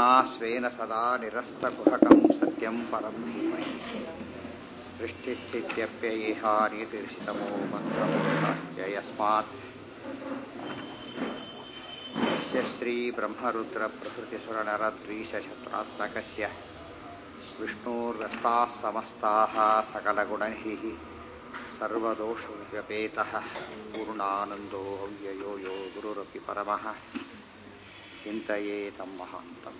कर्मणा स्वेन सदा निरस्तकुहकं सत्यं परं धीमहि सृष्टिस्थित्यप्ययेहानितिर्षितमो मन्त्रमोहास्य यस्मात् यस्य श्रीब्रह्मरुद्रप्रभृतिसुरनरद्वीषशत्रात्मकस्य विष्णोर्व्यस्ताः समस्ताः सकलगुणैः सर्वदोषव्यपेतः पूर्णानन्दो व्ययो यो गुरुरपि परमः चिन्तयेतं महान्तम्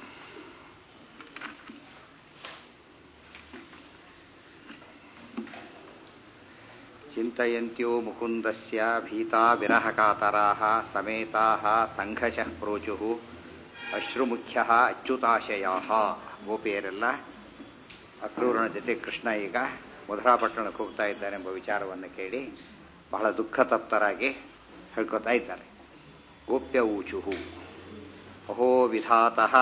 चिन्तयन्त्यो मुकुन्दस्य भीता विरहकातराः समेताः सङ्घशः प्रोचुः ಅಶ್ರುಮುಖ್ಯ ಅಚ್ಯುತಾಶಯ ಗೋಪಿಯರೆಲ್ಲ ಅಕ್ರೂರನ ಜೊತೆ ಕೃಷ್ಣ ಈಗ ಮಧುರಾಪಟ್ಟಣಕ್ಕೆ ಹೋಗ್ತಾ ಇದ್ದಾನೆ ಎಂಬ ವಿಚಾರವನ್ನು ಕೇಳಿ ಬಹಳ ದುಃಖ ತಪ್ತರಾಗಿ ಹೇಳ್ಕೊತಾ ಇದ್ದಾರೆ ಗೋಪ್ಯ ಊಚುಹು ಅಹೋ ವಿಧಾತಃ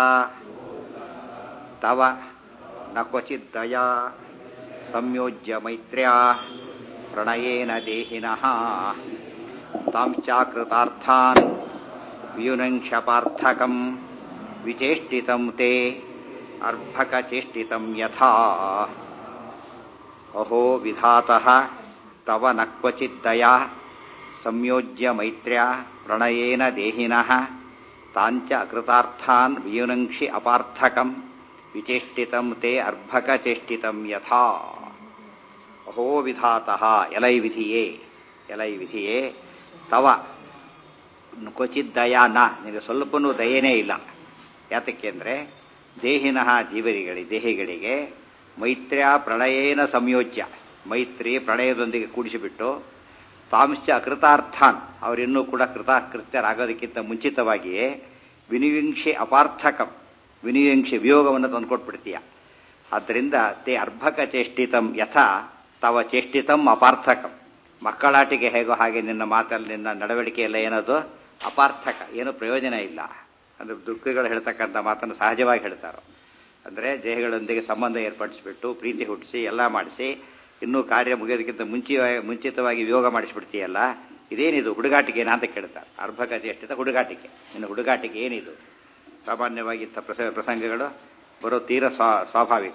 ತವ ನ ಕ್ವಚಿದ್ದಯ ಸಂಯೋಜ್ಯ ಮೈತ್ರ್ಯಾ ಪ್ರಣಯೇನ ದೇಹಿನಃ ತಾಂಚಾಕೃತಾರ್ಥಾನ್ ವ್ಯುನಂಕ್ಷಪಾರ್ಥಕಂ ವಿಚೇಷ್ಟಿತಂ ತೇ ಅರ್ಭಕಚೇಷ್ಟಿತಂ ಯಥಾ ಅಹೋ ವಿಧಾತಃ ತವ ನ ಕ್ವಚಿದ್ದಯಾ ಸಂಯೋಜ್ಯ ಮೈತ್ರ್ಯಾ ಪ್ರಣಯೇನ ದೇಹಿನಃ ತಾಂಚ ಅಕೃತಾರ್ಥಾನ್ ವಿಯುನಂಕ್ಷಿ ಅಪಾರ್ಥಕಂ ವಿಚೇಷ್ಟಿತಂ ತೇ ಅರ್ಭಕಚೇಷ್ಟಿತಂ ಯಥಾ ಅಹೋ ವಿಧಾತಃ ಎಲೈ ವಿಧಿಯೇ ಎಲೈ ವಿಧಿಯೇ ತವ ಕ್ವಚಿತ್ ದಯಾ ನ ನಿನಗೆ ಸ್ವಲ್ಪನೂ ದಯೆನೇ ಇಲ್ಲ ಯಾತಕ್ಕೆ ಅಂದರೆ ದೇಹಿನಃ ಜೀವರಿಗಳಿಗೆ ದೇಹಿಗಳಿಗೆ ಮೈತ್ರ್ಯ ಪ್ರಣಯೇನ ಸಂಯೋಜ್ಯ ಮೈತ್ರಿ ಪ್ರಣಯದೊಂದಿಗೆ ಕೂಡಿಸಿಬಿಟ್ಟು ತಾಂಶ್ಚ ಅಕೃತಾರ್ಥಾನ್ ಅವರಿನ್ನೂ ಕೂಡ ಕೃತಾಕೃತ್ಯರಾಗೋದಕ್ಕಿಂತ ಮುಂಚಿತವಾಗಿಯೇ ವಿನಿವಿಂಕ್ಷೆ ಅಪಾರ್ಥಕಂ ವಿನಿವಿಂಕ್ಷೆ ವಿಯೋಗವನ್ನು ತಂದುಕೊಟ್ಬಿಡ್ತೀಯ ಆದ್ದರಿಂದ ತೇ ಅರ್ಭಕ ಚೇಷ್ಟಿತಂ ಯಥಾ ತವ ಚೇಷ್ಟಿತಂ ಅಪಾರ್ಥಕಂ ಮಕ್ಕಳಾಟಿಗೆ ಹೇಗೋ ಹಾಗೆ ನಿನ್ನ ಮಾತಲ್ಲಿ ನಿನ್ನ ನಡವಳಿಕೆ ಎಲ್ಲ ಏನದು ಅಪಾರ್ಥಕ ಏನು ಪ್ರಯೋಜನ ಇಲ್ಲ ಅಂದರೆ ದುಃಖಗಳು ಹೇಳ್ತಕ್ಕಂಥ ಮಾತನ್ನು ಸಹಜವಾಗಿ ಹೇಳ್ತಾರೋ ಅಂದರೆ ದೇಹಗಳೊಂದಿಗೆ ಸಂಬಂಧ ಏರ್ಪಡಿಸಿಬಿಟ್ಟು ಪ್ರೀತಿ ಹುಟ್ಟಿಸಿ ಎಲ್ಲ ಮಾಡಿಸಿ ಇನ್ನೂ ಕಾರ್ಯ ಮುಗಿಯೋದಕ್ಕಿಂತ ಮುಂಚೆ ಮುಂಚಿತವಾಗಿ ಯೋಗ ಮಾಡಿಸ್ಬಿಡ್ತೀಯಲ್ಲ ಇದೇನಿದು ಹುಡುಗಾಟಿಕೆ ಅಂತ ಕೇಳ್ತಾರೆ ಅರ್ಭಕ ಚೇಷ್ಟಿತ ಹುಡುಗಾಟಿಕೆ ಇನ್ನು ಹುಡುಗಾಟಿಕೆ ಏನಿದು ಸಾಮಾನ್ಯವಾಗಿ ಇಂಥ ಪ್ರಸ ಪ್ರಸಂಗಗಳು ಬರೋ ತೀರ ಸ್ವಾಭಾವಿಕ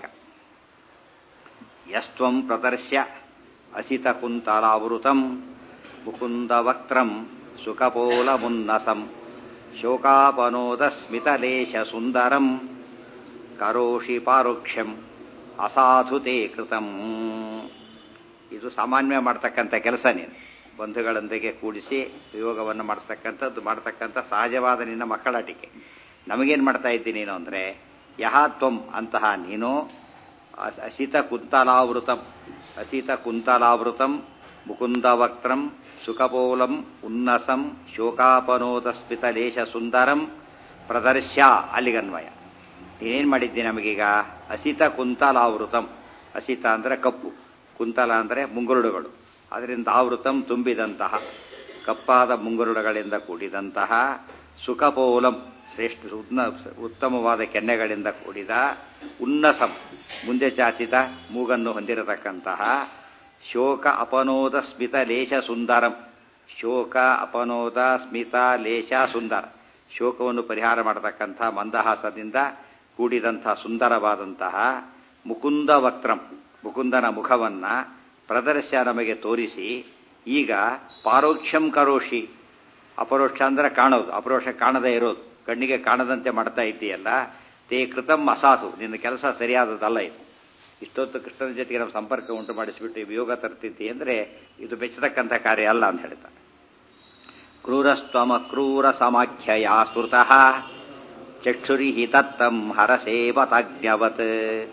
ಯಸ್ತ್ವಂ ಪ್ರದರ್ಶ್ಯ ಅಸಿತ ಕುಂತಲಾವೃತಂ ಮುಕುಂದ ವಕ್ತ್ರಂ ಸುಖಪೋಲಮುನ್ನಸಂ ಶೋಕಾಪನೋದ ಸ್ಮಿತಲೇಶ ಸುಂದರಂ ಕರೋಷಿ ಪಾರೋಕ್ಷ್ಯಂ ಅಸಾಧುತೆ ಕೃತಂ ಇದು ಸಾಮಾನ್ಯ ಮಾಡ್ತಕ್ಕಂಥ ಕೆಲಸ ನೀನು ಬಂಧುಗಳೊಂದಿಗೆ ಕೂಡಿಸಿ ಯೋಗವನ್ನು ಮಾಡಿಸ್ತಕ್ಕಂಥದ್ದು ಮಾಡ್ತಕ್ಕಂಥ ಸಹಜವಾದ ನಿನ್ನ ಮಕ್ಕಳಾಟಿಕೆ ನಮಗೇನು ಮಾಡ್ತಾ ಇದ್ದೀನಿ ನೀನು ಅಂದರೆ ಯಹ ತ್ವಂ ಅಂತಹ ನೀನು ಅಸಿತ ಕುಂತಲಾವೃತಂ ಅಸಿತ ಕುಂತಲಾವೃತಂ ಮುಕುಂದವಕ್ತ್ರಂ ಸುಖಪೋಲಂ ಉನ್ನಸಂ ಶೋಕಾಪನೋದಸ್ಮಿತಲೇಶ ಸುಂದರಂ ಪ್ರದರ್ಶ್ಯ ಅಲ್ಲಿಗನ್ವಯ ನೀನೇನು ಮಾಡಿದ್ದಿ ನಮಗೀಗ ಅಸಿತ ಕುಂತಲಾವೃತಂ ಅಸಿತ ಅಂದರೆ ಕಪ್ಪು ಕುಂತಲ ಅಂದರೆ ಮುಂಗುರುಡುಗಳು ಅದರಿಂದ ಆವೃತಂ ತುಂಬಿದಂತಹ ಕಪ್ಪಾದ ಮುಂಗುರುಡುಗಳಿಂದ ಕೂಡಿದಂತಹ ಸುಖಪೋಲಂ ಶ್ರೇಷ್ಠ ಉತ್ತಮವಾದ ಕೆನ್ನೆಗಳಿಂದ ಕೂಡಿದ ಉನ್ನಸಂ ಮುಂದೆ ಚಾಚಿತ ಮೂಗನ್ನು ಹೊಂದಿರತಕ್ಕಂತಹ ಶೋಕ ಅಪನೋದ ಸ್ಮಿತ ಲೇಷ ಸುಂದರಂ ಶೋಕ ಅಪನೋದ ಸ್ಮಿತ ಲೇಷ ಸುಂದರ ಶೋಕವನ್ನು ಪರಿಹಾರ ಮಾಡತಕ್ಕಂಥ ಮಂದಹಾಸದಿಂದ ಕೂಡಿದಂಥ ಸುಂದರವಾದಂತಹ ಮುಕುಂದ ವಕ್ತ್ರಂ ಮುಕುಂದನ ಮುಖವನ್ನ ಪ್ರದರ್ಶ ನಮಗೆ ತೋರಿಸಿ ಈಗ ಪಾರೋಕ್ಷಂ ಕರೋಷಿ ಅಪರೋಕ್ಷ ಅಂದ್ರೆ ಕಾಣೋದು ಅಪರೋಕ್ಷ ಕಾಣದೇ ಇರೋದು ಕಣ್ಣಿಗೆ ಕಾಣದಂತೆ ಮಾಡ್ತಾ ಇದ್ದೀಯಲ್ಲ ತೇ ಕೃತಂ ಅಸಾಧು ನಿನ್ನ ಕೆಲಸ ಸರಿಯಾದದಲ್ಲ ಇದು ಇಷ್ಟೊತ್ತು ಕೃಷ್ಣನ ಜೊತೆಗೆ ನಾವು ಸಂಪರ್ಕ ಉಂಟು ಮಾಡಿಸಿಬಿಟ್ಟು ವಿಯೋಗ ತರ್ತಿದ್ದಿ ಅಂದರೆ ಇದು ಬೆಚ್ಚತಕ್ಕಂಥ ಕಾರ್ಯ ಅಲ್ಲ ಅಂತ ಹೇಳ್ತಾರೆ ಕ್ರೂರಸ್ತ್ವಮ ಕ್ರೂರ ಸಮಾಖ್ಯಯ ಸ್ಮೃತಃ ಚಕ್ಷುರಿ ತತ್ತಂ ಹರಸೇವತಾಜ್ಞವತ್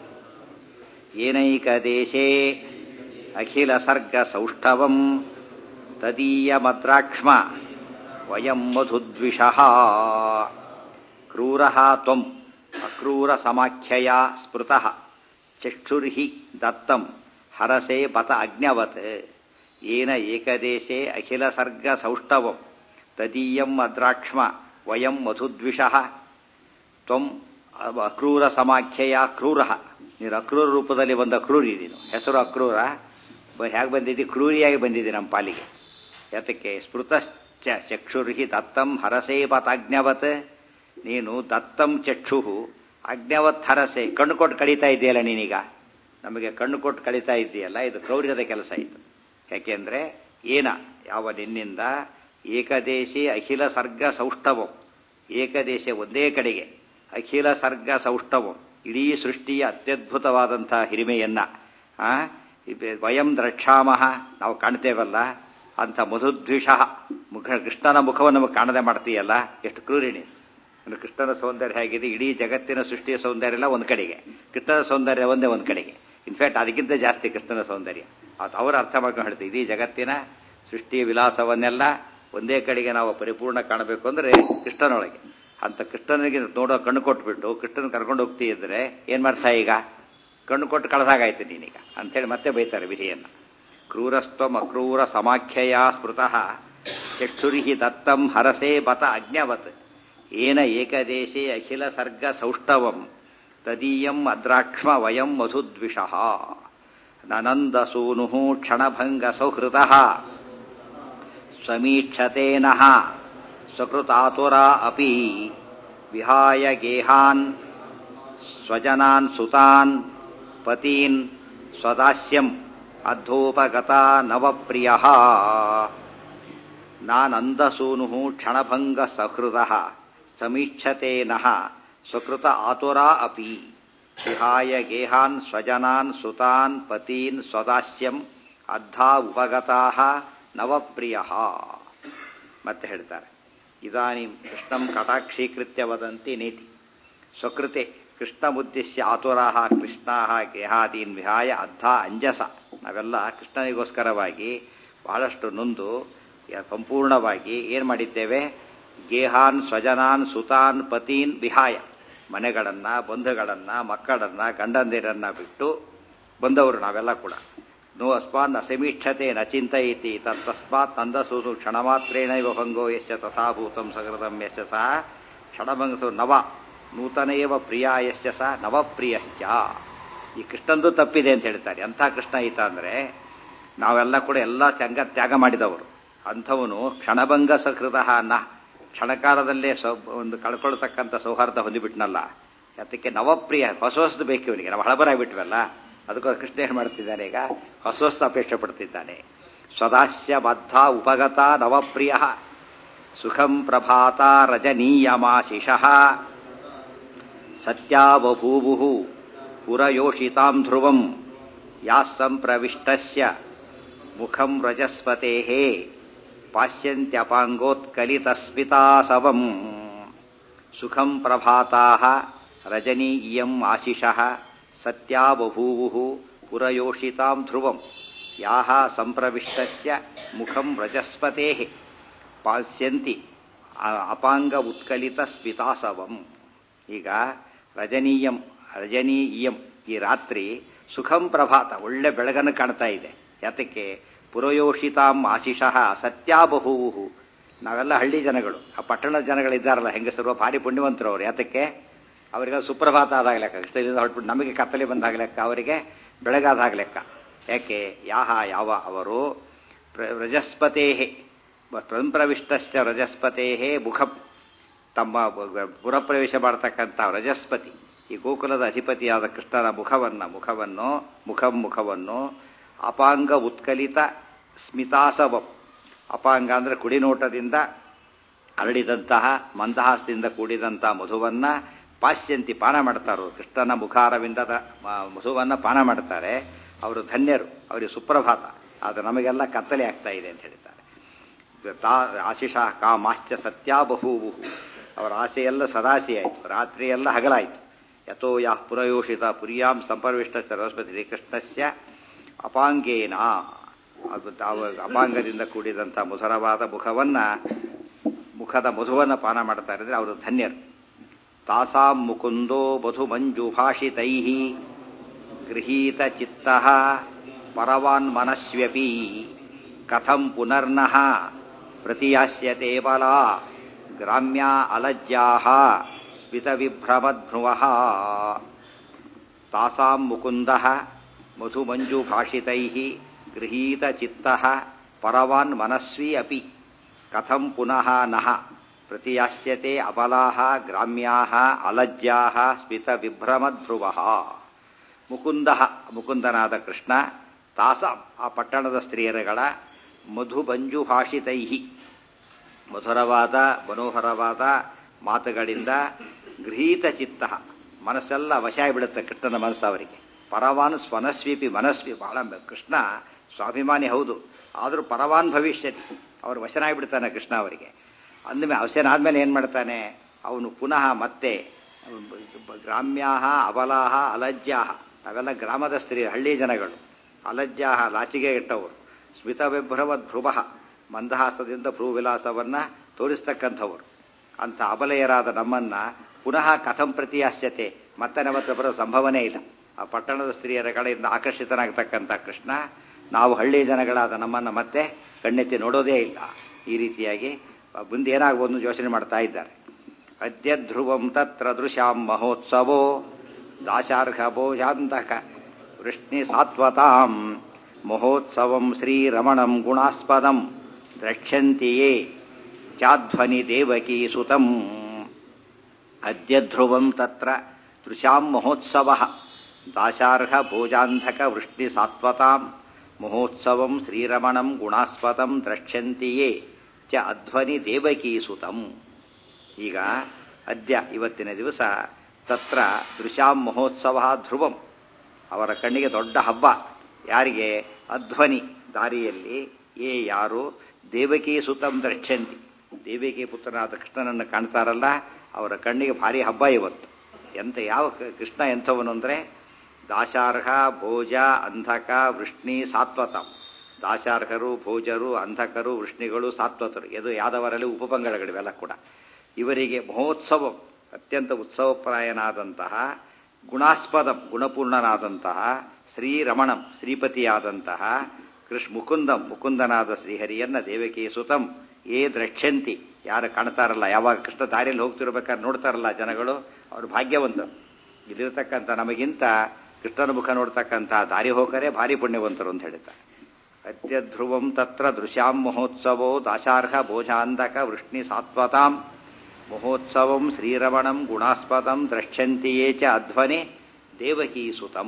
ಏನೈಕ ದೇಶೇ ಅಖಿಲ ಸರ್ಗ ಸೌಷ್ಠವಂ ತದೀಯ ಮದ್ರಾಕ್ಷ್ಮ ವಯಂ ಮಧುದ್ವಿಷಃ ಕ್ರೂರ ತ್ವಂ ಅಕ್ರೂರ ಸಮಾಖ್ಯಯ ಸ್ಮೃತಃ ಚಕ್ಷುರ್ಹಿ ದತ್ತಂ ಹರಸೆ ಬತ ಅಜ್ಞವತ್ ಏನ ಏಕದೇಶೆ ಅಖಿಲ ಸರ್ಗ ಸೌಷ್ಠವಂ ತದೀಯಂ ಅದ್ರಾಕ್ಷ್ಮ ವಯಂ ಮಧುದ್ವಿಷಃ ತ್ವಂ ಅಕ್ರೂರ ಸಮಾಖ್ಯೆಯ ಕ್ರೂರ ನೀನು ಅಕ್ರೂರ ರೂಪದಲ್ಲಿ ಬಂದ ಕ್ರೂರಿ ನೀನು ಹೆಸರು ಅಕ್ರೂರ ಹೇಗೆ ಬಂದಿದ್ದಿ ಕ್ರೂರಿಯಾಗಿ ಬಂದಿದ್ದಿ ನಮ್ಮ ಪಾಲಿಗೆ ಯಾತಕ್ಕೆ ಸ್ಮೃತಶ್ಚ ಚಕ್ಷುರ್ಹಿ ದತ್ತಂ ಹರಸೇ ಬತಾಜ್ಞವತ್ ನೀನು ದತ್ತಂ ಚಕ್ಷು ಅಜ್ಞವತ್ ಹರಸೆ ಕಣ್ಣು ಕೊಟ್ಟು ಕಳೀತಾ ಇದೆಯಲ್ಲ ನೀನೀಗ ನಮಗೆ ಕಣ್ಣು ಕೊಟ್ಟು ಕಳೀತಾ ಇದೆಯಲ್ಲ ಇದು ಕ್ರೌರ್ಯದ ಕೆಲಸ ಇದು ಯಾಕೆಂದ್ರೆ ಏನ ಯಾವ ನಿನ್ನಿಂದ ಏಕದೇಶಿ ಅಖಿಲ ಸರ್ಗ ಸೌಷ್ಠವಂ ಏಕದೇಶ ಒಂದೇ ಕಡೆಗೆ ಅಖಿಲ ಸರ್ಗ ಸೌಷ್ಠವಂ ಇಡೀ ಸೃಷ್ಟಿಯ ಅತ್ಯದ್ಭುತವಾದಂತಹ ಹಿರಿಮೆಯನ್ನ ಆ, ಇಬೆ- ವಯಂ ದ್ರಕ್ಷಾಮಹ ನಾವು ಕಾಣ್ತೇವಲ್ಲ ಅಂತ ಮಧುದ್ವಿಷ ಮುಖ ಕೃಷ್ಣನ ಮುಖವನ್ನು ನಮಗೆ ಕಾಣದೆ ಮಾಡ್ತೀಯಲ್ಲ ಎಷ್ಟು ಕ್ರೂರಿಣಿ ಇನ್ನು ಕೃಷ್ಣನ ಸೌಂದರ್ಯ ಹೇಗಿದೆ ಇಡೀ ಜಗತ್ತಿನ ಸೃಷ್ಟಿಯ ಸೌಂದರ್ಯ ಎಲ್ಲ ಒಂದು ಕಡೆಗೆ ಕೃಷ್ಣನ ಸೌಂದರ್ಯ ಒಂದೇ ಒಂದು ಕಡೆಗೆ ಇನ್ಫ್ಯಾಕ್ಟ್ ಅದಕ್ಕಿಂತ ಜಾಸ್ತಿ ಕೃಷ್ಣನ ಸೌಂದರ್ಯ ಅದು ಅವರು ಅರ್ಥ ಮಾಡ್ಕೊಂಡು ಹೇಳ್ತೀವಿ ಇಡೀ ಜಗತ್ತಿನ ಸೃಷ್ಟಿಯ ವಿಲಾಸವನ್ನೆಲ್ಲ ಒಂದೇ ಕಡೆಗೆ ನಾವು ಪರಿಪೂರ್ಣ ಕಾಣಬೇಕು ಅಂದ್ರೆ ಕೃಷ್ಣನೊಳಗೆ ಅಂತ ಕೃಷ್ಣನಿಗೆ ನೋಡೋ ಕಣ್ಣು ಕೊಟ್ಬಿಟ್ಟು ಕೃಷ್ಣನ ಕರ್ಕೊಂಡು ಹೋಗ್ತಿ ಇದ್ರೆ ಏನ್ ಮಾಡ್ತಾ ಈಗ ಕಣ್ಣು ಕೊಟ್ಟು ಕಳೆದಾಗಾಯ್ತು ನೀನೀಗ ಅಂತೇಳಿ ಮತ್ತೆ ಬೈತಾರೆ ವಿಧಿಯನ್ನ ಕ್ರೂರಸ್ತ್ವಂ ಅಕ್ರೂರ ಸಮಾಖ್ಯಯ ಸ್ಮೃತಃ ಚಕ್ಷುರಿಹಿ ದತ್ತಂ ಹರಸೇ ಬತ ಅಜ್ಞವತ್ ಏನ ಏಕದೇಶೇ ಅಖಿಲ ಸರ್ಗ ಸೌಷ್ಠವಂ ತದೀಯಂ ಅದ್ರಾಕ್ಷ್ಮ ವಯಂ ಮಧುದ್ವಿಷಃ ನನಂದಸೂನು ಕ್ಷಣಭಂಗ ಸೌಹೃದ ಸಮೀಕ್ಷತೇನಃ ಸಕೃತಾತುರ ಅಪಿ ವಿಹಾಯ ಗೇಹಾನ್ ಸ್ವಜನಾನ್ ಸುತಾನ್ ಪತೀನ್ ಸ್ವದಾಸ್ಯಂ ಅಧೋಪಗತ ನವಪ್ರಿಯ ನಾನಂದಸೂನು ಕ್ಷಣಭಂಗ ಸಹೃದ ಸಮೀಕ್ಷತೆ ನಃ ಸ್ವಕೃತ ಆತುರಾ ಅಪಿ ವಿಹಾಯ ಗೇಹಾನ್ ಸ್ವಜನಾನ್ ಸುತಾನ್ ಪತೀನ್ ಸ್ವದಾಸ್ಯಂ ಅದ್ಧಾ ಉಪಗತಾ ನವಪ್ರಿಯ ಮತ್ತೆ ಹೇಳ್ತಾರೆ ಇದಾನಿಂ ಕೃಷ್ಣಂ ಕಟಾಕ್ಷೀಕೃತ್ಯ ವದಂತಿ ನೀತಿ ಸ್ವಕೃತೆ ಕೃಷ್ಣಮುದ್ದೇಶ್ಯ ಆತುರಾಹ ಕೃಷ್ಣಾಹ ಗೇಹಾದೀನ್ ವಿಹಾಯ ಅದ್ಧ ಅಂಜಸ ನಾವೆಲ್ಲ ಕೃಷ್ಣನಿಗೋಸ್ಕರವಾಗಿ ಬಹಳಷ್ಟು ನೊಂದು ಯ- ಸಂಪೂರ್ಣವಾಗಿ ಏನು ಮಾಡಿದ್ದೇವೆ ಗೇಹಾನ್ ಸ್ವಜನಾನ್ ಸುತಾನ್ ಪತೀನ್ ವಿಹಾಯ ಮನೆಗಳನ್ನ ಬಂಧುಗಳನ್ನ ಮಕ್ಕಳನ್ನ ಗಂಡಂದಿರನ್ನ ಬಿಟ್ಟು ಬಂದವರು ನಾವೆಲ್ಲ ಕೂಡ ನೋ ಅಸ್ಮಾನ್ ಅಸಮೀಕ್ಷತೆ ನ ಚಿಂತಯಿತಿ ತತ್ತಸ್ಮಾತ್ ನಂದಸೂನು ಕ್ಷಣಮಾತ್ರೇಣ ಇವ ಭಂಗೋ ಯಶ್ಚ ತಥಾಭೂತಂ ಸಕೃತಂ ಯಶ್ಚ ಸಹ ಕ್ಷಣಭಂಗಸು ನವ ನೂತನೇವ ಪ್ರಿಯ ಯಶ್ಚ ಸಹ ನವಪ್ರಿಯಶ್ಚ ಈ ಕೃಷ್ಣಂದು ತಪ್ಪಿದೆ ಅಂತ ಹೇಳ್ತಾರೆ ಎಂಥ ಕೃಷ್ಣ ಈತ ಅಂದ್ರೆ ನಾವೆಲ್ಲ ಕೂಡ ಎಲ್ಲ ಚಂಗ ತ್ಯಾಗ ಮಾಡಿದವರು ಅಂಥವನು ಕ್ಷಣಭಂಗ ಸಕೃತ ನ ಕ್ಷಣಕಾಲದಲ್ಲೇ ಸೌ ಒಂದು ಕಳ್ಕೊಳ್ತಕ್ಕಂಥ ಸೌಹಾರ್ದ ಹೊಂದಿಬಿಟ್ನಲ್ಲ ಅದಕ್ಕೆ ನವಪ್ರಿಯ ಹೊಸ ಹೊಸದು ಬೇಕು ಇವನಿಗೆ ನಾವು ಹಳಬರಾಗ್ಬಿಟ್ವಲ್ಲ ಅದಕ್ಕೋಸ್ಕರ ಕೃಷ್ಣ ಏನು ಮಾಡ್ತಿದ್ದಾನೆ ಈಗ ಹೊಸ ಹೊಸದು ಅಪೇಕ್ಷೆ ಪಡ್ತಿದ್ದಾನೆ ಸ್ವದಾಸ್ಯ ಬದ್ಧ ಉಪಗತ ನವಪ್ರಿಯ ಸುಖಂ ಪ್ರಭಾತ ರಜನೀಯಮಾಶಿಷಃ ಸತ್ಯಾವಭೂವು ಪುರಯೋಷಿತಾಂ ಧ್ರುವಂ ಯಾಃ ಸಂಪ್ರವಿಷ್ಟಸ್ಯ ಮುಖಂ ರಜಸ್ಪತೆ ಪಾಶ್ಯಂತ್ಯಪಾಂಗೋತ್ಕಲಿತಸ್ಮಿತಾಸವಂ ಸುಖಂ ಪ್ರಭಾತಾ ರಜನಿ ಇಯಂ ಆಶಿಷಃ ಸತ್ಯಾ ಬಭೂವು ಪುರಯೋಷಿತಾಂ ಧ್ರುವಂ ಯಾಹ ಸಂಪ್ರವಿಷ್ಟಸ್ಯ ಮುಖಂ ರಜಸ್ಪತೆ ಪಾಸ್ಯಂತಿ ಅ- ಅಪಾಂಗ ಉತ್ಕಲಿತ ಸ್ಮಿತಾಸವಂ ಈಗ ರಜನೀಯಂ ರಜನೀಯಂ ಈ ರಾತ್ರಿ ಸುಖಂ ಪ್ರಭಾತ ಒಳ್ಳೆ ಬೆಳಗನ್ನು ಕಾಣ್ತಾ ಇದೆ ಯಾತಕ್ಕೆ ಪುರಯೋಷಿತಾಂ ಆಶಿಷಃ ಸತ್ಯಾಬಹುವು ನಾವೆಲ್ಲ ಹಳ್ಳಿ ಜನಗಳು ಆ ಪಟ್ಟಣದ ಜನಗಳಿದ್ದಾರಲ್ಲ ಹೆಂಗಸರು ಭಾರಿ ಪುಣ್ಯವಂತರು ಅವರು ಯಾತಕ್ಕೆ ಅವರಿಗೆ ಸುಪ್ರಭಾತ ಆದಾಗ ಲೆಕ್ಕ ಇಷ್ಟದಿಂದ ಹೊರಟ್ಬಿಟ್ಟು ನಮಗೆ ಕತ್ತಲೆ ಬಂದಾಗ ಲೆಕ್ಕ ಅವರಿಗೆ ಬೆಳಗಾದಾಗ ಲೆಕ್ಕ ಯಾಕೆ ಯಾಹ ಯಾವ ಅವರು ಪ್ರ- ರಜಸ್ಪತೇ ಸಂಪ್ರವಿಷ್ಟಸ್ಯ ರಜಸ್ಪತೇ ಮುಖಂ ತಮ್ಮ ಬ- ಪುರಪ್ರವೇಶ ಮಾಡತಕ್ಕಂಥ ರಜಸ್ಪತಿ ಈ ಗೋಕುಲದ ಅಧಿಪತಿಯಾದ ಕೃಷ್ಣನ ಮುಖವನ್ನ ಮುಖವನ್ನು ಮುಖಂ ಮುಖವನ್ನು ಅಪಾಂಗ ಉತ್ಕಲಿತ ಸ್ಮಿತಾಸವಂ ಅಪಾಂಗ ಅಂದ್ರೆ ಕುಡಿನೋಟದಿಂದ ಹರಡಿದಂತಹ ಮಂದಹಾಸದಿಂದ ಕೂಡಿದಂತಹ ಮಧುವನ್ನ ಪಾಶ್ಯಂತಿ ಪಾನ ಮಾಡ್ತಾರೋ ಕೃಷ್ಣನ ಮುಖಾರವಿಂದದ ಮ- ಮಧುವನ್ನ ಪಾನ ಮಾಡ್ತಾರೆ ಅವರು ಧನ್ಯರು ಅವರಿಗೆ ಸುಪ್ರಭಾತ ಆದರೆ ನಮಗೆಲ್ಲ ಕತ್ತಲೆ ಆಗ್ತಾ ಇದೆ ಅಂತ ಹೇಳ್ತಾರೆ ತಾ ಆಶಿಷ ಕಾಮಾಶ್ಚ ಸತ್ಯಾ ಬಹೂವು ಅವರ ಆಸೆಯೆಲ್ಲ ಸದಾಸಿ ಆಯಿತು ರಾತ್ರಿಯೆಲ್ಲ ಹಗಲಾಯಿತು ಯಥೋ ಯಾ ಪುರಯೋಷಿತ ಪುರಿಯಾಂ ಸಂಪರ್ವಿಷ್ಟ ಸರಸ್ವತಿ ಶ್ರೀಕೃಷ್ಣಸ್ಯ ಅಪಾಂಗೇನ ಅದು ತಾವು ಅಪಾಂಗದಿಂದ ಕೂಡಿದಂಥ ಮಧುರವಾದ ಮುಖವನ್ನ ಮುಖದ ಮಧುವನ್ನ ಪಾನ ಮಾಡ್ತಾ ಇದ್ರೆ ಅವರು ಧನ್ಯರು ತಾಸಾಂ ಮುಕುಂದೋ ಮಧು ಮಂಜು ಭಾಷಿತೈ ಗೃಹೀತ ಚಿತ್ತ ಪರವಾನ್ ಮನಸ್ವ್ಯಪಿ ಕಥಂ ಪುನರ್ನಃ ಪ್ರತಿಯಾಸ್ಯತೆ ಬಲಾ ಗ್ರಾಮ್ಯ ಅಲಜ್ಜಾ ಸ್ಮಿತವಿಭ್ರಮಧ್ರುವ ತಾಸಾಂ ಮುಕುಂದ ಮಧುಮಂಜುಭಾಷಿತೈ ಗೃಹೀತ ಚಿತ್ತ ಪರವಾನ್ ಮನಸ್ವಿ ಅಪಿ ಕಥಂ ಪುನಃ ನಃ ಪ್ರತಿಯಾಸ್ಯತೆ ಅಬಲಾಹ ಗ್ರಾಮ್ಯಾಹ ಅಲಜ್ಜಾಹ ಸ್ಮಿತ ವಿಭ್ರಮಧ್ರುವ ಮುಕುಂದ ಮುಕುಂದನಾದ ಕೃಷ್ಣ ತಾಸ ಆ ಪಟ್ಟಣದ ಸ್ತ್ರೀಯರುಗಳ ಮಧುಬಂಜು ಭಾಷಿತೈಹಿ ಮಧುರವಾದ ಮನೋಹರವಾದ ಮಾತುಗಳಿಂದ ಗೃಹೀತ ಚಿತ್ತ ಮನಸ್ಸೆಲ್ಲ ವಶ ಬಿಡುತ್ತೆ ಕೃಷ್ಣನ ಮನಸ್ಸು ಅವರಿಗೆ ಪರವಾನ್ ಸ್ವನಸ್ವೀಪಿ ಮನಸ್ವಿ ಬಹಳ ಕೃಷ್ಣ ಸ್ವಾಭಿಮಾನಿ ಹೌದು ಆದರೂ ಪರವಾನ್ ಭವಿಷ್ಯತಿ ಅವರು ವಶನಾಗಿಬಿಡ್ತಾನೆ ಕೃಷ್ಣ ಅವರಿಗೆ ಅಂದಮೇಲೆ ಅವಸನಾದ್ಮೇಲೆ ಏನು ಮಾಡ್ತಾನೆ ಅವನು ಪುನಃ ಮತ್ತೆ ಗ್ರಾಮ್ಯಾಹ ಅಬಲಾಹ ಅಲಜ್ಜಾಹ ಅವೆಲ್ಲ ಗ್ರಾಮದ ಸ್ತ್ರೀ ಹಳ್ಳಿ ಜನಗಳು ಅಲಜ್ಜಾಹ ಲಾಚಿಗೆ ಇಟ್ಟವರು ಸ್ಮಿತ ವಿಭ್ರವದ್ ಭ್ರುವ ಮಂದಹಾಸದಿಂದ ಭ್ರೂವಿಲಾಸವನ್ನ ತೋರಿಸ್ತಕ್ಕಂಥವರು ಅಂಥ ಅಬಲೆಯರಾದ ನಮ್ಮನ್ನ ಪುನಃ ಕಥಂ ಪ್ರತಿಯಾಶ್ಯತೆ ಮತ್ತೆ ನಮ್ಮತ್ರ ಬರೋ ಸಂಭವನೇ ಇಲ್ಲ ಆ ಪಟ್ಟಣದ ಸ್ತ್ರೀಯರ ಕಡೆಯಿಂದ ಆಕರ್ಷಿತನಾಗತಕ್ಕಂಥ ಕೃಷ್ಣ ನಾವು ಹಳ್ಳಿ ಜನಗಳಾದ ನಮ್ಮನ್ನ ಮತ್ತೆ ಕಣ್ಣೆತ್ತಿ ನೋಡೋದೇ ಇಲ್ಲ ಈ ರೀತಿಯಾಗಿ ಮುಂದೆ ಏನಾಗ್ಬೋದು ಯೋಚನೆ ಮಾಡ್ತಾ ಇದ್ದಾರೆ ಅದ್ಯ ಧ್ರುವಂ ತತ್ರ ದೃಶ್ಯಾಂ ಮಹೋತ್ಸವೋ ದಾಶಾರ್ಹ ಭೋಜಾಂತಕ ವೃಷ್ಣಿ ಸಾತ್ವತಾಂ ಮಹೋತ್ಸವಂ ಶ್ರೀರಮಣಂ ಗುಣಾಸ್ಪದಂ ದ್ರಕ್ಷ್ಯಂತಿಯೇ ಚಾಧ್ವನಿ ದೇವಕೀ ಸುತಂ ಅದ್ಯ ಧ್ರುವಂ ತತ್ರ ದೃಶ್ಯಾಂ ಮಹೋತ್ಸವ ದಾಶಾರ್ಹ ಭೋಜಾಂಧಕ ವೃಷ್ಣಿ ಸಾತ್ವತಾಂ ಮಹೋತ್ಸವಂ ಶ್ರೀರಮಣಂ ಗುಣಾಸ್ಪದಂ ದ್ರಕ್ಷ್ಯಂತಿಯೇ ಚ ಅಧ್ವನಿ ದೇವಕೀ ಸುತಂ ಈಗ ಅದ್ಯ ಇವತ್ತಿನ ದಿವಸ ತತ್ರ ದೃಶ್ಯಾಂ ಮಹೋತ್ಸವ ಧ್ರುವಂ ಅವರ ಕಣ್ಣಿಗೆ ದೊಡ್ಡ ಹಬ್ಬ ಯಾರಿಗೆ ಅಧ್ವನಿ ದಾರಿಯಲ್ಲಿ ಏ ಯಾರು ದೇವಕಿ ಸುತಂ ದ್ರಕ್ಷಂತಿ ದೇವಕಿ ಪುತ್ರನಾದ ಕೃಷ್ಣನನ್ನು ಕಾಣ್ತಾರಲ್ಲ ಅವರ ಕಣ್ಣಿಗೆ ಭಾರಿ ಹಬ್ಬ ಇವತ್ತು ಎಂತ ಯಾವ ಕೃಷ್ಣ ಎಂಥವನು ಅಂದರೆ ದಾಶಾರ್ಹ ಭೋಜ ಅಂಧಕ ವೃಷ್ಣಿ ಸಾತ್ವತಂ ದಾಶಾರ್ಹರು ಭೋಜರು ಅಂಧಕರು ವೃಷ್ಣಿಗಳು ಸಾತ್ವತರು ಇದು ಯಾದವರಲ್ಲಿ ಉಪಪಂಗಡಗಳಿವೆಲ್ಲ ಕೂಡ ಇವರಿಗೆ ಮಹೋತ್ಸವ ಅತ್ಯಂತ ಉತ್ಸವಪ್ರಾಯನಾದಂತಹ ಗುಣಾಸ್ಪದ ಗುಣಪೂರ್ಣನಾದಂತಹ ಶ್ರೀರಮಣಂ ಶ್ರೀಪತಿಯಾದಂತಹ ಕೃಷ್ ಮುಕುಂದಂ ಮುಕುಂದನಾದ ಶ್ರೀಹರಿಯನ್ನ ದೇವಕಿ ಸುತಂ ಏ ದ್ರಕ್ಷಂತಿ ಯಾರು ಕಾಣ್ತಾರಲ್ಲ ಯಾವಾಗ ಕೃಷ್ಣ ದಾರಿಯಲ್ಲಿ ಹೋಗ್ತಿರ್ಬೇಕಾದ್ರೆ ನೋಡ್ತಾರಲ್ಲ ಜನಗಳು ಅವರು ಭಾಗ್ಯವಂತರು ಇಲ್ಲಿರ್ತಕ್ಕಂಥ ನಮಗಿಂತ ಕೃಷ್ಣನ ಮುಖ ನೋಡ್ತಕ್ಕಂಥ ದಾರಿ ಹೋಗರೆ ಭಾರಿ ಪುಣ್ಯವಂತರು ಅಂತ ಹೇಳ್ತಾರೆ ಅತ್ಯಧ್ರುವಂ ತತ್ರ ದೃಶ್ಯಾಂ ಮಹೋತ್ಸವೋ ದಾಶಾರ್ಹ ಭೋಜಾಂಧಕ ವೃಷ್ಣಿ ಸಾತ್ವತಾಂ ಮಹೋತ್ಸವಂ ಶ್ರೀರಮಣಂ ಗುಣಾಸ್ಪದಂ ದ್ರಕ್ಷ್ಯಂತಿಯೇ ಚ ಅಧ್ವನಿ ದೇವಕೀ ಸುತಂ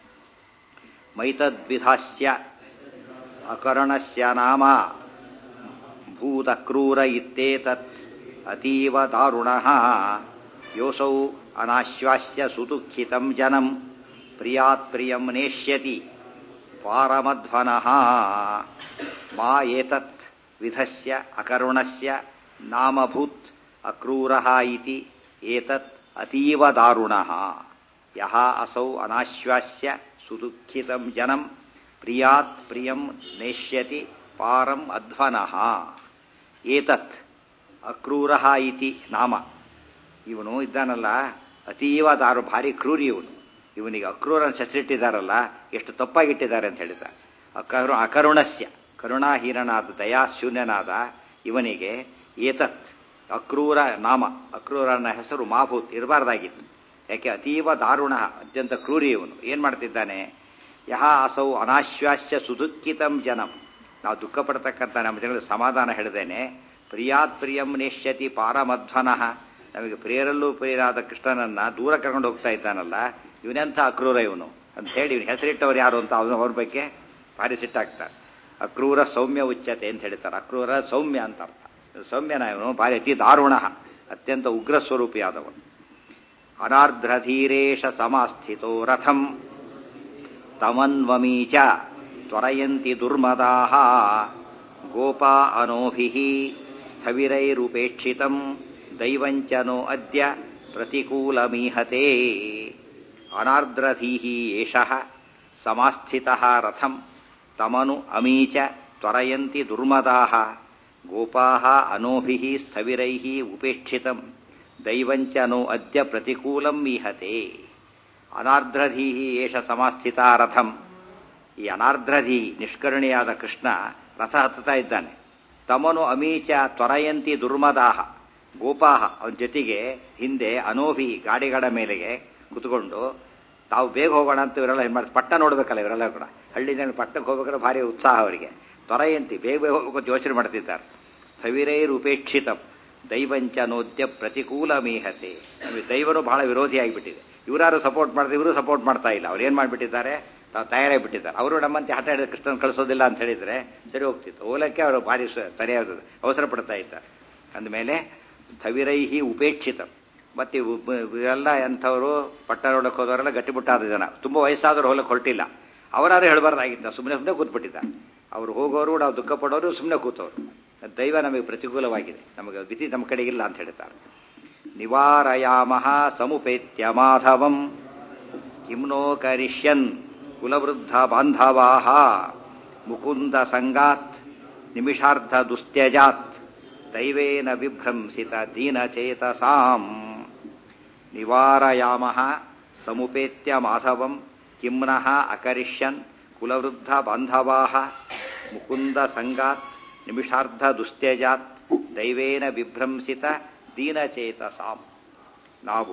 ಮೈತದ್ವಿಧಾಸ್ಯ ಅಕರ್ಣಸ್ಯ ನಾಮ ಭೂತಕ್ರೂರ ಇತ್ತೇತತ್ ಅತೀವ ದಾರುಣಃ ಯೋಸೌ ಅನಾಶ್ವಾಸ್ಯ ಸುದುಃಖಿತಂ ಜನಂ ಪ್ರಿಯಾತ್ ಪ್ರಿಯಂ ನೇಷ್ಯತಿ ಪಾರಮಧ್ವನಃ ಮಾ ಏತತ್ ವಿಧಸ್ಯ ಅಕರುಣಸ್ಯ ನಾಮಭೂತ್ ಅಕ್ರೂರಃ ಇತಿ ಏತತ್ ಅತೀವ ದಾರುಣಃ ಯಹ ಅಸೌ ಅನಾಶ್ವಾಸ್ಯ ಸುದುಃಖಿತಂ ಜನಂ ಪ್ರಿಯಾತ್ ಪ್ರಿಯಂ ನೇಷ್ಯತಿ ಪಾರಂ ಅಧ್ವನಃ ಏತತ್ ಅಕ್ರೂರಃ ಇತಿ ನಾಮ ಇವನು ಇದ್ದಾನಲ್ಲ ಅತೀವ ದಾರು ಭಾರಿ ಕ್ರೂರಿ ಇವನು ಇವನಿಗೆ ಅಕ್ರೂರನ ಹೆಸರಿಟ್ಟಿದ್ದಾರಲ್ಲ ಎಷ್ಟು ತಪ್ಪಾಗಿಟ್ಟಿದ್ದಾರೆ ಅಂತ ಹೇಳಿದ ಅಕರು ಅಕರುಣಸ್ಯ ಕರುಣಾಹೀನನಾದ ದಯಾಶೂನ್ಯನಾದ ಇವನಿಗೆ ಏತತ್ ಅಕ್ರೂರ ನಾಮ ಅಕ್ರೂರನ ಹೆಸರು ಮಾಭೂತ್ ಇರಬಾರ್ದಾಗಿತ್ತು ಯಾಕೆ ಅತೀವ ದಾರುಣ ಅತ್ಯಂತ ಕ್ರೂರಿ ಇವನು ಏನು ಮಾಡ್ತಿದ್ದಾನೆ ಯಹ ಅಸೌ ಅನಾಶ್ವಾಸ್ಯ ಸುದುಃಖಿತಂ ಜನಂ ನಾವು ದುಃಖ ಪಡ್ತಕ್ಕಂಥ ನಮ್ಮ ಜನಗಳಿಗೆ ಸಮಾಧಾನ ಹೇಳಿದೇನೆ ಪ್ರಿಯಾತ್ ಪ್ರಿಯಂ ನೇಷ್ಯತಿ ಪಾರಮಧ್ವನಃ ನಮಗೆ ಪ್ರಿಯರಲ್ಲೂ ಪ್ರಿಯರಾದ ಕೃಷ್ಣನನ್ನ ದೂರ ಕರ್ಕೊಂಡು ಹೋಗ್ತಾ ಇದ್ದಾನಲ್ಲ ಇವನೆಂಥ ಅಕ್ರೂರ ಇವನು ಅಂತ ಹೇಳಿ ಇವನು ಹೆಸರಿಟ್ಟವ್ರು ಯಾರು ಅಂತ ಅವನು ಅವ್ರ ಬಗ್ಗೆ ಭಾರಿ ಸಿಟ್ಟಾಗ್ತಾರೆ ಅಕ್ರೂರ ಸೌಮ್ಯ ಉಚ್ಚತೆ ಅಂತ ಹೇಳ್ತಾರೆ ಅಕ್ರೂರ ಸೌಮ್ಯ ಅಂತ ಅರ್ಥ ಸೌಮ್ಯನ ಇವನು ಭಾರಿ ಅತಿ ದಾರುಣ ಅತ್ಯಂತ ಉಗ್ರ ಸ್ವರೂಪಿಯಾದವನು ಅನಾರ್ಧ್ರಧೀರೇಶ ಸಮಾಸ್ಥಿತೋ ರಥಂ ತಮನ್ವಮೀ ಚ ತ್ವರಯಂತಿ ದುರ್ಮದಾಹ ಗೋಪಾ ಅನೋಭಿಃ ಸ್ಥವಿರೈರುಪೇಕ್ಷಿತಂ ದೈವಂಚನೋ ಅದ್ಯ ಪ್ರತಿಕೂಲಮೀಹತೆ ಅನಾರ್ದ್ರಧೀಃ ಏಷಃ ಸಮಾಸ್ಥಿತಃ ರಥಂ ತಮನು ಅಮೀಚ ತ್ವರಯಂತಿ ದುರ್ಮದಾಹ ಗೋಪಾಃ ಅನೋಭಿಃ ಸ್ಥವಿರೈಃ ಉಪೇಕ್ಷಿತಂ ದೈವಂಚನೋ ಅದ್ಯ ಪ್ರತಿಕೂಲಂ ಮೀಹತೆ ಅನಾರ್ಧ್ರಧೀ ಏಷ ಸಮಾಸ್ಥಿತ ರಥಂ ಈ ಅನಾರ್ಧ್ರಧೀ ನಿಷ್ಕರುಣಿಯಾದ ಕೃಷ್ಣ ರಥ ಹತ್ತುತ್ತಾ ಇದ್ದಾನೆ ತಮನು ಅಮೀಚ ತ್ವರಯಂತಿ ದುರ್ಮದಾಹ ಗೋಪಾಹ ಅವನ ಜೊತೆಗೆ ಹಿಂದೆ ಅನೋಭಿ ಗಾಡಿಗಳ ಮೇಲೆಗೆ ಕುತ್ಕೊಂಡು ತಾವು ಬೇಗ ಹೋಗೋಣ ಅಂತ ಇವರೆಲ್ಲ ಏನು ಮಾಡ್ತಾರೆ ಪಟ್ಟ ನೋಡ್ಬೇಕಲ್ಲ ಇವರೆಲ್ಲ ಕೂಡ ಹಳ್ಳಿ ಜನ ಪಟ್ಟಕ್ಕೆ ಹೋಗ್ಬೇಕಾದ್ರೆ ಭಾರಿ ಉತ್ಸಾಹ ಅವರಿಗೆ ತ್ವರಯಂತಿ ಬೇಗ ಬೇಗ ಹೋಗ್ಬೇಕು ಅಂತ ಯೋಚನೆ ಮಾಡ್ತಿದ್ದಾರೆ ಸ್ಥವಿರೈರುಪೇಕ್ಷಿತಂ ದೈವಂಚ ನೋದ್ಯ ಪ್ರತಿಕೂಲ ಮೀಹತೆ ನಮಗೆ ದೈವನು ಬಹಳ ವಿರೋಧಿಯಾಗಿಬಿಟ್ಟಿದೆ ಇವರಾರು ಸಪೋರ್ಟ್ ಮಾಡಿದ್ರೆ ಇವರು ಸಪೋರ್ಟ್ ಮಾಡ್ತಾ ಇಲ್ಲ ಅವ್ರು ಏನು ಮಾಡಿಬಿಟ್ಟಿದ್ದಾರೆ ತಾವು ತಯಾರಾಗಿಬಿಟ್ಟಿದ್ದಾರೆ ಅವರು ನಮ್ಮಂತೆ ಹಠ ಹಿಡಿದು ಕೃಷ್ಣನ್ ಕಳಿಸೋದಿಲ್ಲ ಅಂತ ಹೇಳಿದ್ರೆ ಸರಿ ಹೋಗ್ತಿತ್ತು ಹೋಲಕ್ಕೆ ಅವರು ಭಾರಿ ತರೆಯೋದು ಅವಸರ ಪಡ್ತಾ ಇದ್ದಾರೆ ಅಂದಮೇಲೆ ಸ್ಥವಿರೈಹಿ ಉಪೇಕ್ಷಿತ ಮತ್ತೆ ಇವೆಲ್ಲ ಎಂಥವರು ಪಟ್ಟಣಕ್ಕೆ ಹೋದವರೆಲ್ಲ ಗಟ್ಟಿಮುಟ್ಟಾದ ಜನ ತುಂಬ ವಯಸ್ಸಾದವರು ಹೋಲಕ್ಕೆ ಹೊರಟಿಲ್ಲ ಅವರಾರು ಹೇಳಬಾರ್ದಾಗಿತ್ತ ಸುಮ್ಮನೆ ಸುಮ್ಮನೆ ಕೂತ್ಬಿಟ್ಟಿದ್ದ ಅವ್ರು ಹೋಗೋರು ನಾವು ದುಃಖ ಪಡೋರು ಸುಮ್ಮನೆ ಕೂತವರು ದೈವ ನಮಗೆ ಪ್ರತಿಕೂಲವಾಗಿದೆ ನಮಗೆ ವಿಧಿ ನಮ್ಮ ಕಡೆ ಇಲ್ಲ ಅಂತ ಹೇಳ್ತಾರೆ ನಿವಾರಯಾಮಃ ಸಮುಪೇತ್ಯ ಮಾಧವಂ ಕಿಮ್ನೋ ಕರಿಷ್ಯನ್ ಕುಲವೃದ್ಧ ಬಾಂಧವಾಹ ಮುಕುಂದ ಸಂಗಾತ್ ನಿಮಿಷಾರ್ಧ ದುಸ್ತ್ಯಜಾತ್ ದೈವೇನ ವಿಭ್ರಂಸಿತ ದೀನಚೇತಸಾಂ ನಿವಾರಯಾಮಃ ಸಮುಪೇತ್ಯ ಮಾಧವಂ ಕಿಮ್ನಃ ಅಕರಿಷ್ಯನ್ ಕುಲವೃದ್ಧ ಬಾಂಧವಾಹ ಮುಕುಂದ ಸಂಗಾತ್ ನಿಮಿಷಾರ್ಧ ದುಸ್ತ್ಯಜಾತ್ ದೈವೇನ ವಿಭ್ರಂಸಿತ ದೀನಚೇತಸಾಂ ನಾವು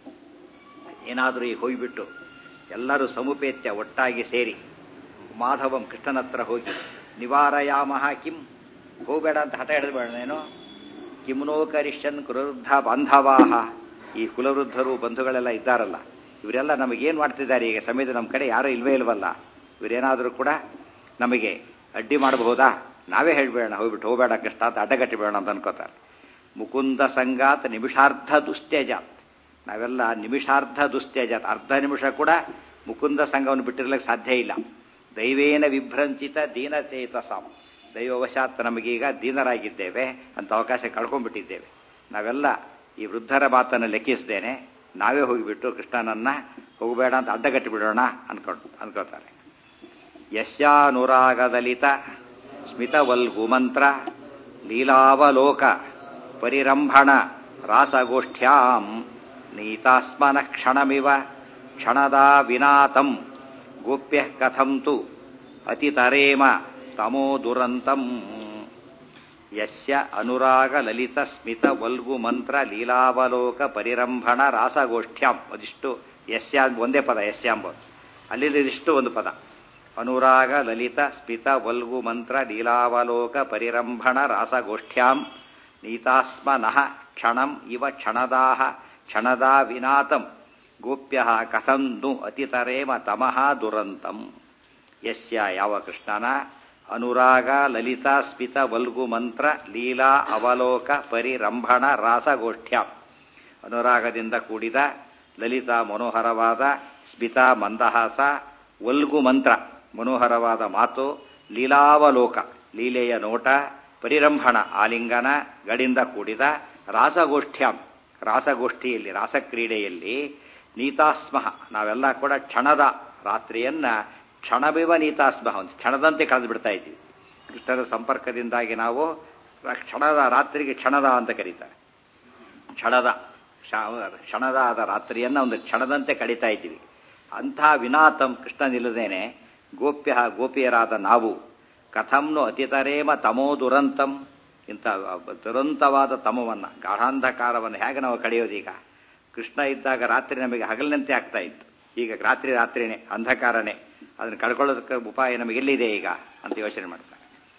ಏನಾದರೂ ಈಗ ಹೋಗಿಬಿಟ್ಟು ಎಲ್ಲರೂ ಸಮುಪೇತ್ಯ ಒಟ್ಟಾಗಿ ಸೇರಿ ಮಾಧವಂ ಕೃಷ್ಣನ ಹತ್ರ ಹೋಗಿ ನಿವಾರಯಾಮಃ ಕಿಂ ಹೋಗಬೇಡ ಅಂತ ಹಠ ಹಿಡಿದ್ಬೇಡನೇನು ಕಿಮ್ನೋ ಕರಿಷ್ಯನ್ ಕುಲವೃದ್ಧ ಬಾಂಧವಾಹ ಈ ಕುಲವೃದ್ಧರು ಬಂಧುಗಳೆಲ್ಲ ಇದ್ದಾರಲ್ಲ ಇವರೆಲ್ಲ ನಮಗೇನು ಮಾಡ್ತಿದ್ದಾರೆ ಈಗ ಸಮಯದ ನಮ್ಮ ಕಡೆ ಯಾರೂ ಇಲ್ವೇ ಇಲ್ವಲ್ಲ ಇವರೇನಾದರೂ ಕೂಡ ನಮಗೆ ಅಡ್ಡಿ ಮಾಡಬಹುದಾ ನಾವೇ ಹೇಳ್ಬೇಡ ಹೋಗ್ಬಿಟ್ಟು ಹೋಗಬೇಡ ಕೃಷ್ಣ ಅಂತ ಅಡ್ಡಗಟ್ಟಿಬೇಡ ಅಂತ ಅನ್ಕೋತಾರೆ ಮುಕುಂದ ಸಂಗಾತ್ ನಿಮಿಷಾರ್ಧ ದುಸ್ತ್ಯಜಾತ್ ನಾವೆಲ್ಲ ನಿಮಿಷಾರ್ಧ ದುಸ್ತ್ಯಜಾತ್ ಅರ್ಧ ನಿಮಿಷ ಕೂಡ ಮುಕುಂದ ಸಂಘವನ್ನು ಬಿಟ್ಟಿರ್ಲಿಕ್ಕೆ ಸಾಧ್ಯ ಇಲ್ಲ ದೈವೇನ ವಿಭ್ರಂಚಿತ ದೀನಚೇತಸಾಂ ದೈವವಶಾತ್ ನಮಗೀಗ ದೀನರಾಗಿದ್ದೇವೆ ಅಂತ ಅವಕಾಶ ಕಳ್ಕೊಂಡ್ಬಿಟ್ಟಿದ್ದೇವೆ ನಾವೆಲ್ಲ ಈ ವೃದ್ಧರ ಮಾತನ್ನು ಲೆಕ್ಕಿಸದೇನೆ ನಾವೇ ಹೋಗಿಬಿಟ್ಟು ಕೃಷ್ಣನನ್ನ ಹೋಗಬೇಡ ಅಂತ ಅಡ್ಡಗಟ್ಟಿ ಬಿಡೋಣ ಅನ್ಕೊಂಡು ಅನ್ಕೋತಾರೆ ಯಶ್ಯಾನುರಾಗದಲಿತ ಸ್ಮಿತವಲ್ಗುಮಂತ್ರ ಲೀಲಾವಲೋಕ ಪರಿರಂಭಣ ರಾಸಗೋಷ್ಠ್ಯಾಂ ನೀತಾಸ್ಮನ ಕ್ಷಣಮಿವ ಕ್ಷಣದಾ ವಿನಾತಂ ಗೋಪ್ಯ ಕಥಂ ತು ಅತಿತರೇಮ ತಮೋ ದುರಂತಂ ಯಸ್ಯ ಅನುರಾಗ ಲಲಿತ ಸ್ಮಿತ ವಲ್ಗು ಮಂತ್ರ ಲೀಲಾವಲೋಕ ಪರಿರಂಭಣ ರಾಸಗೋಷ್ಠ್ಯಾಂ ಅದಿಷ್ಟು ಯಸ್ಯ ಒಂದೇ ಪದ ಯಸ್ಯ ಎಂಬುದು ಅಲ್ಲಿ ಇದಿಷ್ಟು ಒಂದು ಪದ ಅನುರಾಗ ಲಲಿತ ಸ್ಮಿತ ವಲ್ಗು ಮಂತ್ರ ಲೀಲಾವಲೋಕ ಪರಿರಂಭಣ ರಾಸಗೋಷ್ಠ್ಯಾಂ ನೀತಾಸ್ಮ ನಃ ಕ್ಷಣಂ ಇವ ಕ್ಷಣದಾಹ ಕ್ಷಣದಾ ವಿನಾತಂ ಗೋಪ್ಯ ಕಥಂ ನು ಅತಿತರೇಮ ತಮಃ ದುರಂತಂ ಯಸ್ಯ ಯಾವ ಕೃಷ್ಣನ ಅನುರಾಗ ಲಲಿತಾ ಸ್ಮಿತ ವಲ್ಗು ಮಂತ್ರ ಲೀಲಾ ಅವಲೋಕ ಪರಿರಂಭಣ ರಾಸಗೋಷ್ಠ್ಯಾಂ ಅನುರಾಗದಿಂದ ಕೂಡಿದ ಲಲಿತಾ ಮನೋಹರವಾದ ಸ್ಮಿತ ಮಂದಹಾಸ ವಲ್ಗು ಮಂತ್ರ ಮನೋಹರವಾದ ಮಾತು ಲೀಲಾವಲೋಕ ಲೀಲೆಯ ನೋಟ ಪರಿರಂಭಣ ಆಲಿಂಗನ ಗಡಿಂದ ಕೂಡಿದ ರಾಸಗೋಷ್ಠ್ಯಾಂ ರಾಸಗೋಷ್ಠಿಯಲ್ಲಿ ರಾಸಕ್ರೀಡೆಯಲ್ಲಿ ನೀತಾಸ್ಮಃ ನಾವೆಲ್ಲ ಕೂಡ ಕ್ಷಣದ ರಾತ್ರಿಯನ್ನ ಕ್ಷಣವಿವ ನೀತಾಸ್ಮಃ ಒಂದು ಕ್ಷಣದಂತೆ ಕಳೆದು ಬಿಡ್ತಾ ಇದ್ದೀವಿ ಕೃಷ್ಣನ ಸಂಪರ್ಕದಿಂದಾಗಿ ನಾವು ಕ್ಷಣದ ರಾತ್ರಿಗೆ ಕ್ಷಣದ ಅಂತ ಕರೀತಾರೆ ಕ್ಷಣದ ಕ್ಷಣದ ಆದ ರಾತ್ರಿಯನ್ನ ಒಂದು ಕ್ಷಣದಂತೆ ಕಳೀತಾ ಇದ್ದೀವಿ ಅಂಥ ವಿನಾತಂ ಕೃಷ್ಣನಿಲ್ಲದೇನೆ ಗೋಪ್ಯ ಗೋಪಿಯರಾದ ನಾವು ಕಥಂನು ಅತಿತರೇಮ ತಮೋ ದುರಂತಂ ಇಂಥ ದುರಂತವಾದ ತಮವನ್ನು ಗಾಢಾಂಧಕಾರವನ್ನು ಹೇಗೆ ನಾವು ಕಳೆಯೋದೀಗ ಕೃಷ್ಣ ಇದ್ದಾಗ ರಾತ್ರಿ ನಮಗೆ ಹಗಲಿನಂತೆ ಆಗ್ತಾ ಇತ್ತು ಈಗ ರಾತ್ರಿ ರಾತ್ರಿನೇ ಅಂಧಕಾರನೇ ಅದನ್ನು ಕಳ್ಕೊಳ್ಳೋದಕ್ಕೆ ಉಪಾಯ ನಮಗೆ ಎಲ್ಲಿದೆ ಈಗ ಅಂತ ಯೋಚನೆ ಮಾಡ್ತಾರೆ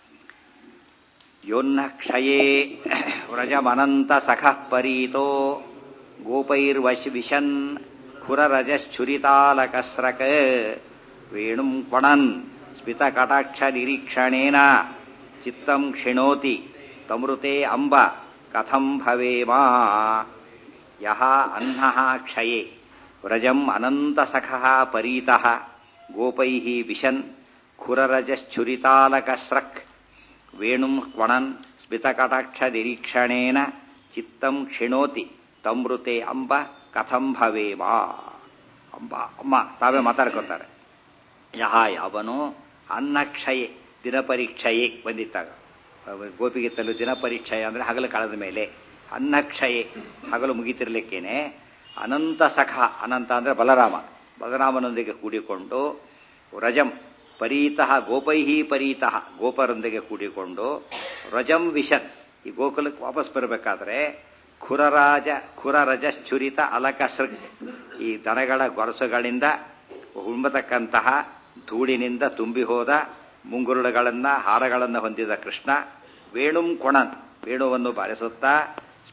ಯೋನ್ನ ಕ್ಷಯೇ ವ್ರಜಮನಂತ ಸಖಃ ಪರೀತೋ ಗೋಪೈರ್ವಶ್ ವಿಶನ್ ಖುರರಜಶ್ಚುರಿತಾಲಕಸ್ರಕ ವೇಣುಂ ಕೊಣನ್ ಸ್ಮಿತಕಟಾಕ್ಷ ನಿರೀಕ್ಷಣೇನ ಚಿತ್ತಂ ಕ್ಷಿಣೋತಿ ತಮೃತೆ ಅಂಬ ಕಥಂ ಭವೇಮಾ ಯಹ ಅಹ್ನಃ ಕ್ಷಯೇ ವ್ರಜಂ ಅನಂತಸಖಃ ಪರೀತಃ ಗೋಪೈಃ ವಿಶನ್ ಖುರರಜಶ್ಚುರಿತಾಲಕಸ್ರಕ್ ವೇಣುಂ ಕ್ವಣನ್ ಸ್ಮಿತಕಟಾಕ್ಷ ನಿರೀಕ್ಷಣೇನ ಚಿತ್ತಂ ಕ್ಷಿಣೋತಿ ತಮೃತೆ ಅಂಬ ಕಥಂ ಭವೇಮಾ ಅಂಬ ಅಮ್ಮ ತಾವೇ ಮಾತಾಡ್ಕೊತಾರೆ ಯಹ ಯಾವನು ಅನ್ನಕ್ಷಯೆ ದಿನಪರೀಕ್ಷಯೆ ಬಂದಿತ್ತಾಗ ಗೋಪಿಗಿತ್ತಲು ದಿನಪರೀಕ್ಷೆ ಅಂದರೆ ಹಗಲು ಕಳೆದ ಮೇಲೆ ಅನ್ನಕ್ಷಯೆ ಹಗಲು ಮುಗಿತಿರ್ಲಿಕ್ಕೇನೆ ಅನಂತ ಸಖ ಅನಂತ ಅಂದರೆ ಬಲರಾಮ ಬಲರಾಮನೊಂದಿಗೆ ಕೂಡಿಕೊಂಡು ರಜಂ ಪರೀತಃ ಗೋಪೈಹಿ ಪರೀತಃ ಗೋಪರೊಂದಿಗೆ ಕೂಡಿಕೊಂಡು ರಜಂ ವಿಶನ್ ಈ ಗೋಕುಲಕ್ಕೆ ವಾಪಸ್ ಬರಬೇಕಾದ್ರೆ ಖುರರಾಜ ಖುರರಜಶ್ಚುರಿತ ಅಲಕಸೃಗ್ ಈ ದನಗಳ ಗೊರಸುಗಳಿಂದ ಉಂಬತಕ್ಕಂತಹ ಧೂಳಿನಿಂದ ತುಂಬಿ ಹೋದ ಮುಂಗುರುಳುಗಳನ್ನ ಹಾರಗಳನ್ನು ಹೊಂದಿದ ಕೃಷ್ಣ ವೇಣುಂ ಕೊಣನ್ ವೇಣುವನ್ನು ಬಾರಿಸುತ್ತಾ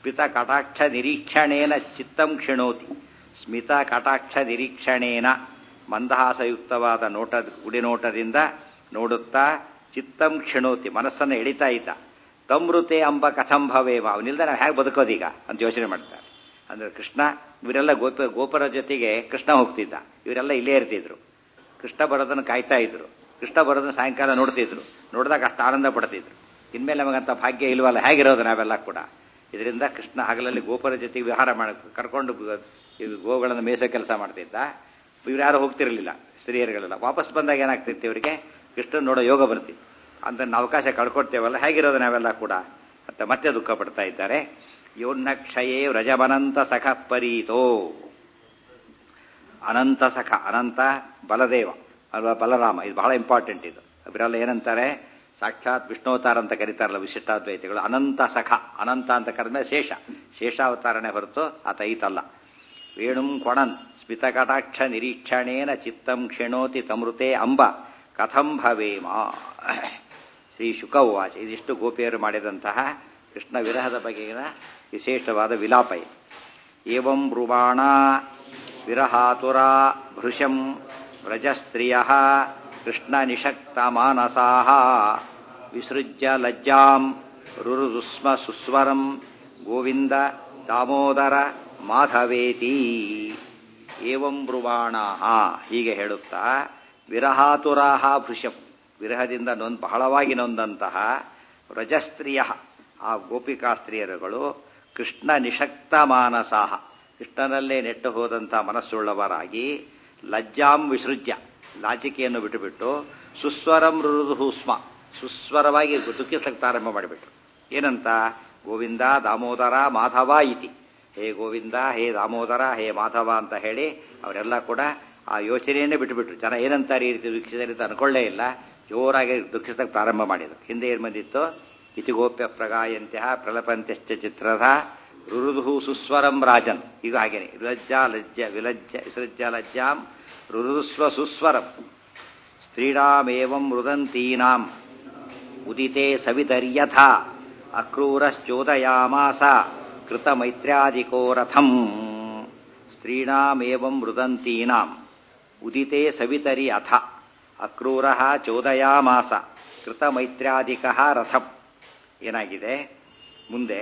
ಸ್ಮಿತ ಕಟಾಕ್ಷ ನಿರೀಕ್ಷಣೇನ ಚಿತ್ತಂ ಕ್ಷಿಣೋತಿ ಸ್ಮಿತ ಕಟಾಕ್ಷ ನಿರೀಕ್ಷಣೇನ ಮಂದಹಾಸಯುಕ್ತವಾದ ನೋಟ ಗುಡಿನೋಟದಿಂದ ನೋಡುತ್ತಾ ಚಿತ್ತಂ ಕ್ಷಿಣೋತಿ ಮನಸ್ಸನ್ನು ಎಳಿತಾ ಇದ್ದ ತಮೃತೆ ಅಂಬ ಕಥಂ ಭವೇವ ಅವನಿಲ್ದ ನಾವು ಹೇಗೆ ಬದುಕೋದೀಗ ಅಂತ ಯೋಚನೆ ಮಾಡ್ತಾರೆ ಅಂದ್ರೆ ಕೃಷ್ಣ ಇವರೆಲ್ಲ ಗೋಪ ಗೋಪರ ಜೊತೆಗೆ ಕೃಷ್ಣ ಹೋಗ್ತಿದ್ದ ಇವರೆಲ್ಲ ಇಲ್ಲೇ ಇರ್ತಿದ್ರು ಕೃಷ್ಣ ಬರೋದನ್ನು ಕಾಯ್ತಾ ಇದ್ರು ಕೃಷ್ಣ ಬರೋದನ್ನ ಸಾಯಂಕಾಲ ನೋಡ್ತಿದ್ರು ನೋಡಿದಾಗ ಅಷ್ಟು ಆನಂದ ಪಡ್ತಿದ್ರು ಇನ್ಮೇಲೆ ನಮಗಂತ ಭಾಗ್ಯ ಇಲ್ವಲ್ಲ ಹೇಗಿರೋದು ನಾವೆಲ್ಲ ಕೂಡ ಇದರಿಂದ ಕೃಷ್ಣ ಹಗಲಲ್ಲಿ ಗೋಪರ ಜೊತೆಗೆ ವಿಹಾರ ಮಾಡ ಕರ್ಕೊಂಡು ಇದು ಗೋಗಳನ್ನು ಮೇಯಿಸೋ ಕೆಲಸ ಮಾಡ್ತಿದ್ದ ಇವ್ರು ಯಾರು ಹೋಗ್ತಿರಲಿಲ್ಲ ಸ್ತ್ರೀಯರುಗಳೆಲ್ಲ ವಾಪಸ್ ಬಂದಾಗ ಏನಾಗ್ತಿತ್ತು ಇವರಿಗೆ ಕೃಷ್ಣ ನೋಡೋ ಯೋಗ ಬರ್ತಿತ್ತು ಅಂತ ಅವಕಾಶ ಕಳ್ಕೊಡ್ತೇವಲ್ಲ ಹೇಗಿರೋದು ನಾವೆಲ್ಲ ಕೂಡ ಅಂತ ಮತ್ತೆ ದುಃಖ ಪಡ್ತಾ ಇದ್ದಾರೆ ಯೋನ್ನ ಕ್ಷಯೇ ವ್ರಜಮನಂತ ಸಖ ಪರೀತೋ ಅನಂತ ಸಖ ಅನಂತ ಬಲದೇವ ಅಲ್ವಾ ಬಲರಾಮ ಇದು ಬಹಳ ಇಂಪಾರ್ಟೆಂಟ್ ಇದು ಅವರೆಲ್ಲ ಏನಂತಾರೆ ಸಾಕ್ಷಾತ್ ವಿಷ್ಣುವತಾರ ಅಂತ ಕರೀತಾರಲ್ಲ ವಿಶಿಷ್ಟಾದ್ವೈತಿಗಳು ಅನಂತ ಸಖ ಅನಂತ ಅಂತ ಕರೆದ್ಮೇಲೆ ಶೇಷ ಶೇಷಾವತಾರನೇ ಹೊರತು ಆತ ಈತಲ್ಲ ವೇಣುಂ ಕೊಣನ್ ಸ್ಮಿತಕಟಾಕ್ಷ ನಿರೀಕ್ಷಣೇನ ಚಿತ್ತಂ ಕ್ಷಿಣೋತಿ ತಮೃತೆ ಅಂಬ ಕಥಂ ಭವೇಮ ಶ್ರೀ ಶುಕ ಉವಾಚ ಇದಿಷ್ಟು ಗೋಪಿಯರು ಮಾಡಿದಂತಹ ಕೃಷ್ಣ ವಿರಹದ ಬಗೆಗಿನ ವಿಶೇಷವಾದ ವಿಲಾಪ ಇದು ಏವಂ ಬ್ರುವಾಣ ವಿರಹಾತುರ ಭೃಶಂ ವ್ರಜಸ್ತ್ರಿಯ ಕೃಷ್ಣ ನಿಷಕ್ತ ಮಾನಸಾ ವಿಸೃಜ್ಯ ಲಜ್ಜಾಂ ರುರುದುಸ್ಮ ಸುಸ್ವರಂ ಗೋವಿಂದ ದಾಮೋದರ ಮಾಧವೇತಿ ಏವಂ ಬ್ರುವಾಣ ಹೀಗೆ ಹೇಳುತ್ತಾ ವಿರಹಾತುರಾಹ ಭೃಶಂ ವಿರಹದಿಂದ ನೊಂದ್ ಬಹಳವಾಗಿ ನೊಂದಂತಹ ವ್ರಜಸ್ತ್ರೀಯ ಆ ಗೋಪಿಕಾ ಸ್ತ್ರೀಯರುಗಳು ಕೃಷ್ಣ ನಿಷಕ್ತ ಮಾನಸಾಹ ಕೃಷ್ಣನಲ್ಲೇ ನೆಟ್ಟು ಹೋದಂಥ ಮನಸ್ಸುಳ್ಳವರಾಗಿ ಲಜ್ಜಾಂ ವಿಸೃಜ್ಯ ಲಾಚಿಕೆಯನ್ನು ಬಿಟ್ಟುಬಿಟ್ಟು ಸುಸ್ವರಂ ರುರುದುಸ್ಮ ಸುಸ್ವರವಾಗಿ ದುಃಖಿಸ್ಲಿಕ್ಕೆ ಪ್ರಾರಂಭ ಮಾಡಿಬಿಟ್ರು ಏನಂತ ಗೋವಿಂದ ದಾಮೋದರ ಮಾಧವ ಇತಿ ಹೇ ಗೋವಿಂದ ಹೇ ದಾಮೋದರ ಹೇ ಮಾಧವ ಅಂತ ಹೇಳಿ ಅವರೆಲ್ಲ ಕೂಡ ಆ ಯೋಚನೆಯನ್ನೇ ಬಿಟ್ಟುಬಿಟ್ರು ಜನ ಏನಂತಾರೆ ಈ ರೀತಿ ದುಃಖಿಸಿದರೆ ಅಂತ ಅನ್ಕೊಳ್ಳೇ ಇಲ್ಲ ಜೋರಾಗಿ ದುಃಖಿಸಕ್ಕೆ ಪ್ರಾರಂಭ ಮಾಡಿದರು ಹಿಂದೆ ಏನು ಬಂದಿತ್ತು ಇತಿಗೋಪ್ಯ ಪ್ರಗಾಯಂತ್ಯ ಪ್ರಲಪಂತ್ಯಶ್ಚ ಚಿತ್ರದ ರುರುದು ಸುಸ್ವರಂ ರಾಜನ್ ಈಗ ಹಾಗೇನೆ ವಿಲಜ್ಜ ಲಜ್ಜ ವಿಲಜ್ಜ ವಿಸೃಜ್ಜ ಲಜ್ಜಾಂ ರುರುಸ್ವ ಸುಸ್ವರಂ ಸ್ತ್ರೀಣಾಮೇವಂ ರುದಂತೀನಾಂ ಉದಿತೆ ಸವಿತರ್ಯಥ ಅಕ್ರೂರಶ್ಚೋದಯಾಮಾಸ ಕೃತ ಮೈತ್ರ್ಯಾದಿಕೋ ರಥಂ ಸ್ತ್ರೀಣಾಮೇವಂ ರುದಂತೀನಾಂ ಉದಿತೆ ಸವಿತರಿ ಅಥ ಅಕ್ರೂರ ಚೋದಯಾಮಾಸ ಕೃತ ಮೈತ್ರ್ಯಾದಿಕ ರಥಂ ಏನಾಗಿದೆ ಮುಂದೆ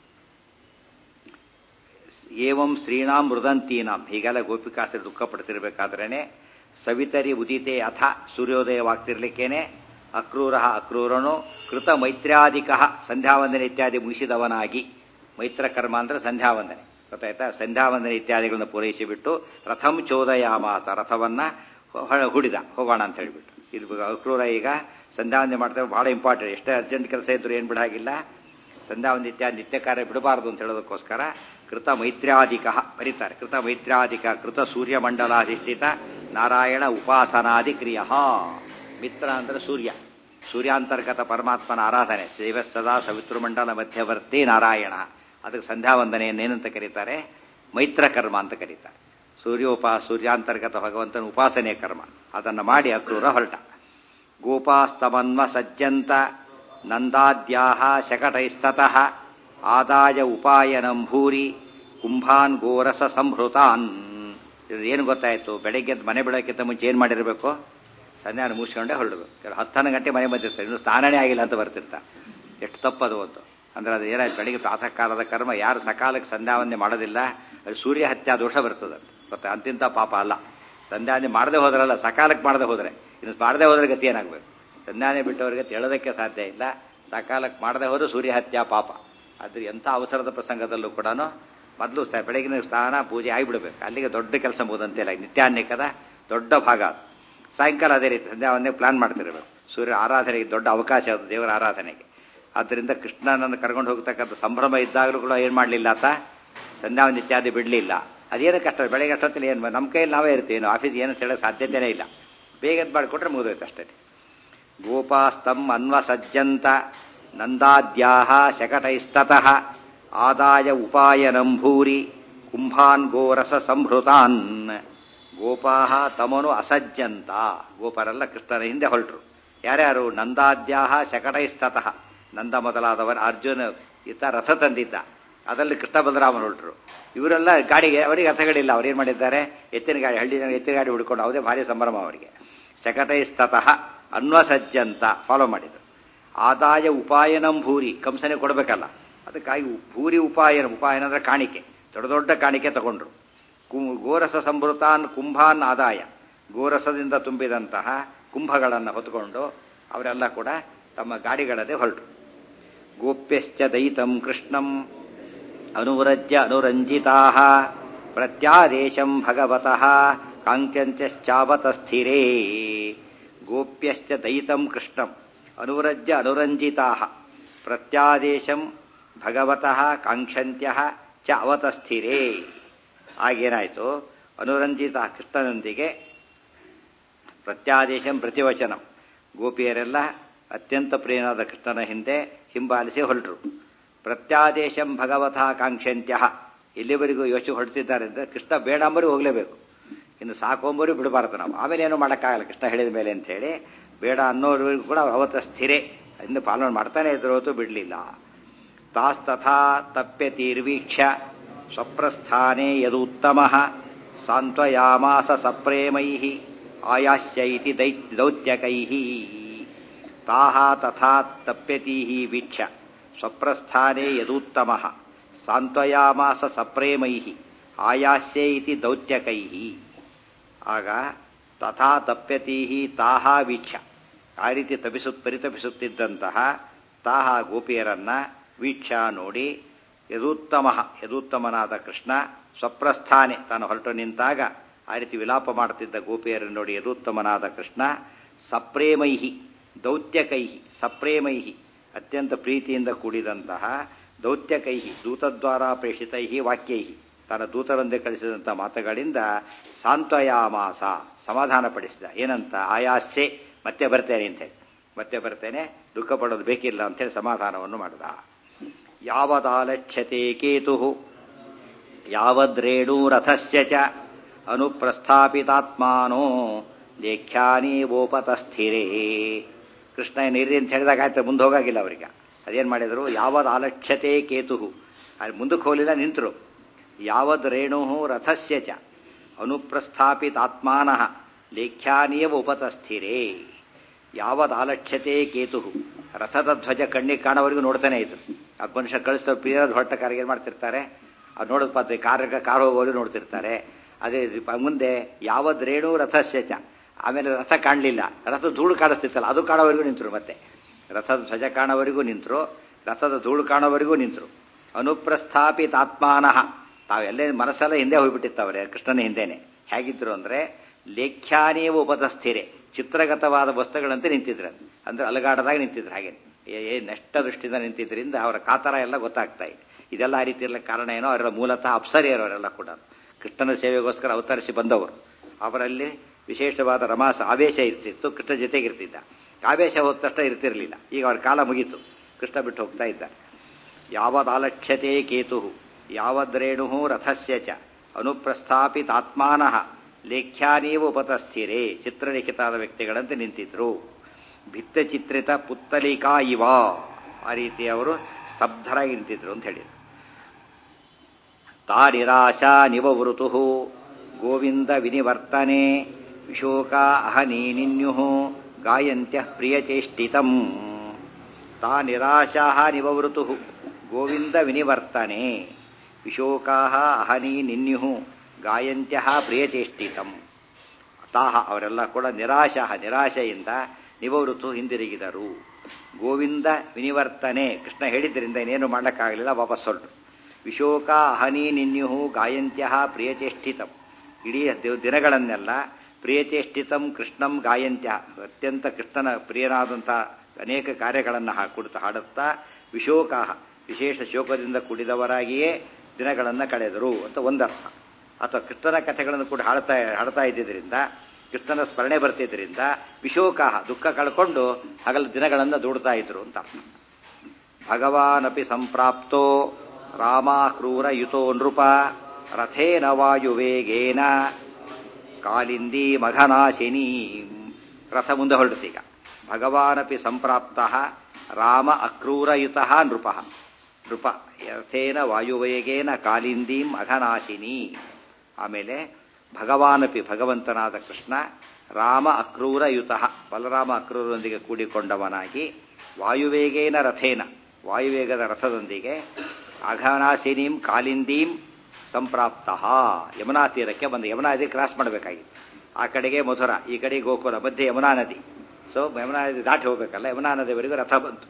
ಏವಂ ಸ್ತ್ರೀಣಾಂ ಮೃದಂತೀನಾಂ ಹೀಗೆಲ್ಲ ಗೋಪಿಕಾಸರು ದುಃಖ ಪಡ್ತಿರ್ಬೇಕಾದ್ರೇನೆ ಸವಿತರಿ ಉದಿತೆ ಅಥ ಸೂರ್ಯೋದಯವಾಗ್ತಿರ್ಲಿಕ್ಕೇನೆ ಅಕ್ರೂರ ಅಕ್ರೂರನು ಕೃತ ಮೈತ್ರ್ಯಾದಿಕ ಸಂಧ್ಯಾವಂದನೆ ಇತ್ಯಾದಿ ಮುಗಿಸಿದವನಾಗಿ ಮೈತ್ರ ಕರ್ಮ ಅಂದ್ರೆ ಸಂಧ್ಯಾವಂದನೆ ಗೊತ್ತಾಯ್ತಾ ಸಂಧ್ಯಾವಂದನೆ ಇತ್ಯಾದಿಗಳನ್ನು ಪೂರೈಸಿಬಿಟ್ಟು ರಥಂ ಚೋದಯಾಮಾತ ರಥವನ್ನ ಹುಡಿದ ಹೋಗೋಣ ಅಂತ ಹೇಳಿಬಿಟ್ಟು ಇದು ಅಕ್ರೂರ ಈಗ ಸಂಧ್ಯಾವಂದನೆ ಮಾಡ್ತೇವೆ ಬಹಳ ಇಂಪಾರ್ಟೆಂಟ್ ಎಷ್ಟೇ ಅರ್ಜೆಂಟ್ ಕೆಲಸ ಇದ್ರು ಏನು ಬಿಡಾಗಿಲ್ಲ ಸಂಧ್ಯಾವಂದನೆ ಇತ್ಯಾದಿ ನಿತ್ಯ ಕಾರ್ಯ ಬಿಡಬಾರದು ಅಂತ ಹೇಳೋದಕ್ಕೋಸ್ಕರ ಕೃತ ಮೈತ್ರ್ಯಾದಿಕ ಬರೀತಾರೆ ಕೃತ ಮೈತ್ರ್ಯಾದಿಕ ಕೃತ ಸೂರ್ಯಮಂಡಲಾಧಿಷ್ಠಿತ ನಾರಾಯಣ ಉಪಾಸನಾದಿ ಕ್ರಿಯ ಮಿತ್ರ ಅಂದ್ರೆ ಸೂರ್ಯ ಸೂರ್ಯಾಂತರ್ಗತ ಪರಮಾತ್ಮನ ಆರಾಧನೆ ದೇವ ಸದಾ ಸವಿತೃಮಂಡಲ ಮಧ್ಯವರ್ತಿ ನಾರಾಯಣ ಅದಕ್ಕೆ ಸಂಧ್ಯಾವಂದನೆಯನ್ನೇನಂತ ಕರೀತಾರೆ ಮೈತ್ರ ಕರ್ಮ ಅಂತ ಕರೀತಾರೆ ಸೂರ್ಯೋಪಾ ಸೂರ್ಯಾಂತರ್ಗತ ಭಗವಂತನ ಉಪಾಸನೆಯ ಕರ್ಮ ಅದನ್ನು ಮಾಡಿ ಅಕ್ರೂರ ಹೊರಟ ಗೋಪಾಸ್ತಮನ್ವ ಸಜ್ಜಂತ ನಂದಾದ್ಯಾಹ ಶಕಟೈಸ್ತತಃ ಆದಾಯ ಉಪಾಯನಂಭೂರಿ ಕುಂಭಾನ್ ಗೋರಸ ಸಂಹೃತಾನ್ ಏನು ಗೊತ್ತಾಯ್ತು ಬೆಳಗ್ಗೆ ಮನೆ ಬೆಳಕ್ಕಿಂತ ಮುಂಚೆ ಏನು ಮಾಡಿರಬೇಕು ಸಂಧ್ಯಾನ ಮುಗಿಸ್ಕೊಂಡೇ ಹೊರಡಬೇಕು ಕೆಲವು ಹತ್ತನ್ನು ಗಂಟೆ ಮನೆ ಬಂದಿರ್ತಾರೆ ಇನ್ನು ಸ್ನಾನನೇ ಆಗಿಲ್ಲ ಅಂತ ಬರ್ತಿರ್ತಾರೆ ಎಷ್ಟು ತಪ್ಪದು ಒಂದು ಅಂದ್ರೆ ಅದು ಏನಾಯ್ತು ಬೆಳಿಗ್ಗೆ ಪ್ರಾತಃ ಕಾಲದ ಕರ್ಮ ಯಾರು ಸಕಾಲಕ್ಕೆ ಸಂಧ್ಯಾವಂದನೆ ಮಾಡೋದಿಲ್ಲ ಅದು ಸೂರ್ಯ ಹತ್ಯಾ ದೋಷ ಬರ್ತದೆ ಗೊತ್ತಾ ಅಂತಿಂತ ಪಾಪ ಅಲ್ಲ ಸಂಧ್ಯಾವಂದನೆ ಮಾಡದೆ ಹೋದ್ರಲ್ಲ ಸಕಾಲಕ್ಕೆ ಮಾಡದೆ ಹೋದ್ರೆ ಇನ್ನು ಮಾಡದೆ ಹೋದ್ರೆ ಗತಿ ಏನಾಗಬೇಕು ಸಂಧ್ಯಾನೆ ಬಿಟ್ಟವರಿಗೆ ಹೇಳೋದಕ್ಕೆ ಸಾಧ್ಯ ಇಲ್ಲ ಸಕಾಲಕ್ಕೆ ಮಾಡದೆ ಹೋದ್ರೆ ಸೂರ್ಯ ಹತ್ಯಾ ಪಾಪ ಅದ್ರ ಎಂಥ ಅವಸರದ ಪ್ರಸಂಗದಲ್ಲೂ ಕೂಡ ಮೊದಲು ಬೆಳಗಿನ ಸ್ನಾನ ಪೂಜೆ ಆಗಿಬಿಡ್ಬೇಕು ಅಲ್ಲಿಗೆ ದೊಡ್ಡ ಕೆಲಸ ಮುಗಿದಂತೆಲ್ಲ ನಿತ್ಯಾನ್ಯಕದ ದೊಡ್ಡ ಭಾಗ ಅದು ಸಾಯಂಕಾಲ ಅದೇ ರೀತಿ ಸಂಧ್ಯಾವಂದನೆ ಪ್ಲಾನ್ ಮಾಡ್ತಿರ್ಬೇಕು ಸೂರ್ಯ ಆರಾಧನೆಗೆ ದೊಡ್ಡ ಅವಕಾಶ ಅದು ದೇವರ ಆರಾಧನೆಗೆ ಆದ್ದರಿಂದ ಕೃಷ್ಣನನ್ನು ಕರ್ಕೊಂಡು ಹೋಗ್ತಕ್ಕಂಥ ಸಂಭ್ರಮ ಇದ್ದಾಗಲೂ ಕೂಡ ಏನು ಮಾಡಲಿಲ್ಲ ಆತ ಸಂಧ್ಯಾವಂದನೆ ಇತ್ಯಾದಿ ಬಿಡಲಿಲ್ಲ ಅದೇನು ಕಷ್ಟ ಬೆಳಗ್ಗೆ ಅಷ್ಟೊತ್ತಲ್ಲಿ ಏನು ನಮ್ಮ ಕೈಯಲ್ಲಿ ನಾವೇ ಇರ್ತೀವಿ ಆಫೀಸ್ ಏನು ಹೇಳೋ ಸಾಧ್ಯತೆಯೇ ಇಲ್ಲ ಬೇಗ ಮಾಡಿಕೊಟ್ರೆ ಮುಗಿದೋಯ್ತು ಅಷ್ಟೇ ಗೋಪಾಸ್ತಂ ಅನ್ವಸಜ್ಜಂತ ನಂದಾದ್ಯಾಹ ಶಕಟೈಸ್ತತಃ ಆದಾಯ ಉಪಾಯನಂಭೂರಿ ಕುಂಭಾನ್ ಗೋರಸ ಸಂಹೃತಾನ್ ಗೋಪಾಹ ತಮನು ಅಸಜ್ಜಂತ ಗೋಪರೆಲ್ಲ ಕೃಷ್ಣನ ಹಿಂದೆ ಹೊರಟರು ಯಾರ್ಯಾರು ನಂದಾದ್ಯಾಹ ಶಕಟೈಸ್ತತಃ ನಂದ ಮೊದಲಾದವರ ಅರ್ಜುನ ಈತ ರಥ ತಂದಿದ್ದ ಅದರಲ್ಲಿ ಕೃಷ್ಣ ಬಲರಾಮನ ಹೊರಟರು ಇವರೆಲ್ಲ ಗಾಡಿಗೆ ಅವರಿಗೆ ರಥಗಳಿಲ್ಲ ಅವ್ರು ಏನು ಮಾಡಿದ್ದಾರೆ ಎತ್ತಿನ ಗಾಡಿ ಹಳ್ಳಿ ಜನ ಎತ್ತಿನ ಗಾಡಿ ಹುಡ್ಕೊಂಡು ಅವದೇ ಭಾರಿ ಸಂಭ್ರಮ ಅವರಿಗೆ ಶಕಟೈಸ್ತತಃ ಅನ್ವಸಜ್ಜಂತ ಫಾಲೋ ಮಾಡಿದರು ಆದಾಯ ಉಪಾಯನಂ ಭೂರಿ ಕಂಸನೆ ಕೊಡಬೇಕಲ್ಲ ಅದಕ್ಕಾಗಿ ಭೂರಿ ಉಪಾಯನ ಉಪಾಯನ ಅಂದ್ರೆ ಕಾಣಿಕೆ ದೊಡ್ಡ ದೊಡ್ಡ ಕಾಣಿಕೆ ತಗೊಂಡ್ರು ಕು- ಗೋರಸ ಸಂಭೃತಾನ್ ಕುಂಭಾನ್ ಆದಾಯ ಗೋರಸದಿಂದ ತುಂಬಿದಂತಹ ಕುಂಭಗಳನ್ನು ಹೊತ್ಕೊಂಡು ಅವರೆಲ್ಲ ಕೂಡ ತಮ್ಮ ಗಾಡಿಗಳದೇ ಹೊರಟರು ಗೋಪ್ಯಶ್ಚ ದಯಿತಂ ಕೃಷ್ಣಂ ಅನುವ್ರಜ್ಯ ಅನುರಂಜಿತಾ ಪ್ರತ್ಯಾದೇಶಂ ಭಗವತಃ ಕಾಂಕ್ಯಂಚಾವತ ಸ್ಥಿರೇ ಗೋಪ್ಯಶ್ಚ ದಯಿತಂ ಕೃಷ್ಣಂ ಅನುವ್ರಜ್ಯ ಅನುರಂಜಿತಾ ಪ್ರತ್ಯಾದೇಶಂ ಭಗವತಃ ಕಾಂಕ್ಷಂತ್ಯ ಚ ಅವತಸ್ಥಿರೇ ಆಗೇನಾಯಿತು ಅನುರಂಜಿತ ಕೃಷ್ಣನೊಂದಿಗೆ ಪ್ರತ್ಯಾದೇಶಂ ಪ್ರತಿವಚನಂ ಗೋಪಿಯರೆಲ್ಲ ಅತ್ಯಂತ ಪ್ರಿಯನಾದ ಕೃಷ್ಣನ ಹಿಂದೆ ಹಿಂಬಾಲಿಸಿ ಹೊರಟರು ಪ್ರತ್ಯಾದೇಶಂ ಭಗವತಃ ಕಾಂಕ್ಷಂತ್ಯ ಎಲ್ಲಿವರೆಗೂ ಯೋಚನೆ ಹೊರಡ್ತಿದ್ದಾರೆ ಅಂದರೆ ಕೃಷ್ಣ ಬೇಡ ಅಂಬರಿ ಹೋಗಲೇಬೇಕು ಇನ್ನು ಸಾಕೊಂಬರು ಬಿಡಬಾರ್ದು ನಾವು ಆಮೇಲೆ ಏನೂ ಮಾಡೋಕ್ಕಾಗಲ್ಲ ಕೃಷ್ಣ ಹೇಳಿದ ಮೇಲೆ ಅಂತ ಹೇಳಿ ಬೇಡ ಅನ್ನೋರಿಗೂ ಕೂಡ ಅವತ್ತ ಸ್ಥಿರೇ ಇನ್ನು ಪಾಲನೆ ಮಾಡ್ತಾನೆ ಇದ್ರು ಹೊತ್ತು ಬಿಡಲಿಲ್ಲ ತಾಸ್ತಥಾ ತಪ್ಯತೀರ್ವೀಕ್ಷ ಸ್ವಪ್ರಸ್ಥಾನೇ ಯದುತ್ತಮ ಸಾಂತ್ವಯಾಮಾಸ ಸಪ್ರೇಮೈ ಆಯಾಸ್ಯ ಇತಿ ದೈ ದೌತ್ಯಕೈ ತಾಹ ತಥಾ ತಪ್ಯತೀ ವೀಕ್ಷ ಸ್ವಪ್ರಸ್ಥಾನೇ ಯದುತ್ತಮ ಸಾಂತ್ವಯಾಮಾಸ ಸಪ್ರೇಮೈ ಆಯಾಸ್ಯ ಇತಿ ದೌತ್ಯಕೈ ಆಗ ತಥಾ ತಪ್ಯತೀ ತಾಹ ವೀಕ್ಷ ಆ ರೀತಿ ತಪಿಸು ಪರಿತಪಿಸುತ್ತಿದ್ದಂತಹ ತಾಹ ಗೋಪಿಯರನ್ನ ವೀಕ್ಷ ನೋಡಿ ಯದೂತ್ತಮ ಯದೂತ್ತಮನಾದ ಕೃಷ್ಣ ಸ್ವಪ್ರಸ್ಥಾನೆ ತಾನು ಹೊರಟು ನಿಂತಾಗ ಆ ರೀತಿ ವಿಲಾಪ ಮಾಡುತ್ತಿದ್ದ ಗೋಪಿಯರನ್ನು ನೋಡಿ ಯದೂತ್ತಮನಾದ ಕೃಷ್ಣ ಸಪ್ರೇಮೈಹಿ ದೌತ್ಯಕೈಹಿ ಸಪ್ರೇಮೈಹಿ ಅತ್ಯಂತ ಪ್ರೀತಿಯಿಂದ ಕೂಡಿದಂತಹ ದೌತ್ಯಕೈಹಿ ದೂತದ್ವಾರ ಪ್ರೇಷಿತೈಹಿ ವಾಕ್ಯೈಹಿ ತನ್ನ ದೂತರೊಂದೇ ಕಳಿಸಿದಂಥ ಮಾತುಗಳಿಂದ ಸಾಂತ್ವಯಾಮಾಸ ಸಮಾಧಾನಪಡಿಸಿದ ಏನಂತ ಆಯಾಸ್ಯೆ ಮತ್ತೆ ಬರ್ತೇನೆ ಅಂತೇಳಿ ಮತ್ತೆ ಬರ್ತೇನೆ ದುಃಖ ಪಡೋದು ಬೇಕಿಲ್ಲ ಅಂತೇಳಿ ಸಮಾಧಾನವನ್ನು ಮಾಡಿದ ಯಾವದಾಲಕ್ಷ್ಯತೆ ಕೇತು ಯಾವದ್ರೇಣು ರಥಸ್ಯ ಚ ಅನುಪ್ರಸ್ಥಾಪಿತಾತ್ಮಾನೋ ಲೇಖ್ಯಾನೀವೋಪತಸ್ಥಿರೇ ಕೃಷ್ಣ ನೀರಿ ಅಂತ ಹೇಳಿದಾಗ ಆಯ್ತು ಮುಂದೆ ಹೋಗಾಗಿಲ್ಲ ಅವರಿಗೆ ಅದೇನು ಮಾಡಿದರು ಯಾವದ್ ಆಲಕ್ಷ್ಯತೆ ಕೇತು ಅಲ್ಲಿ ಮುಂದಕ್ಕೆ ಹೋಗಲಿಲ್ಲ ನಿಂತರು ಯಾವದ್ ರೇಣು ರಥಸ್ಯ ಚ ಅನುಪ್ರಸ್ಥಾಪಿತಾತ್ಮಾನಃ ಲೇಖ್ಯಾನೀಯವ ಉಪತಸ್ಥಿರೇ ಯಾವದ್ ಆಲಕ್ಷ್ಯತೆ ಕೇತು ರಥದ ಧ್ವಜ ಕಣ್ಣಿಗೆ ಕಾಣೋವರೆಗೂ ನೋಡ್ತಾನೆ ಇದ್ರು ಆ ಮನುಷ್ಯ ಕಳಿಸ್ತಾ ಪ್ರಿಯದ ಹೊಟ್ಟ ಕಾರಿಗೆ ಏನು ಮಾಡ್ತಿರ್ತಾರೆ ಅದು ನೋಡೋದು ಪಾತ್ರ ಕಾರ್ಯ ಕಾರ್ ಹೋಗೋರು ನೋಡ್ತಿರ್ತಾರೆ ಅದೇ ಮುಂದೆ ಯಾವದ್ ರೇಣು ರಥಸ್ಯ ಚ ಆಮೇಲೆ ರಥ ಕಾಣಲಿಲ್ಲ ರಥದ ಧೂಳು ಕಾಣಿಸ್ತಿತ್ತಲ್ಲ ಅದು ಕಾಣೋವರೆಗೂ ನಿಂತರು ಮತ್ತೆ ರಥದ ಧ್ವಜ ಕಾಣೋವರೆಗೂ ನಿಂತರು ರಥದ ಧೂಳು ಕಾಣೋವರೆಗೂ ನಿಂತರು ಅನುಪ್ರಸ್ಥಾಪಿತಾತ್ಮಾನಃ ತಾವೆಲ್ಲೇ ಮನಸ್ಸೆಲ್ಲ ಹಿಂದೆ ಹೋಗ್ಬಿಟ್ಟಿತ್ತವ್ರೆ ಕೃಷ್ಣನ ಹಿಂದೆನೆ ಹೇಗಿದ್ರು ಅಂದ್ರೆ ಲೇಖ್ಯಾನೇವ ಉಪತಸ್ಥಿರೆ ಚಿತ್ರಗತವಾದ ವಸ್ತುಗಳಂತೆ ನಿಂತಿದ್ರು ಅಂದ್ರೆ ಅಲಗಾಡದಾಗ ನಿಂತಿದ್ರು ಹಾಗೆ ಏ ನಷ್ಟ ದೃಷ್ಟಿಯಿಂದ ನಿಂತಿದ್ರಿಂದ ಅವರ ಕಾತರ ಎಲ್ಲ ಗೊತ್ತಾಗ್ತಾ ಇದೆ ಇದೆಲ್ಲ ಆ ರೀತಿ ಇರಲಿಕ್ಕೆ ಕಾರಣ ಏನೋ ಅವರೆಲ್ಲ ಮೂಲತಃ ಅಪ್ಸರಿಯರವರೆಲ್ಲ ಕೂಡ ಕೃಷ್ಣನ ಸೇವೆಗೋಸ್ಕರ ಅವತರಿಸಿ ಬಂದವರು ಅವರಲ್ಲಿ ವಿಶೇಷವಾದ ರಮಾಸ ಆವೇಶ ಇರ್ತಿತ್ತು ಕೃಷ್ಣ ಜೊತೆಗಿರ್ತಿದ್ದ ಆವೇಶ ಹೋದ ತಕ್ಷಣ ಇರ್ತಿರಲಿಲ್ಲ ಈಗ ಅವ್ರ ಕಾಲ ಮುಗೀತು ಕೃಷ್ಣ ಬಿಟ್ಟು ಹೋಗ್ತಾ ಇದ್ದ ಯಾವದಾಲಕ್ಷ್ಯತೆ ಕೇತು ಯಾವದ್ರೇಣು ರಥಸ್ಯ ಚ ಅನುಪ್ರಸ್ಥಾಪಿತಾತ್ಮಾನಃ ಲೇಖ್ಯಾನೀವ ಉಪತಸ್ಥಿರೇ ಚಿತ್ರಲಿಖಿತಾದ ವ್ಯಕ್ತಿಗಳಂತೆ ನಿಂತಿದ್ರು ಭಿತ್ತಚಿತ್ರಿತ ಪುತ್ತಲಿಕಾ ಇವ ಆ ರೀತಿ ಅವರು ಸ್ತಬ್ಧರಾಗಿ ನಿಂತಿದ್ರು ಅಂತ ಹೇಳಿದರು ತಾ ನಿರಾಶಾ ನಿವವೃತು ಗೋವಿಂದ ವಿನಿವರ್ತನೆ ವಿಶೋಕ ಅಹನಿ ನಿನ್ಯು ಗಾಯಂತ್ಯ ಪ್ರಿಯಚೇಷ್ಟಿತಂ ತಾ ನಿರಾಶಾ ನಿವವೃತು ಗೋವಿಂದ ವಿನಿವರ್ತನೆ ವಿಶೋಕಾ ಅಹನಿ ನಿನ್ಯು ಗಾಯಂತ್ಯ ಪ್ರಿಯಚೇಷ್ಟಿತಂ ತಾಹ ಅವರೆಲ್ಲ ಕೂಡ ನಿರಾಶ ನಿರಾಶೆಯಿಂದ ನಿವವೃತು ಹಿಂದಿರುಗಿದರು ಗೋವಿಂದ ವಿನಿವರ್ತನೆ ಕೃಷ್ಣ ಹೇಳಿದ್ದರಿಂದ ಇನ್ನೇನು ಮಾಡಕ್ಕಾಗಲಿಲ್ಲ ವಾಪಸ್ ಹೊರಟು ವಿಶೋಕ ಅಹನಿ ನಿನ್ಯು ಗಾಯಂತ್ಯ ಪ್ರಿಯಚೇಷ್ಟಿತಂ ಇಡೀ ದಿನಗಳನ್ನೆಲ್ಲ ಪ್ರಿಯಚೇಷ್ಟಿತಂ ಕೃಷ್ಣಂ ಗಾಯಂತ್ಯ ಅತ್ಯಂತ ಕೃಷ್ಣನ ಪ್ರಿಯನಾದಂಥ ಅನೇಕ ಕಾರ್ಯಗಳನ್ನು ಹಾಕುಡ್ತಾ ಹಾಡುತ್ತಾ ವಿಶೋಕ ವಿಶೇಷ ಶೋಕದಿಂದ ಕೂಡಿದವರಾಗಿಯೇ ದಿನಗಳನ್ನು ಕಳೆದರು ಅಂತ ಒಂದರ್ಥ ಅಥವಾ ಕೃಷ್ಣನ ಕಥೆಗಳನ್ನು ಕೂಡ ಹಾಡ್ತಾ ಹಾಡ್ತಾ ಇದ್ದಿದ್ದರಿಂದ ಕೃಷ್ಣನ ಸ್ಮರಣೆ ಬರ್ತಿದ್ದರಿಂದ ವಿಶೋಕ ದುಃಖ ಕಳ್ಕೊಂಡು ಹಗಲ ದಿನಗಳನ್ನು ದೂಡ್ತಾ ಇದ್ರು ಅಂತ ಅರ್ಥ ಭಗವಾನಪಿ ಸಂಪ್ರಾಪ್ತೋ ರಾಮ ಕ್ರೂರ ಯುತೋ ನೃಪ ರಥೇನ ವಾಯುವೇಗೇನ ಕಾಲಿಂದಿ ಮಘನಾಶಿನಿ ರಥ ಮುಂದೆ ಹೊರಡುತ್ತೀಗ ಭಗವಾನಪಿ ಸಂಪ್ರಾಪ್ತ ರಾಮ ಅಕ್ರೂರಯುತ ನೃಪ ನೃಪ ಯಥೇನ ವಾಯುವೇಗೇನ ಕಾಲಿಂದೀಂ ಅಘನಾಶಿನಿ ಆಮೇಲೆ ಭಗವಾನಪಿ ಭಗವಂತನಾದ ಕೃಷ್ಣ ರಾಮ ಅಕ್ರೂರಯುತಃ ಬಲರಾಮ ಅಕ್ರೂರರೊಂದಿಗೆ ಕೂಡಿಕೊಂಡವನಾಗಿ ವಾಯುವೇಗೇನ ರಥೇನ ವಾಯುವೇಗದ ರಥದೊಂದಿಗೆ ಅಘನಾಶಿನೀಂ ಕಾಲಿಂದೀಂ ಸಂಪ್ರಾಪ್ತ ಯಮುನಾ ತೀರಕ್ಕೆ ಬಂದು ಯಮುನಾ ನದಿ ಕ್ರಾಸ್ ಮಾಡಬೇಕಾಗಿತ್ತು ಆ ಕಡೆಗೆ ಮಧುರ ಈ ಕಡೆ ಗೋಕುಲ ಮಧ್ಯೆ ಯಮುನಾ ನದಿ ಸೊ ಯಮುನಾ ನದಿ ದಾಟಿ ಹೋಗ್ಬೇಕಲ್ಲ ಯಮುನಾ ನದಿವರೆಗೂ ರಥ ಬಂತು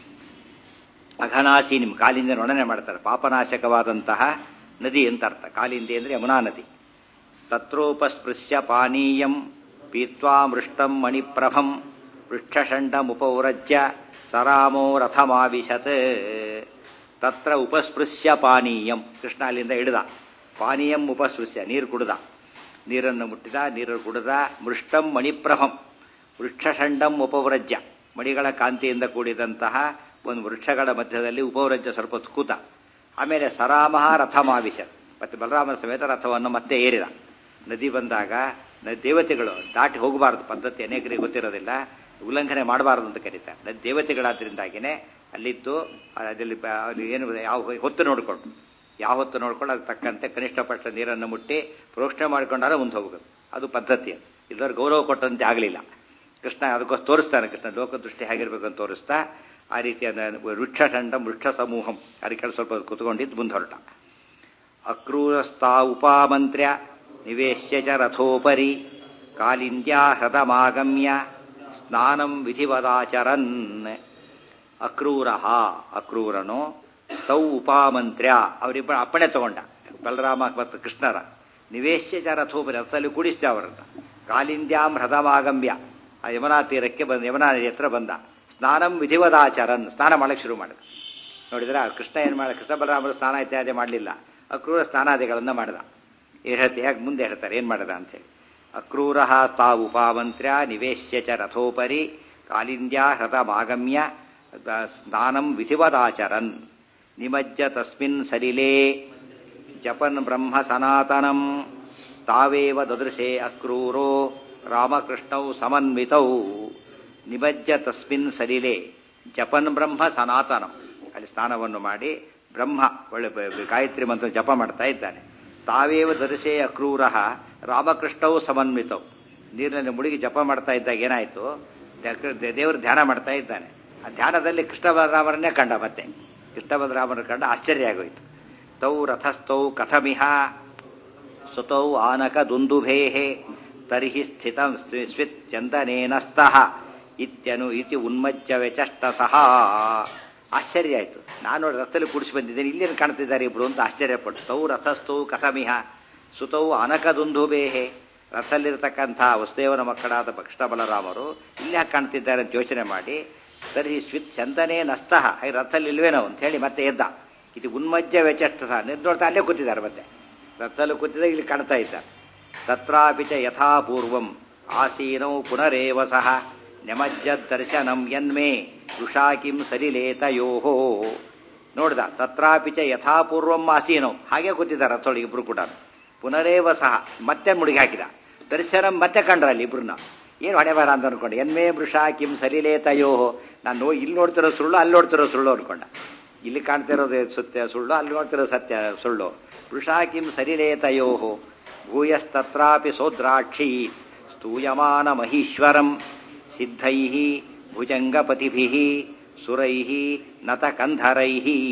ಅಘನಾಶಿ ನಿಮ್ಮ ಕಾಲಿಂದ ವರ್ಣನೆ ಮಾಡ್ತಾರೆ ಪಾಪನಾಶಕವಾದಂತಹ ನದಿ ಅಂತ ಅರ್ಥ ಕಾಲಿಂದಿ ಅಂದರೆ ಯಮುನಾ ನದಿ ತತ್ರೋಪಸ್ಪೃಶ್ಯ ಪಾನೀಯಂ ಪೀತ್ವಾ ಮೃಷ್ಟಂ ಮಣಿಪ್ರಭಂ ಪೃಷ್ಠಷಂಡಮುಪೌರಜ್ಯ ಸರಾಮೋ ರಥಮಾವಿಶತ್ ತತ್ರ ಉಪಸ್ಪೃಶ್ಯ ಪಾನೀಯಂ ಕೃಷ್ಣ ಅಲ್ಲಿಂದ ಹಿಡಿದ ಪಾನೀಯಂ ಉಪಸ್ಪೃಶ್ಯ ನೀರು ಕುಡ್ದ ನೀರನ್ನು ಮುಟ್ಟಿದ ನೀರು ಕುಡಿದ ಮೃಷ್ಟಂ ಮಣಿಪ್ರಭಂ ವೃಕ್ಷಷಂಡಂ ಉಪವ್ರಜ್ಯ ಮಣಿಗಳ ಕಾಂತಿಯಿಂದ ಕೂಡಿದಂತಹ ಒಂದು ವೃಕ್ಷಗಳ ಮಧ್ಯದಲ್ಲಿ ಉಪವ್ರಜ್ಯ ಸ್ವಲ್ಪ ಹೊತ್ತು ಕೂತ ಆಮೇಲೆ ಸರಾಮಹ ರಥಮಾವಿಶ ಮತ್ತೆ ಬಲರಾಮನ ಸಮೇತ ರಥವನ್ನು ಮತ್ತೆ ಏರಿದ ನದಿ ಬಂದಾಗ ನ- ದೇವತೆಗಳು ದಾಟಿ ಹೋಗಬಾರದು ಪದ್ಧತಿ ಅನೇಕರಿಗೆ ಗೊತ್ತಿರೋದಿಲ್ಲ ಉಲ್ಲಂಘನೆ ಮಾಡಬಾರದು ಅಂತ ಕರೀತಾರೆ ನದಿ ದೇವತೆಗಳಾದ್ರಿಂದಾಗಿನೇ ಅಲ್ಲಿದ್ದು ಅದರಲ್ಲಿ ಬ- ಅಲ್ಲಿ ಏನು ಯಾವ ಹೊತ್ತು ನೋಡಿಕೊಂಡು ಯಾವ ಹೊತ್ತು ನೋಡ್ಕೊಂಡು ಅದಕ್ಕೆ ತಕ್ಕಂತೆ ಕನಿಷ್ಠ ಪಕ್ಷ ನೀರನ್ನು ಮುಟ್ಟಿ ಪ್ರೋಕ್ಷಣೆ ಮಾಡಿಕೊಂಡಾಗ ಮುಂದೆ ಹೋಗೋದು ಅದು ಪದ್ಧತಿ ಅದು ಇಲ್ಲದವ್ರು ಗೌರವ ಕೊಟ್ಟಂತೆ ಆಗಲಿಲ್ಲ ಕೃಷ್ಣ ಅದಕ್ಕೋಸ್ಕರ ತೋರಿಸ್ತಾನೆ ಕೃಷ್ಣ ಲೋಕದೃಷ್ಟಿ ಹೇಗಿರ್ಬೇಕು ಅಂತ ತೋರಿಸ್ತಾ ಆ ರೀತಿಯಾದ ವೃಕ್ಷ ಖಂಡ ವೃಕ್ಷ ಸಮೂಹಂ ಅದಕ್ಕೆ ಸ್ವಲ್ಪ ಕುತ್ಕೊಂಡಿದ್ದು ಮುಂದೆ ಹೊರಟ ಅಕ್ರೂರಸ್ತಾ ಉಪಾಮಂತ್ರ್ಯ ನಿವೇಶ್ಯ ಚ ರಥೋಪರಿ ಕಾಲಿಂದ್ಯಾ ಹೃತಮಾಗಮ್ಯ ಸ್ನಾನಂ ವಿಧಿವದಾಚರನ್ ಅಕ್ರೂರ ಅಕ್ರೂರನು ತೌ ಉಪಾಮಂತ್ರ್ಯ ಅವರಿಬ್ಬರ ಅಪ್ಪಣೆ ತಗೊಂಡ ಬಲರಾಮ ಮತ್ತು ಕೃಷ್ಣರ ನಿವೇಶ್ಯ ಚ ರಥೋಪರಿ ರಥದಲ್ಲಿ ಕೂಡಿಸ್ತೆ ಅವರನ್ನು ಕಾಲಿಂದ್ಯಾಂ ಹೃತಮಾಗಮ್ಯ ಆ ಯಮುನಾ ತೀರಕ್ಕೆ ಬಂದ ಯಮುನಾ ನದಿ ಹತ್ರ ಬಂದ ಸ್ನಾನಂ ವಿಧಿವದಾಚರನ್ ಸ್ನಾನ ಮಾಡಕ್ಕೆ ಶುರು ಮಾಡಿದ ನೋಡಿದ್ರೆ ಆ ಕೃಷ್ಣ ಏನು ಮಾಡ ಕೃಷ್ಣ ಬಲರಾಮರು ಸ್ನಾನ ಇತ್ಯಾದಿ ಮಾಡಲಿಲ್ಲ ಅಕ್ರೂರ ಸ್ನಾನಾದಿಗಳನ್ನು ಮಾಡಿದ ಏನ್ ಹೇಳ್ತೆ ಯಾಕೆ ಮುಂದೆ ಹೇಳ್ತಾರೆ ಏನು ಮಾಡಿದ ಅಂತೇಳಿ ಅಕ್ರೂರ ತಾವುಪಾಮಂತ್ರ್ಯ ನಿವೇಶ್ಯ ಚ ರಥೋಪರಿ ಕಾಲಿಂದ್ಯಾ ಹೃತಮಾಗಮ್ಯ ದ- ಸ್ನಾನಂ ವಿಧಿವದಾಚರನ್ ನಿಮಜ್ಜ ತಸ್ಮಿನ್ ಸಲಿಲೇ ಜಪನ್ ಬ್ರಹ್ಮ ಸನಾತನಂ ತಾವೇವ ದದೃಶೇ ಅಕ್ರೂರೋ ರಾಮಕೃಷ್ಣೌ ಸಮನ್ವಿತೌ ನಿಮಜ್ಜ ತಸ್ಮಿನ್ ಸಲಿಲೆ ಜಪನ್ ಬ್ರಹ್ಮ ಸನಾತನಂ ಅಲ್ಲಿ ಸ್ನಾನವನ್ನು ಮಾಡಿ ಬ್ರಹ್ಮ ಒಳ್ಳೆ ಬ- ಬ- ಗಾಯತ್ರಿ ಮಂತ್ರ ಜಪ ಮಾಡ್ತಾ ಇದ್ದಾನೆ ತಾವೇವ ದರ್ಶೇ ಅಕ್ರೂರ ರಾಮಕೃಷ್ಣವು ಸಮನ್ವಿತವು ನೀರಿನಲ್ಲಿ ಮುಳುಗಿ ಜಪ ಮಾಡ್ತಾ ಇದ್ದಾಗ ಏನಾಯಿತು ದೇವರು ಧ್ಯಾನ ಮಾಡ್ತಾ ಇದ್ದಾನೆ ಆ ಧ್ಯಾನದಲ್ಲಿ ಕೃಷ್ಣ ಬಲರಾಮರನ್ನೇ ಕಂಡ ಮತ್ತೆ ಕೃಷ್ಣ ಬಲರಾಮರ ಕಂಡ ಆಶ್ಚರ್ಯ ಆಗೋಯ್ತು ತೌ ರಥಸ್ಥೌ ಕಥಮಿಹ ಸುತೌ ಆನಕ ದುಂದುಭೇಃ ತರ್ಹಿ ಸ್ಥಿತಂ ಸ್ವಿ- ಸ್ವಿತ್ ಚಂದನೇನ ಸ್ತಃ ಇತ್ಯನು ಇತಿ ಉನ್ಮಜ್ಜ ವ್ಯಚಷ್ಟ ಸಹ ಆಶ್ಚರ್ಯ ಆಯಿತು ನಾನು ನೋಡಿ ರಥದಲ್ಲಿ ಕೂಡಿಸಿ ಬಂದಿದ್ದೇನೆ ಇಲ್ಲೇನು ಕಾಣ್ತಿದ್ದಾರೆ ಇಬ್ರು ಅಂತ ಆಶ್ಚರ್ಯಪಟ್ಟು ತೌ ರಥಸ್ಥೌ ಕಥಮಿಹ ಸುತೌ ಅನಕ ದುಂದುಭೇಹೆ ರಥದಲ್ಲಿರ್ತಕ್ಕಂಥ ವಸುದೇವನ ಮಕ್ಕಳಾದ ಕೃಷ್ಣ ಬಲರಾಮರು ಇಲ್ಲಿ ಯಾಕೆ ಕಾಣ್ತಿದ್ದಾರೆ ಅಂತ ಯೋಚನೆ ಮಾಡಿ ತರ್ಹಿ ಸ್ವಿತ್ ಚಂದನೇ ನಸ್ತಃ ಈ ರಥದಲ್ಲಿ ಇಲ್ವೇನೋ ಅಂತ ಹೇಳಿ ಮತ್ತೆ ಎದ್ದ ಇದು ಉನ್ಮಜ್ಜ ವ್ಯಚಷ್ಟ ಸಹ ನಿದ್ದೋಡ್ತಾ ಅಲ್ಲೇ ಕೂತಿದ್ದಾರೆ ಮತ್ತೆ ರಥದಲ್ಲಿ ಕೂತಿದ್ದ ಇಲ್ಲಿ ಕಾಣ್ತಾ ಇದ್ದಾರೆ ತತ್ರಾಪಿ ಚ ಯಥಾಪೂರ್ವಂ ಆಸೀನೌ ಪುನರೇವ ಸಹ ದರ್ಶನಂ ಯನ್ಮೇ ಋಷಾಕಿಂ ಸಲಿಲೇತಯೋ ನೋಡ್ದ ತತ್ರಾಪಿ ಚ ಯಥಾಪೂರ್ವಂ ಆಸೀನೌ ಹಾಗೆ ಕೂತಿದ್ದಾರೆ ರಥೊಳಗೆ ಇಬ್ರು ಕೂಡ ಪುನರೇವ ಸಹ ಮತ್ತೆ ಮುಳುಗಿ ಹಾಕಿದ ದರ್ಶನಂ ಮತ್ತೆ ಕಂಡ್ರ ಅಲ್ಲಿ ಇಬ್ರನ್ನ ಏನು ಹೊಣೆ ಬಾರ ಅಂತ ಅನ್ಕೊಂಡು ಎನ್ಮೇ ವೃಷಾ ಕಿಂ ಸಲಿಲೇತಯೋ ನಾನು ನೋ ಇಲ್ಲಿ ನೋಡ್ತಿರೋ ಸುಳ್ಳು ಅಲ್ಲಿ ನೋಡ್ತಿರೋ ಸುಳ್ಳು ಅನ್ಕೊಂಡ ಇಲ್ಲಿ ಕಾಣ್ತಿರೋದು ಸತ್ಯ ಸುಳ್ಳು ಅಲ್ಲಿ ನೋಡ್ತಿರೋ ಸತ್ಯ ಸುಳ್ಳು ವೃಷಾ ಕಿಂ ಸಲಿಲೇತಯೋ ಭೂಯಸ್ತತ್ರಾಪಿ ಸೋದ್ರಾಕ್ಷಿ ಸ್ತೂಯಮಾನ ಮಹೀಶ್ವರಂ ಸಿದ್ಧೈ ಭುಜಂಗಪತಿಭಿ ಸುರೈ ನತಕಂಧರೈ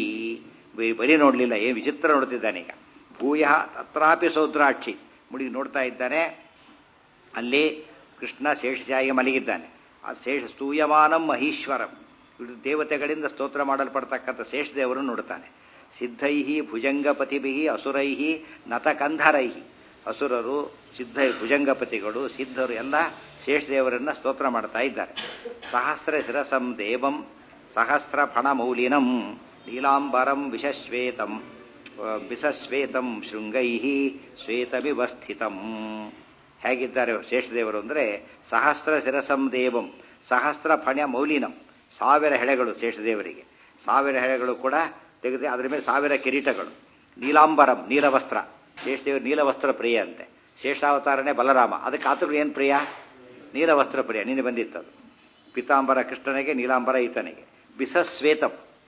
ಬರೀ ನೋಡಲಿಲ್ಲ ಏನು ವಿಚಿತ್ರ ನೋಡ್ತಿದ್ದಾನೀಗ ಭೂಯ ತತ್ರಾಪಿ ಸೋದ್ರಾಕ್ಷಿ ಮುಡಿಗೆ ನೋಡ್ತಾ ಇದ್ದಾನೆ ಅಲ್ಲಿ ಕೃಷ್ಣ ಶೇಷಶಾಯಿಗೆ ಮಲಗಿದ್ದಾನೆ ಆ ಶೇಷ ಸ್ತೂಯಮಾನಂ ಮಹೀಶ್ವರಂ ಇವರು ದೇವತೆಗಳಿಂದ ಸ್ತೋತ್ರ ಮಾಡಲ್ಪಡ್ತಕ್ಕಂಥ ಶೇಷದೇವರನ್ನು ನೋಡ್ತಾನೆ ಸಿದ್ಧೈ ಭುಜಂಗಪತಿಭಿ ಅಸುರೈ ನತಕಂಧರೈ ಅಸುರರು ಸಿದ್ಧ ಭುಜಂಗಪತಿಗಳು ಸಿದ್ಧರು ಎಲ್ಲ ಶೇಷದೇವರನ್ನ ಸ್ತೋತ್ರ ಮಾಡ್ತಾ ಇದ್ದಾರೆ ಸಹಸ್ರ ಶಿರಸಂ ದೇವಂ ಸಹಸ್ರ ಫಣಮೌಲಿನಂ ನೀಲಾಂಬರಂ ವಿಷಶ್ವೇತಂ ಬಿಸಶ್ವೇತಂ ಶೃಂಗೈ ಶ್ವೇತವಿವಸ್ಥಿತಂ ಹೇಗಿದ್ದಾರೆ ಶೇಷದೇವರು ಅಂದರೆ ಸಹಸ್ರ ಶಿರಸಂ ದೇವಂ ಸಹಸ್ರ ಫಣ ಮೌಲಿನಂ ಸಾವಿರ ಹೆಳೆಗಳು ಶೇಷದೇವರಿಗೆ ಸಾವಿರ ಹೆಳೆಗಳು ಕೂಡ ತೆಗೆದು ಅದರ ಮೇಲೆ ಸಾವಿರ ಕಿರೀಟಗಳು ನೀಲಾಂಬರಂ ನೀಲವಸ್ತ್ರ ಶೇಷದೇವರು ನೀಲವಸ್ತ್ರ ಪ್ರಿಯ ಅಂತೆ ಶೇಷಾವತಾರನೇ ಬಲರಾಮ ಅದಕ್ಕೆ ಆತರು ಏನು ಪ್ರಿಯ ನೀಲವಸ್ತ್ರ ಪ್ರಿಯ ನಿನ್ನೆ ಬಂದಿತ್ತದು ಪಿತಾಂಬರ ಕೃಷ್ಣನಿಗೆ ನೀಲಾಂಬರ ಈತನಿಗೆ ಬಿಸಶ್ವೇತಂ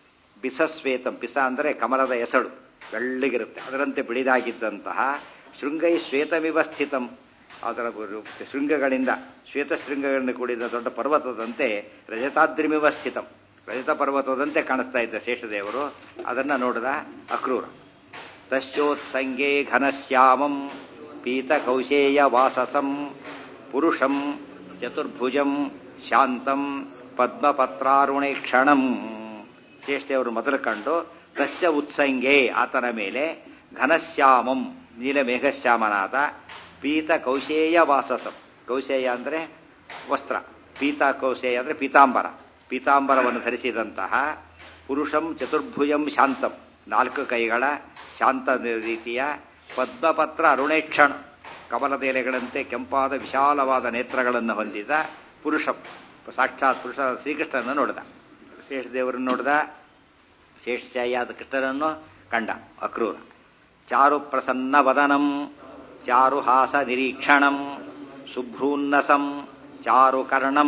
ಬಿಸಸ್ವೇತಂ ಬಿಸ ಅಂದರೆ ಕಮಲದ ಎಸಳು ಬೆಳ್ಳಗಿರುತ್ತೆ ಅದರಂತೆ ಬಿಳಿದಾಗಿದ್ದಂತಹ ಶೃಂಗೈ ಶ್ವೇತಮಿವ ಸ್ಥಿತಂ ಅದರ ರು- ಶೃಂಗಗಳಿಂದ ಶ್ವೇತ ಶೃಂಗಗಳಿಂದ ಕೂಡಿದ ದೊಡ್ಡ ಪರ್ವತದಂತೆ ರಜತಾದ್ರಿಮಿವ ಸ್ಥಿತಂ ರಜತ ಪರ್ವತದಂತೆ ಕಾಣಿಸ್ತಾ ಇದ್ದ ಶೇಷದೇವರು ಅದನ್ನ ನೋಡಿದ ಅಕ್ರೂರ ತಶ್ಚೋತ್ಸಂಗೇ ಘನಶ್ಯಾಮಂ ಪೀತಕೌಶೇಯ ವಾಸಸಂ ಪುರುಷಂ ಚತುರ್ಭುಜಂ ಶಾಂತಂ ಪದ್ಮಪತ್ರಾರುಣೆ ಕ್ಷಣಂ ಚೇಷ್ಟೆಯವರು ಮೊದಲು ಕಂಡು ತಸ್ಯ ಉತ್ಸಂಗೆ ಆತನ ಮೇಲೆ ಘನಶ್ಯಾಮಂ ನೀಲಮೇಘಶ್ಯಾಮನಾದ ಪೀತ ಕೌಶೇಯ ವಾಸಸಂ ಕೌಶೇಯ ಅಂದರೆ ವಸ್ತ್ರ ಪೀತ ಕೌಶೇಯ ಅಂದರೆ ಪೀತಾಂಬರ ಪೀತಾಂಬರವನ್ನು ಧರಿಸಿದಂತಹ ಪುರುಷಂ ಚತುರ್ಭುಜಂ ಶಾಂತಂ ನಾಲ್ಕು ಕೈಗಳ ಶಾಂತ ರೀತಿಯ ಪದ್ಮಪತ್ರ ಅರುಣೇಕ್ಷಣ ಕಮಲದ ಎಲೆಗಳಂತೆ ಕೆಂಪಾದ ವಿಶಾಲವಾದ ನೇತ್ರಗಳನ್ನು ಹೊಂದಿದ ಪುರುಷ ಸಾಕ್ಷಾತ್ ಪುರುಷ ಶ್ರೀಕೃಷ್ಣನನ್ನು ನೋಡಿದ ಶೇಷದೇವರನ್ನು ನೋಡಿದ ಶೇಷಶಾಯಿಯಾದ ಕೃಷ್ಣನನ್ನು ಕಂಡ ಅಕ್ರೂರ ಚಾರು ಪ್ರಸನ್ನ ವದನಂ ಚಾರುಹಾಸ ನಿರೀಕ್ಷಣಂ ಶುಭ್ರೂನ್ನಸಂ ಚಾರುಕರ್ಣಂ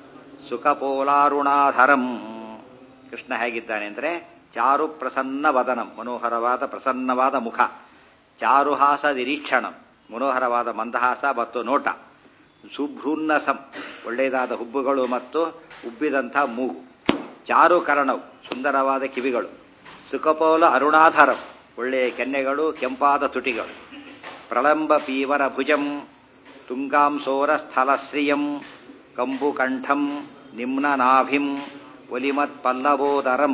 ಸುಖಪೋಲಾರುಣಾಧರಂ ಕೃಷ್ಣ ಹೇಗಿದ್ದಾನೆ ಅಂದರೆ ಚಾರು ಪ್ರಸನ್ನ ವದನಂ ಮನೋಹರವಾದ ಪ್ರಸನ್ನವಾದ ಮುಖ ಚಾರುಹಾಸ ನಿರೀಕ್ಷಣಂ ಮನೋಹರವಾದ ಮಂದಹಾಸ ಮತ್ತು ನೋಟ ಸುಭ್ರೂನ್ನಸಂ ಒಳ್ಳೆಯದಾದ ಹುಬ್ಬುಗಳು ಮತ್ತು ಉಬ್ಬಿದಂಥ ಮೂಗು ಚಾರುಕರಣವು ಸುಂದರವಾದ ಕಿವಿಗಳು ಸುಖಪೋಲ ಅರುಣಾಧಾರಂ ಒಳ್ಳೆಯ ಕೆನ್ನೆಗಳು ಕೆಂಪಾದ ತುಟಿಗಳು ಪ್ರಳಂಬ ಪೀವರ ಭುಜಂ ತುಂಗಾಂಸೋರ ಸ್ಥಲಶ್ರಿಯಂ ಕಂಬುಕಂಠಂ ನಿಮ್ನನಾಭಿಂ ಒಲಿಮತ್ ಪಲ್ಲವೋದರಂ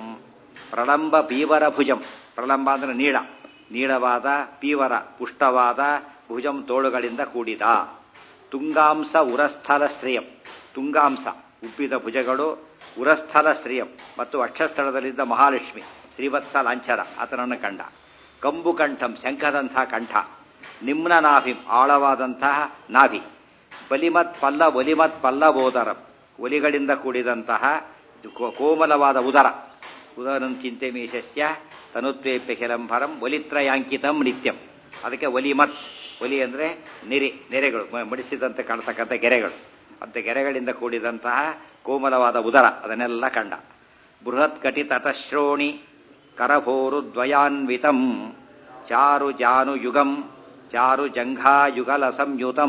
ಪ್ರಳಂಬ ಪೀವರ ಭುಜಂ ಪ್ರಳಂಬ ಅಂದ್ರೆ ನೀಳ ನೀಳವಾದ ಪೀವರ ಪುಷ್ಟವಾದ ಭುಜಂ ತೋಳುಗಳಿಂದ ಕೂಡಿದ ತುಂಗಾಂಸ ಉರಸ್ಥಲ ಶ್ರೇಯಂ ತುಂಗಾಂಸ ಉಬ್ಬಿದ ಭುಜಗಳು ಉರಸ್ಥಲ ಶ್ರೇಯಂ ಮತ್ತು ಅಕ್ಷಸ್ಥಳದಲ್ಲಿದ್ದ ಮಹಾಲಕ್ಷ್ಮಿ ಶ್ರೀವತ್ಸ ಲಾಂಛರ ಆತನನ್ನು ಕಂಡ ಕಂಬು ಕಂಠಂ ಶಂಖದಂಥ ಕಂಠ ನಿಮ್ನ ನಾಭಿಂ ಆಳವಾದಂತಹ ನಾಭಿ ಬಲಿಮತ್ ಪಲ್ಲ ಒಲಿಮತ್ ಪಲ್ಲಬೋದರಂ ಒಲಿಗಳಿಂದ ಕೂಡಿದಂತಹ ಕೋ- ಕೋಮಲವಾದ ಉದರ ಉದರಂ ಚಿಂತೆ ಮೀಶಸ್ಯ ತನುತ್ವೇಪ್ಯ ಕೆಲಂಭರಂ ಒಲಿತ್ರಯಾಂಕಿತಂ ನಿತ್ಯಂ ಅದಕ್ಕೆ ಒಲಿಮತ್ ಒಲಿ ಅಂದರೆ ನೆರೆ ನೆರೆಗಳು ಮ- ಮಡಿಸಿದಂತೆ ಕಾಣತಕ್ಕಂಥ ಗೆರೆಗಳು ಅಂತ ಗೆರೆಗಳಿಂದ ಕೂಡಿದಂತಹ ಕೋಮಲವಾದ ಉದರ ಅದನ್ನೆಲ್ಲ ಕಂಡ ಬೃಹತ್ ಕಟಿ ತಟಶ್ರೋಣಿ ಕರಭೋರು ದ್ವಯಾನ್ವಿತಂ ಚಾರು ಜಾನು ಯುಗಂ ಚಾರು ಜಂಘಾಯುಗಲ ಸಂಯುತಂ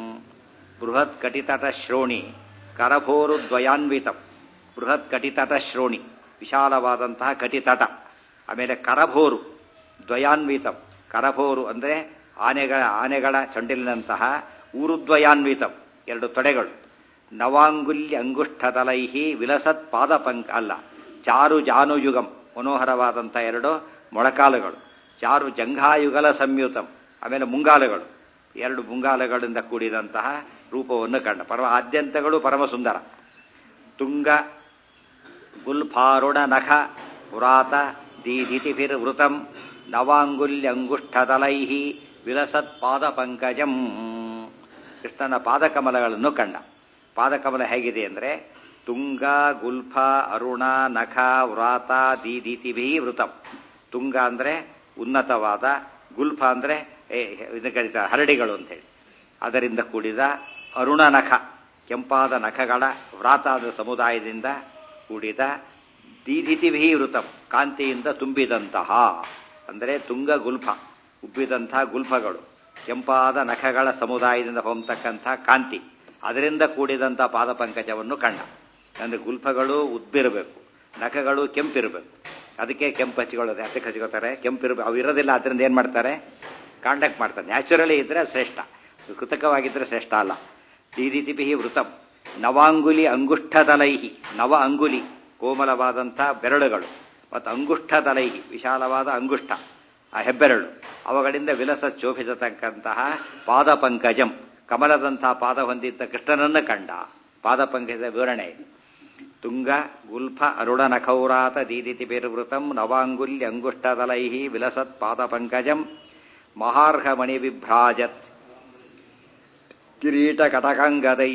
ಬೃಹತ್ ಕಟಿತಟ ಶ್ರೋಣಿ ಕರಭೋರು ದ್ವಯಾನ್ವಿತಂ ಬೃಹತ್ ಕಟಿತಟ ಶ್ರೋಣಿ ವಿಶಾಲವಾದಂತಹ ಕಟಿತಟ ಆಮೇಲೆ ಕರಭೋರು ದ್ವಯಾನ್ವಿತಂ ಕರಭೋರು ಅಂದರೆ ಆನೆಗಳ ಆನೆಗಳ ಚಂಡಿಲಿನಂತಹ ಊರುದ್ವಯಾನ್ವಿತಂ ಎರಡು ತೊಡೆಗಳು ನವಾಂಗುಲ್ಯ ಅಂಗುಷ್ಠದಲೈಹಿ ವಿಲಸತ್ ಪಾದಪಂಕ ಅಲ್ಲ ಚಾರು ಜಾನುಯುಗಂ ಮನೋಹರವಾದಂಥ ಎರಡು ಮೊಳಕಾಲುಗಳು ಚಾರು ಜಂಘಾಯುಗಲ ಸಂಯುತಂ ಆಮೇಲೆ ಮುಂಗಾಲುಗಳು ಎರಡು ಮುಂಗಾಲುಗಳಿಂದ ಕೂಡಿದಂತಹ ರೂಪವನ್ನು ಕಂಡ ಪರಮ ಆದ್ಯಂತಗಳು ಪರಮ ಸುಂದರ ತುಂಗ ಗುಲ್ಫಾರುಣ ನಖ ವ್ರಾತ ದೀದಿತಿಭಿರ್ವೃತಂ ನವಾಂಗುಲ್ಯಂಗುಷ್ಠದಲೈ ವಿಲಸತ್ ಪಾದ ಪಂಕಜಂ ಕೃಷ್ಣನ ಪಾದಕಮಲಗಳನ್ನು ಕಂಡ ಪಾದಕಮಲ ಹೇಗಿದೆ ಅಂದರೆ ತುಂಗ ಗುಲ್ಫ ಅರುಣ ನಖ ವ್ರಾತ ದೀದಿತಿಭಿ ವೃತಂ ತುಂಗ ಅಂದರೆ ಉನ್ನತವಾದ ಗುಲ್ಫ ಅಂದರೆ ಇದು ಕರೀತಾರೆ ಹರಡಿಗಳು ಅಂತೇಳಿ ಅದರಿಂದ ಕೂಡಿದ ಅರುಣ ನಖ ಕೆಂಪಾದ ನಖಗಳ ವ್ರಾತಾದ ಸಮುದಾಯದಿಂದ ಕೂಡಿದ ದೀದಿತಿಭಿ ವೃತಂ ಕಾಂತಿಯಿಂದ ತುಂಬಿದಂತಹ ಅಂದರೆ ತುಂಗ ಗುಲ್ಫ ಉಬ್ಬಿದಂಥ ಗುಲ್ಫಗಳು ಕೆಂಪಾದ ನಖಗಳ ಸಮುದಾಯದಿಂದ ಹೊಮ್ಮತಕ್ಕಂಥ ಕಾಂತಿ ಅದರಿಂದ ಕೂಡಿದಂಥ ಪಾದಪಂಕಜವನ್ನು ಕಂಡ ಅಂದರೆ ಗುಲ್ಫಗಳು ಉಬ್ಬಿರಬೇಕು ನಖಗಳು ಕೆಂಪಿರಬೇಕು ಅದಕ್ಕೆ ಕೆಂಪು ಹಚ್ಕೊಳ್ಳೋದು ಅದಕ್ಕೆ ಹಚ್ಕೋತಾರೆ ಕೆಂಪಿರಬೇಕು ಅವು ಇರೋದಿಲ್ಲ ಅದರಿಂದ ಏನು ಮಾಡ್ತಾರೆ ಕಾಂಡಕ್ಟ್ ಮಾಡ್ತಾರೆ ನ್ಯಾಚುರಲಿ ಇದ್ರೆ ಶ್ರೇಷ್ಠ ಕೃತಕವಾಗಿದ್ದರೆ ಶ್ರೇಷ್ಠ ಅಲ್ಲ ದೀದಿತಿಭಿ ವೃತಂ ನವಾಂಗುಲಿ ಅಂಗುಷ್ಠದಲೈಹಿ ನವ ಅಂಗುಲಿ ಕೋಮಲವಾದಂಥ ಬೆರಳುಗಳು ಮತ್ತು ಅಂಗುಷ್ಠದಲೈಹಿ ವಿಶಾಲವಾದ ಅಂಗುಷ್ಠ ಆ ಹೆಬ್ಬೆರಳು ಅವುಗಳಿಂದ ವಿಲಸ ಶೋಭಿಸತಕ್ಕಂತಹ ಪಾದ ಪಂಕಜಂ ಕಮಲದಂತಹ ಪಾದ ಹೊಂದಿದ್ದ ಕೃಷ್ಣನನ್ನು ಕಂಡ ಪಾದ ಪಂಕಜದ ವಿವರಣೆ ಇದು ತುಂಗ ಗುಲ್ಫ ಅರುಣ ನಖೌರಾತ ದೀದಿತಿ ಬೇರುವೃತಂ ನವಾಂಗುಲ್ಯ ಅಂಗುಷ್ಠದಲೈ ವಿಲಸತ್ ಪಾದ ಪಂಕಜಂ ಮಹಾರ್ಹ ಮಣಿ ವಿಭ್ರಾಜತ್ ಕಿರೀಟ ಕಟಕಾಂಗದೈ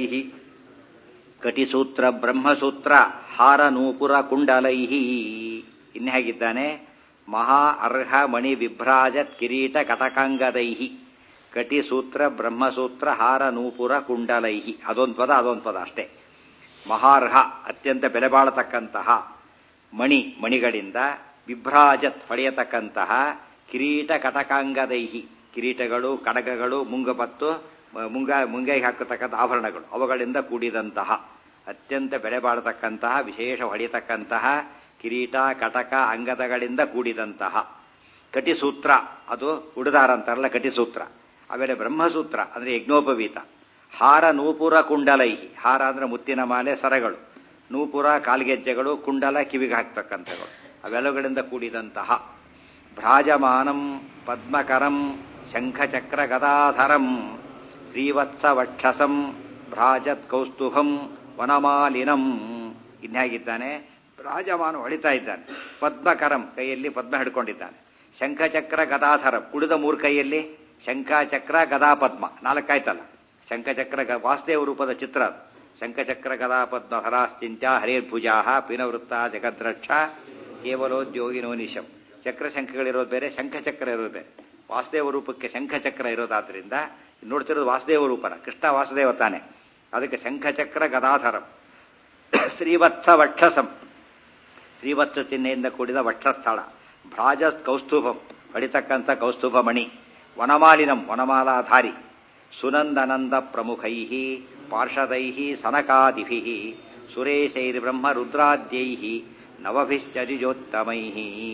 ಕಟಿಸೂತ್ರ ಬ್ರಹ್ಮಸೂತ್ರ ಹಾರ ನೂಪುರ ಕುಂಡಲೈ ಇನ್ನು ಹೇಗಿದ್ದಾನೆ ಮಹಾ ಅರ್ಹ ಮಣಿ ವಿಭ್ರಾಜತ್ ಕಿರೀಟ ಕಟಕಾಂಗದೈ ಕಟಿಸೂತ್ರ ಬ್ರಹ್ಮಸೂತ್ರ ಹಾರ ನೂಪುರ ಕುಂಡಲೈ ಅದೊಂದು ಪದ ಅದೊಂದು ಪದ ಅಷ್ಟೇ ಮಹಾರ್ಹ ಅತ್ಯಂತ ಬೆಲೆ ಬಾಳತಕ್ಕಂತಹ ಮಣಿ ಮಣಿಗಳಿಂದ ವಿಭ್ರಾಜತ್ ಹೊಡೆಯತಕ್ಕಂತಹ ಕಿರೀಟ ಕಟಕಾಂಗದೈಹಿ ಕಿರೀಟಗಳು ಕಡಗಗಳು ಮುಂಗಪತ್ತು ಮುಂಗ ಮುಂಗೈಗೆ ಹಾಕತಕ್ಕಂಥ ಆಭರಣಗಳು ಅವುಗಳಿಂದ ಕೂಡಿದಂತಹ ಅತ್ಯಂತ ಬೆಲೆ ಬಾಳತಕ್ಕಂತಹ ವಿಶೇಷ ಹೊಡೆಯತಕ್ಕಂತಹ ಕಿರೀಟ ಕಟಕ ಅಂಗದಗಳಿಂದ ಕೂಡಿದಂತಹ ಕಟಿಸೂತ್ರ ಅದು ಉಡದಾರ ಅಂತಾರಲ್ಲ ಕಟಿಸೂತ್ರ ಆಮೇಲೆ ಬ್ರಹ್ಮಸೂತ್ರ ಅಂದ್ರೆ ಯಜ್ಞೋಪವೀತ ಹಾರ ನೂಪುರ ಕುಂಡಲೈಹಿ ಹಾರ ಅಂದ್ರೆ ಮುತ್ತಿನ ಮಾಲೆ ಸರಗಳು ನೂಪುರ ಕಾಲ್ಗೆಜ್ಜೆಗಳು ಕುಂಡಲ ಕಿವಿಗೆ ಹಾಕ್ತಕ್ಕಂಥಗಳು ಅವೆಲ್ಲಗಳಿಂದ ಕೂಡಿದಂತಹ ಭ್ರಾಜಮಾನಂ ಪದ್ಮಕರಂ ಶಂಖಚಕ್ರ ಗದಾಧರಂ ಶ್ರೀವತ್ಸ ವಕ್ಷಸಂ ಭ್ರಾಜತ್ ಕೌಸ್ತುಭಂ ವನಮಾಲಿನಂ ಇನ್ಯಾಗಿದ್ದಾನೆ ರಾಜಮಾನು ಹೊಳಿತಾ ಇದ್ದಾನೆ ಪದ್ಮಕರಂ ಕೈಯಲ್ಲಿ ಪದ್ಮ ಹಿಡ್ಕೊಂಡಿದ್ದಾನೆ ಶಂಖಚಕ್ರ ಗದಾಧರಂ ಕುಡಿದ ಮೂರು ಕೈಯಲ್ಲಿ ಶಂಖಚಕ್ರ ಗದಾ ಪದ್ಮ ನಾಲ್ಕಾಯ್ತಲ್ಲ ಶಂಖಚಕ್ರ ಗ ವಾಸುದೇವ ರೂಪದ ಚಿತ್ರ ಅದು ಶಂಖಚಕ್ರ ಗದಾ ಪದ್ಮ ಹರಾಶ್ಚಿಂಚ ಹರೇರ್ಭುಜಾ ಪಿನವೃತ್ತ ಜಗದ್ರಕ್ಷ ಕೇವಲೋದ್ಯೋಗಿನೋ ನಿಶಂ ಚಕ್ರ ಶಂಖಗಳಿರೋದು ಬೇರೆ ಶಂಖಚಕ್ರ ಇರೋದು ಬೇರೆ ವಾಸುದೇವ ರೂಪಕ್ಕೆ ಶಂಖಚಕ್ರ ಇರೋದಾದ್ರಿಂದ ನೋಡ್ತಿರೋದು ವಾಸುದೇವ ರೂಪನ ಕೃಷ್ಣ ವಾಸುದೇವ ತಾನೆ ಅದಕ್ಕೆ ಶಂಖಚಕ್ರ ಗದಾಧರಂ ಶ್ರೀವತ್ಸ ವಕ್ಷಸಂ ಶ್ರೀವತ್ಸ ಚಿಹ್ನೆಯಿಂದ ಕೂಡಿದ ವಕ್ಷಸ್ಥಳ ಭ್ರಾಜ ಕೌಸ್ತುಭಂ ಹೊಡಿತಕ್ಕಂಥ ಕೌಸ್ತುಭ ಮಣಿ ವನಮಾಲಿನಂ ವನಮಾಲಾಧಾರಿ ಸುನಂದನಂದ ಪ್ರಮುಖೈ ಪಾರ್ಷದೈ ಸನಕಾದಿಭಿ ಸುರೇಶೈರ್ಬ್ರಹ್ಮ ರುದ್ರಾದ್ಯೈ ನವಭಿಶ್ಚರಿಜೋತ್ತಮೈ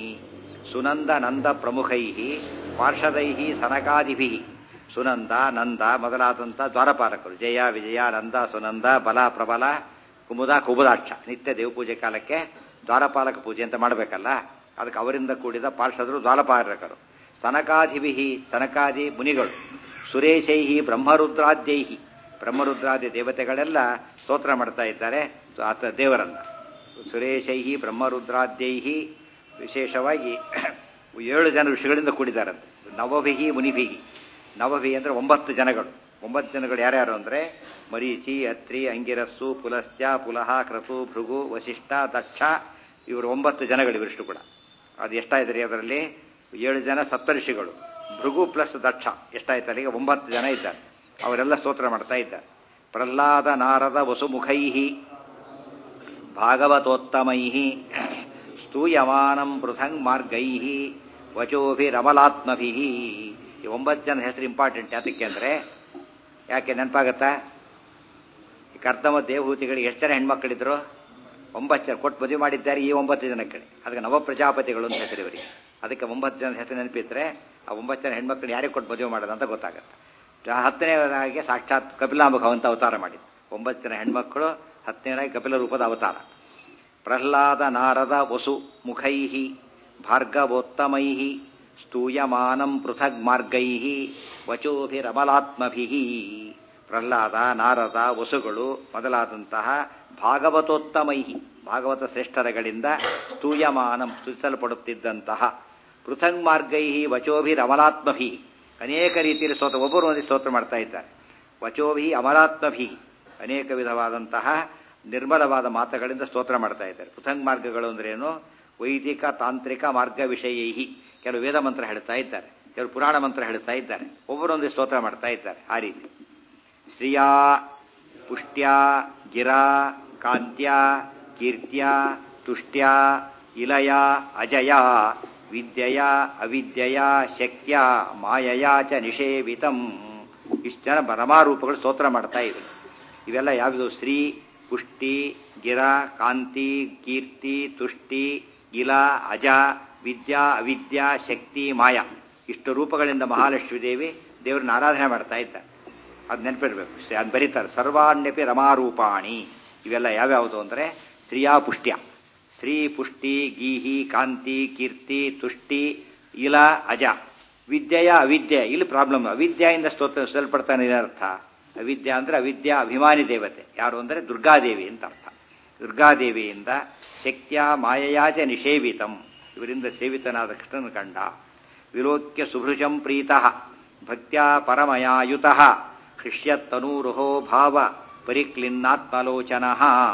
ಸುನಂದನಂದ ಪ್ರಮುಖೈ ಪಾರ್ಷದೈ ಸನಕಾದಿಭಿ ಸುನಂದ ನಂದ ಮೊದಲಾದಂಥ ದ್ವಾರಪಾಲಕರು ಜಯ ವಿಜಯ ನಂದ ಸುನಂದ ಬಲ ಪ್ರಬಲ ಕುಮುದ ಕುಬುದಾಕ್ಷ ನಿತ್ಯ ದೇವಪೂಜೆ ಕಾಲಕ್ಕೆ ದ್ವಾರಪಾಲಕ ಪೂಜೆ ಅಂತ ಮಾಡಬೇಕಲ್ಲ ಅದಕ್ಕೆ ಅವರಿಂದ ಕೂಡಿದ ಪಾರ್ಷದರು ದ್ವಾರಪಾಲಕರು ಸನಕಾಧಿಭಿ ಸನಕಾದಿ ಮುನಿಗಳು ಸುರೇಶೈಹಿ ಬ್ರಹ್ಮರುದ್ರಾದ್ಯೈಹಿ ಬ್ರಹ್ಮರುದ್ರಾದಿ ದೇವತೆಗಳೆಲ್ಲ ಸ್ತೋತ್ರ ಮಾಡ್ತಾ ಇದ್ದಾರೆ ಆತ ದೇವರನ್ನ ಸುರೇಶೈಹಿ ಬ್ರಹ್ಮರುದ್ರಾದ್ಯೈಹಿ ವಿಶೇಷವಾಗಿ ಏಳು ಜನ ಋಷಿಗಳಿಂದ ಕೂಡಿದಾರಂತೆ ನವಭಿಹಿ ಮುನಿಭಿಹಿ ನವಭಿ ಅಂದ್ರೆ ಒಂಬತ್ತು ಜನಗಳು ಒಂಬತ್ತು ಜನಗಳು ಯಾರ್ಯಾರು ಅಂದ್ರೆ ಮರೀಚಿ ಅತ್ರಿ ಅಂಗಿರಸ್ಸು ಪುಲಶ್ಚ ಪುಲಹ ಕ್ರತು ಭೃಗು ವಸಿಷ್ಠ ದಕ್ಷ ಇವರು ಒಂಬತ್ತು ಜನಗಳು ಇವರಿಷ್ಟು ಕೂಡ ಅದು ಎಷ್ಟಾಯ್ತು ಅದರಲ್ಲಿ ಏಳು ಜನ ಸಪ್ತಋಷಿಗಳು ಭೃಗು ಪ್ಲಸ್ ದಕ್ಷ ಎಷ್ಟಾಯ್ತು ಅಲ್ಲಿಗೆ ಒಂಬತ್ತು ಜನ ಇದ್ದಾರೆ ಅವರೆಲ್ಲ ಸ್ತೋತ್ರ ಮಾಡ್ತಾ ಇದ್ದಾರೆ ಪ್ರಹ್ಲಾದ ನಾರದ ವಸುಮುಖೈ ಭಾಗವತೋತ್ತಮೈ ಸ್ತೂಯಮಾನಂ ಪೃಥಂಗ್ ಮಾರ್ಗೈ ವಚೋಭಿರಮಲಾತ್ಮಭಿ ಈ ಒಂಬತ್ತು ಜನ ಹೆಸರು ಇಂಪಾರ್ಟೆಂಟ್ ಯಾತಕ್ಕೆ ಅಂದ್ರೆ ಯಾಕೆ ನೆನಪಾಗತ್ತಾ ಈ ಕರ್ದಮ ದೇವಹೂತಿಗಳಿಗೆ ಎಷ್ಟು ಜನ ಹೆಣ್ಮಕ್ಳಿದ್ರು ಒಂಬತ್ತು ಜನ ಕೊಟ್ಟು ಮದುವೆ ಮಾಡಿದ್ದಾರೆ ಈ ಒಂಬತ್ತು ಜನ ಕಡೆ ಅದಕ್ಕೆ ನವ ಪ್ರಜಾಪತಿಗಳು ಅಂತ ಹೆಸರು ಇವರಿಗೆ ಅದಕ್ಕೆ ಒಂಬತ್ತು ಜನ ಹೆಸರು ನೆನಪಿದ್ರೆ ಆ ಒಂಬತ್ತು ಜನ ಹೆಣ್ಮಕ್ಳು ಯಾರಿಗೆ ಕೊಟ್ಟು ಮದುವೆ ಮಾಡೋದು ಅಂತ ಗೊತ್ತಾಗುತ್ತೆ ಹತ್ತನೇದಾಗಿ ಸಾಕ್ಷಾತ್ ಕಪಿಲಾಂಬ ಅಂತ ಅವತಾರ ಮಾಡಿದ್ದು ಒಂಬತ್ತು ಜನ ಹೆಣ್ಮಕ್ಳು ಹತ್ತನೇದಾಗಿ ಕಪಿಲ ರೂಪದ ಅವತಾರ ಪ್ರಹ್ಲಾದ ನಾರದ ವಸು ಮುಖೈ ಭಾರ್ಗವೋತ್ತಮೈ ಸ್ತೂಯಮಾನಂ ಪೃಥಗ್ ಮಾರ್ಗೈ ವಚೋಭಿರಮಲಾತ್ಮಭಿ ಪ್ರಹ್ಲಾದ ನಾರದ ವಸುಗಳು ಮೊದಲಾದಂತಹ ಭಾಗವತೋತ್ತಮೈ ಭಾಗವತ ಶ್ರೇಷ್ಠರಗಳಿಂದ ಸ್ತೂಯಮಾನಂ ಸ್ತುತಿಸಲ್ಪಡುತ್ತಿದ್ದಂತಹ ಪೃಥಂಗ್ ಮಾರ್ಗೈ ವಚೋಭಿರಮಲಾತ್ಮಭಿ ಅನೇಕ ರೀತಿಯಲ್ಲಿ ಸ್ತೋತ್ರ ಒಬ್ಬರು ಒಂದು ಸ್ತೋತ್ರ ಮಾಡ್ತಾ ಇದ್ದಾರೆ ವಚೋಭಿ ಅಮಲಾತ್ಮಭಿ ಅನೇಕ ವಿಧವಾದಂತಹ ನಿರ್ಮಲವಾದ ಮಾತುಗಳಿಂದ ಸ್ತೋತ್ರ ಮಾಡ್ತಾ ಇದ್ದಾರೆ ಪೃಥಂಗ್ ಮಾರ್ಗಗಳು ಅಂದ್ರೇನು ವೈದಿಕ ತಾಂತ್ರಿಕ ಮಾರ್ಗ ವಿಷಯೈಹಿ ಕೆಲವು ವೇದ ಮಂತ್ರ ಹೇಳ್ತಾ ಇದ್ದಾರೆ ಕೆಲವು ಪುರಾಣ ಮಂತ್ರ ಹೇಳ್ತಾ ಇದ್ದಾರೆ ಒಬ್ಬರೊಂದು ಸ್ತೋತ್ರ ಮಾಡ್ತಾ ಇದ್ದಾರೆ ಆ ರೀತಿ ಶ್ರಿಯಾ ಪುಷ್ಟ್ಯ ಗಿರಾ ಕಾಂತ್ಯ ಕೀರ್ತ್ಯ ತುಷ್ಟ್ಯ ಇಲಯ ಅಜಯ ವಿದ್ಯೆಯ ಅವಿದ್ಯೆಯ ಶಕ್ತ್ಯ ಮಾಯಯ ಚ ನಿಷೇವಿತಂ ಇಷ್ಟು ಜನ ಪರಮಾರೂಪಗಳು ಸ್ತೋತ್ರ ಮಾಡ್ತಾ ಇವೆ ಇವೆಲ್ಲ ಯಾವುದು ಶ್ರೀ ಪುಷ್ಟಿ ಗಿರ ಕಾಂತಿ ಕೀರ್ತಿ ತುಷ್ಟಿ ಇಲ ಅಜ ವಿದ್ಯಾ ಅವಿದ್ಯಾ ಶಕ್ತಿ ಮಾಯ ಇಷ್ಟು ರೂಪಗಳಿಂದ ಮಹಾಲಕ್ಷ್ಮೀ ದೇವಿ ದೇವರನ್ನ ಆರಾಧನೆ ಮಾಡ್ತಾ ಇದ್ದ ಅದು ನೆನಪಿರ್ಬೇಕು ಅದು ಬರೀತಾರೆ ಸರ್ವಾಣ್ಯಪಿ ರಮಾರೂಪಾಣಿ ಇವೆಲ್ಲ ಯಾವ್ಯಾವುದು ಅಂದರೆ ಶ್ರೀಯಾ ಪುಷ್ಟ್ಯ ಶ್ರೀ ಪುಷ್ಟಿ ಗೀಹಿ ಕಾಂತಿ ಕೀರ್ತಿ ತುಷ್ಟಿ ಇಲ ಅಜ ವಿದ್ಯೆಯ ಅವಿದ್ಯೆ ಇಲ್ಲಿ ಪ್ರಾಬ್ಲಮ್ ಅವಿದ್ಯೆಯಿಂದ ಸ್ತೋತ್ರ ಸಲ್ಪಡ್ತಾನೆ ಅರ್ಥ ಅವಿದ್ಯಾ ಅಂದ್ರೆ ಅವಿದ್ಯಾ ಅಭಿಮಾನಿ ದೇವತೆ ಯಾರು ಅಂದರೆ ದುರ್ಗಾದೇವಿ ಅಂತ ಅರ್ಥ ದುರ್ಗಾದೇವಿಯಿಂದ ಶಕ್ತಿಯ ಮಾಯಯಾಚ ನಿಷೇವಿತಂ ಇವರಿಂದ ಸೇವಿತನಾದ ಕೃಷ್ಣನ ಕಂಡ ವಿಲೋಕ್ಯ ಸುಭೃಶಂ ಪ್ರೀತಃ ಭಕ್ತ್ಯಾ ಪರಮಯಾಯುತಃ ಹೃಷ್ಯತ್ತನೂರುಹೋ ಭಾವ ಪರಿಕ್ಲಿನ್ನಾತ್ಮಲೋಚನ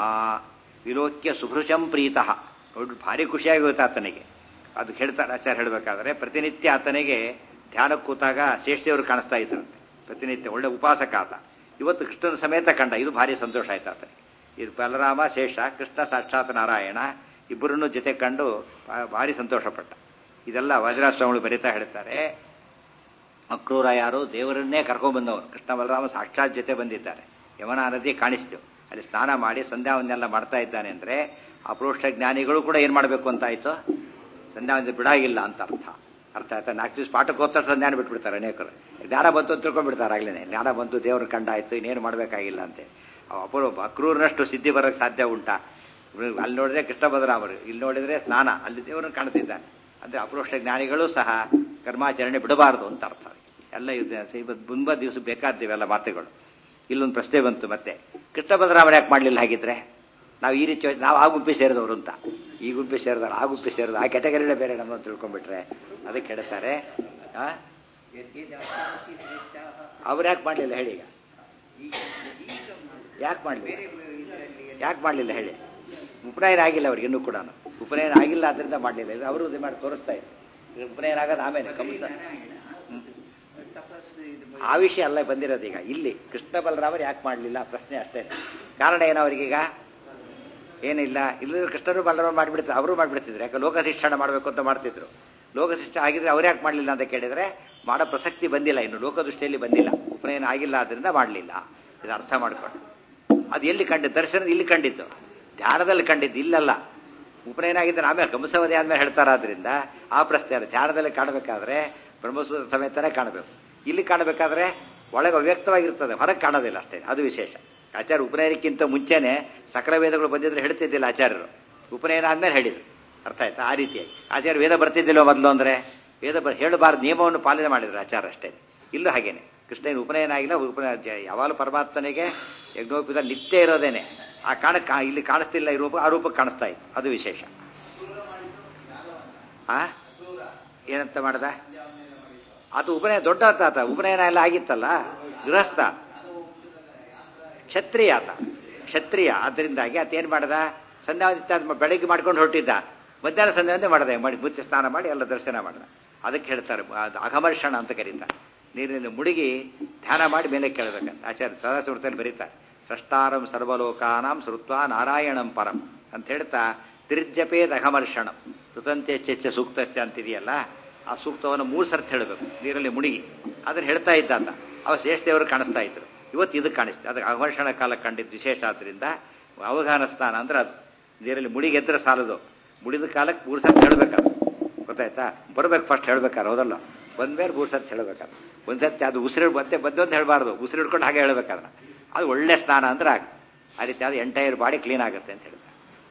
ವಿಲೋಕ್ಯ ಸುಭೃಶಂ ಪ್ರೀತಃ ನೋಡಿ ಭಾರಿ ಖುಷಿಯಾಗಿ ಹೋಯ್ತು ಆತನಿಗೆ ಅದು ಹೇಳ್ತಾರೆ ಆಚಾರ್ಯ ಹೇಳಬೇಕಾದ್ರೆ ಪ್ರತಿನಿತ್ಯ ಆತನಿಗೆ ಧ್ಯಾನಕ್ಕೆ ಕೂತಾಗ ಶೇಷದೇವರು ಕಾಣಿಸ್ತಾ ಇದ್ರಂತೆ ಪ್ರತಿನಿತ್ಯ ಒಳ್ಳೆ ಉಪಾಸಕ ಆತ ಇವತ್ತು ಕೃಷ್ಣನ ಸಮೇತ ಕಂಡ ಇದು ಭಾರಿ ಸಂತೋಷ ಆಯ್ತು ಆತನಿಗೆ ಇದು ಬಲರಾಮ ಶೇಷ ಕೃಷ್ಣ ಸಾಕ್ಷಾತ್ ನಾರಾಯಣ ಇಬ್ಬರನ್ನು ಜೊತೆ ಕಂಡು ಬಾ- ಭಾರಿ ಸಂತೋಷಪಟ್ಟ ಇದೆಲ್ಲ ವಜ್ರಾಶ್ರಮಗಳು ಬರೀತಾ ಹೇಳ್ತಾರೆ ಅಕ್ರೂರ ಯಾರು ದೇವರನ್ನೇ ಕರ್ಕೊಂಡ್ಬಂದವರು ಕೃಷ್ಣ ಬಲರಾಮ ಸಾಕ್ಷಾತ್ ಜೊತೆ ಬಂದಿದ್ದಾರೆ ಯಮುನಾ ನದಿ ಕಾಣಿಸ್ತು ಅಲ್ಲಿ ಸ್ನಾನ ಮಾಡಿ ಸಂಧ್ಯಾವನ್ನೆಲ್ಲ ಮಾಡ್ತಾ ಇದ್ದಾನೆ ಅಂದ್ರೆ ಅಪರೋಕ್ಷ ಜ್ಞಾನಿಗಳು ಕೂಡ ಏನ್ ಮಾಡಬೇಕು ಅಂತ ಆಯ್ತು ಸಂಧ್ಯಾವಂದ ಬಿಡಾಗಿಲ್ಲ ಅಂತ ಅರ್ಥ ಅರ್ಥ ಆಯ್ತಾ ನಾಲ್ಕು ದಿವಸ ಪಾಠಕ್ಕೆ ಹೋಗ್ತಾರೆ ಸಂಧ್ಯಾನ ಬಿಟ್ಬಿಡ್ತಾರೆ ಅನೇಕರು ಜ್ಞಾನ ಬಂತು ಅಂತ ತಿಳ್ಕೊಂಡ್ಬಿಡ್ತಾರೆ ಆಗ್ಲೇ ಜ್ಞಾನ ಬಂತು ದೇವ್ರ ಕಂಡಾಯ್ತು ಇನ್ನೇನು ಮಾಡಬೇಕಾಗಿಲ್ಲ ಅಂತೆ ಅವ ಅಪರೂಪ ಅಕ್ರೂರನಷ್ಟು ಸಿದ್ಧಿ ಬರೋಕ್ಕೆ ಸಾಧ್ಯ ಉಂಟಾ ಇವ್ರು ಅಲ್ಲಿ ನೋಡಿದ್ರೆ ಕೃಷ್ಣ ಬಲರಾಮರು ಇಲ್ಲಿ ನೋಡಿದ್ರೆ ಸ್ನಾನ ಅಲ್ಲಿ ದೇವರನ್ನು ಕಾಣ್ತಿದ್ದಾನೆ ಅಂದ್ರೆ ಅಪರೋಕ್ಷ ಜ್ಞಾನಿಗಳು ಸಹ ಕರ್ಮಾಚರಣೆ ಬಿಡಬಾರದು ಅಂತ ಅರ್ಥ ಎಲ್ಲ ಇವತ್ತು ಮುಂಬ ದಿವಸ ಬೇಕಾದ್ದೀವೆಲ್ಲ ಮಾತುಗಳು ಇಲ್ಲೊಂದು ಪ್ರಶ್ನೆ ಬಂತು ಮತ್ತೆ ಕೃಷ್ಣ ಬಲರಾಮರು ಯಾಕೆ ಮಾಡಲಿಲ್ಲ ಹಾಗಿದ್ರೆ ನಾವು ಈ ರೀತಿ ನಾವು ಆ ಗುಂಪಿ ಸೇರಿದವರು ಅಂತ ಈ ಗುಂಪಿ ಸೇರಿದವರು ಆ ಗುಂಪಿ ಸೇರಿದ ಆ ಕೆಟಗರಿನೇ ಬೇರೆ ನಮ್ಮನ್ನು ತಿಳ್ಕೊಂಡ್ಬಿಟ್ರೆ ಅದಕ್ಕೆ ಹೇಳ್ತಾರೆ ಆ? ಅವ್ರು ಯಾಕೆ ಮಾಡಲಿಲ್ಲ ಹೇಳಿ ಈಗ ಯಾಕೆ ಮಾಡಲಿಲ್ಲ ಯಾಕೆ ಮಾಡಲಿಲ್ಲ ಹೇಳಿ ಉಪನಯನ ಆಗಿಲ್ಲ ಅವ್ರಿಗೆ ಇನ್ನೂ ಕೂಡ ಉಪನಯನ ಆಗಿಲ್ಲ ಅದರಿಂದ ಮಾಡಲಿಲ್ಲ ಇದು ಅವರು ಇದು ಮಾಡಿ ತೋರಿಸ್ತಾ ಇದ್ರು ಉಪನಯನ ಆಗೋದು ಆಮೇಲೆ ಕಂಸ ಹ್ಮ್. ಆ ವಿಷಯ ಅಲ್ಲ ಬಂದಿರೋದು ಈಗ ಇಲ್ಲಿ ಕೃಷ್ಣ ಬಲರಾಮರು ಯಾಕೆ ಮಾಡಲಿಲ್ಲ ಪ್ರಶ್ನೆ ಅಷ್ಟೇ ಕಾರಣ ಏನು ಅವರಿಗೀಗ ಏನಿಲ್ಲ ಇಲ್ಲದ್ರೆ ಕೃಷ್ಣರು ಬಲರಾಮ ಮಾಡಿಬಿಡ್ತಾರೆ ಅವರು ಮಾಡಿಬಿಡ್ತಿದ್ರು ಯಾಕೆ ಲೋಕ ಶಿಕ್ಷಣ ಮಾಡಬೇಕು ಅಂತ ಮಾಡ್ತಿದ್ರು ಲೋಕ ಶಿಕ್ಷಣ ಆಗಿದ್ರೆ ಅವ್ರು ಯಾಕೆ ಮಾಡಲಿಲ್ಲ ಅಂತ ಕೇಳಿದ್ರೆ ಮಾಡೋ ಪ್ರಸಕ್ತಿ ಬಂದಿಲ್ಲ ಇನ್ನು ಲೋಕದೃಷ್ಟಿಯಲ್ಲಿ ಬಂದಿಲ್ಲ ಉಪನಯನ ಆಗಿಲ್ಲ ಆದ್ರಿಂದ ಮಾಡಲಿಲ್ಲ ಇದು ಅರ್ಥ ಮಾಡ್ಕೊಂಡು ಅದು ಎಲ್ಲಿ ಕಂಡಿದ್ದು ದರ್ಶನ ಇಲ್ಲಿ ಕಂಡಿದ್ದು ಧ್ಯಾನದಲ್ಲಿ ಕಂಡಿದ್ದು ಇಲ್ಲಲ್ಲ ಉಪನಯನ ಆಗಿದ್ದರೆ ಆಮೇಲೆ ಕಂಸವಧಿ ಆದ್ಮೇಲೆ ಹೇಳ್ತಾರಾದ್ರಿಂದ ಆ ಪ್ರಶ್ನೆ ಅಲ್ಲ ಧ್ಯಾನದಲ್ಲಿ ಕಾಣಬೇಕಾದ್ರೆ ಬ್ರಹ್ಮಸೂತ್ರ ಸಮೇತನೇ ಕಾಣಬೇಕು ಇಲ್ಲಿ ಕಾಣಬೇಕಾದ್ರೆ ಒಳಗೆ ಅವ್ಯಕ್ತವಾಗಿರ್ತದೆ ಹೊರಗೆ ಕಾಣೋದಿಲ್ಲ ಅಷ್ಟೇ ಅದು ವಿಶೇಷ ಆಚಾರ್ಯ ಉಪನಯನಕ್ಕಿಂತ ಮುಂಚೆನೆ ಸಕಲ ವೇದಗಳು ಬಂದಿದ್ರೆ ಹೇಳ್ತಿದ್ದಿಲ್ಲ ಆಚಾರ್ಯರು ಉಪನಯನ ಆದ್ಮೇಲೆ ಹೇಳಿದ್ರು ಅರ್ಥ ಆಯ್ತಾ ಆ ರೀತಿಯಾಗಿ ಆಚಾರ್ಯ ವೇದ ಬರ್ತಿದ್ದಿಲ್ಲ ಮೊದಲು ಅಂದ್ರೆ ವೇದ ಬರ್ ಹೇಳಬಾರ್ದು ನಿಯಮವನ್ನು ಪಾಲನೆ ಮಾಡಿದ್ರು ಆಚಾರ ಅಷ್ಟೇ ಇಲ್ಲೂ ಹಾಗೇನೆ ಕೃಷ್ಣನ ಉಪನಯನ ಆಗಿಲ್ಲ ಉಪನಯನ ಜ- ಯಾವಾಗಲೂ ಪರಮಾತ್ಮನಿಗೆ ಯಜ್ಞೋಪಿತ ನಿತ್ಯ ಇರೋದೇನೆ ಆ ಕಾಣ ಕಾ- ಇಲ್ಲಿ ಕಾಣಿಸ್ತಿಲ್ಲ ಈ ರೂಪ ಆ ರೂಪಕ್ಕೆ ಕಾಣಿಸ್ತಾ ಇತ್ತು ಅದು ವಿಶೇಷ ಆ ಏನಂತ ಮಾಡ್ದ ಅದು ಉಪನಯನ ದೊಡ್ಡ ಆತ ಆತ ಉಪನಯನ ಎಲ್ಲ ಆಗಿತ್ತಲ್ಲ ಗೃಹಸ್ಥ ಕ್ಷತ್ರಿಯ ಆತ ಕ್ಷತ್ರಿಯ ಅದರಿಂದಾಗಿ ಆತ ಏನ್ ಮಾಡ್ದ ಸಂಧ್ಯಾವಂದಿತ್ತ ಬೆಳಗ್ಗೆ ಮಾಡ್ಕೊಂಡು ಹೊರಟಿದ್ದ ಮಧ್ಯಾಹ್ನ ಸಂಧ್ಯಾವಂದೇ ಮಾಡದೆ ಮಾಡಿ ಮುಚ್ಚೆ ಸ್ನಾನ ಮಾಡಿ ಎಲ್ಲ ದರ್ಶನ ಮಾಡ್ದ ಅದಕ್ಕೆ ಹೇಳ್ತಾರೆ ಅದು ಅಘಮರ್ಷಣ ಅಂತ ಕರೀತಾರೆ ನೀರಿನಲ್ಲಿ ಮುಳುಗಿ ಧ್ಯಾನ ಮಾಡಿ ಮೇಲೆ ಕೇಳಬೇಕಂತ ಆಚಾರ್ಯ ಸದಾಶಿವೃತ್ತಲ್ಲಿ ಬರೀತಾರೆ ಸೃಷ್ಟಾರಂ ಸರ್ವಲೋಕಾನಾಂ ಶ್ರುತ್ವ ನಾರಾಯಣಂ ಪರಂ ಅಂತ ಹೇಳ್ತಾ ತಿರ್ಜಪೇದ ಅಘಮರ್ಷಣಂ ಋತಂತೆ ಚೆಚ್ಚ ಸೂಕ್ತಸ್ಯ ಅಂತಿದೆಯಲ್ಲ ಆ ಸೂಕ್ತವನ್ನು ಮೂರು ಸರ್ತಿ ಹೇಳಬೇಕು ನೀರಲ್ಲಿ ಮುಳುಗಿ ಅದನ್ನ ಹೇಳ್ತಾ ಇದ್ದ ಅಂತ ಅವ ಶ್ರೇಷ್ಠದೇವರು ಕಾಣಿಸ್ತಾ ಇದ್ರು ಇವತ್ತು ಇದು ಕಾಣಿಸ್ತು ಅದಕ್ಕೆ ಅಘಮರ್ಷಣ ಕಾಲ ಕಂಡಿದ್ದು ವಿಶೇಷ ಆದ್ರಿಂದ ಅವಧಾನ ಸ್ಥಾನ ಅಂದ್ರೆ ಅದು ನೀರಲ್ಲಿ ಮುಳುಗಿ ಎದ್ರೆ ಸಾಲದು ಮುಳಿದ ಕಾಲಕ್ಕೆ ಮೂರು ಸರ್ತಿ ಹೇಳ್ಬೇಕಾದ್ರೆ ಗೊತ್ತಾಯ್ತಾ ಬರ್ಬೇಕು ಫಸ್ಟ್ ಹೇಳ್ಬೇಕಾದ್ರೆ ಹೌದಲ್ಲ ಬಂದ್ಮೇಲೆ ಮೂರು ಸರ್ತಿ ಹೇಳ್ಬೇಕಾದ್ರೆ ಒಂದ್ ಸರ್ತಿ ಅದು ಉಸಿರು ಮತ್ತೆ ಬಂದೊಂದು ಹೇಳಬಾರ್ದು ಉಸಿರು ಹಿಡ್ಕೊಂಡು ಹಾಗೆ ಹೇಳ್ಬೇಕಾದ್ರೆ ಅದು ಒಳ್ಳೆ ಸ್ನಾನ ಅಂದ್ರೆ ಆಗ ಆ ರೀತಿ ಅದು ಎಂಟೈರ್ ಬಾಡಿ ಕ್ಲೀನ್ ಆಗುತ್ತೆ ಅಂತ ಹೇಳ್ತಾರೆ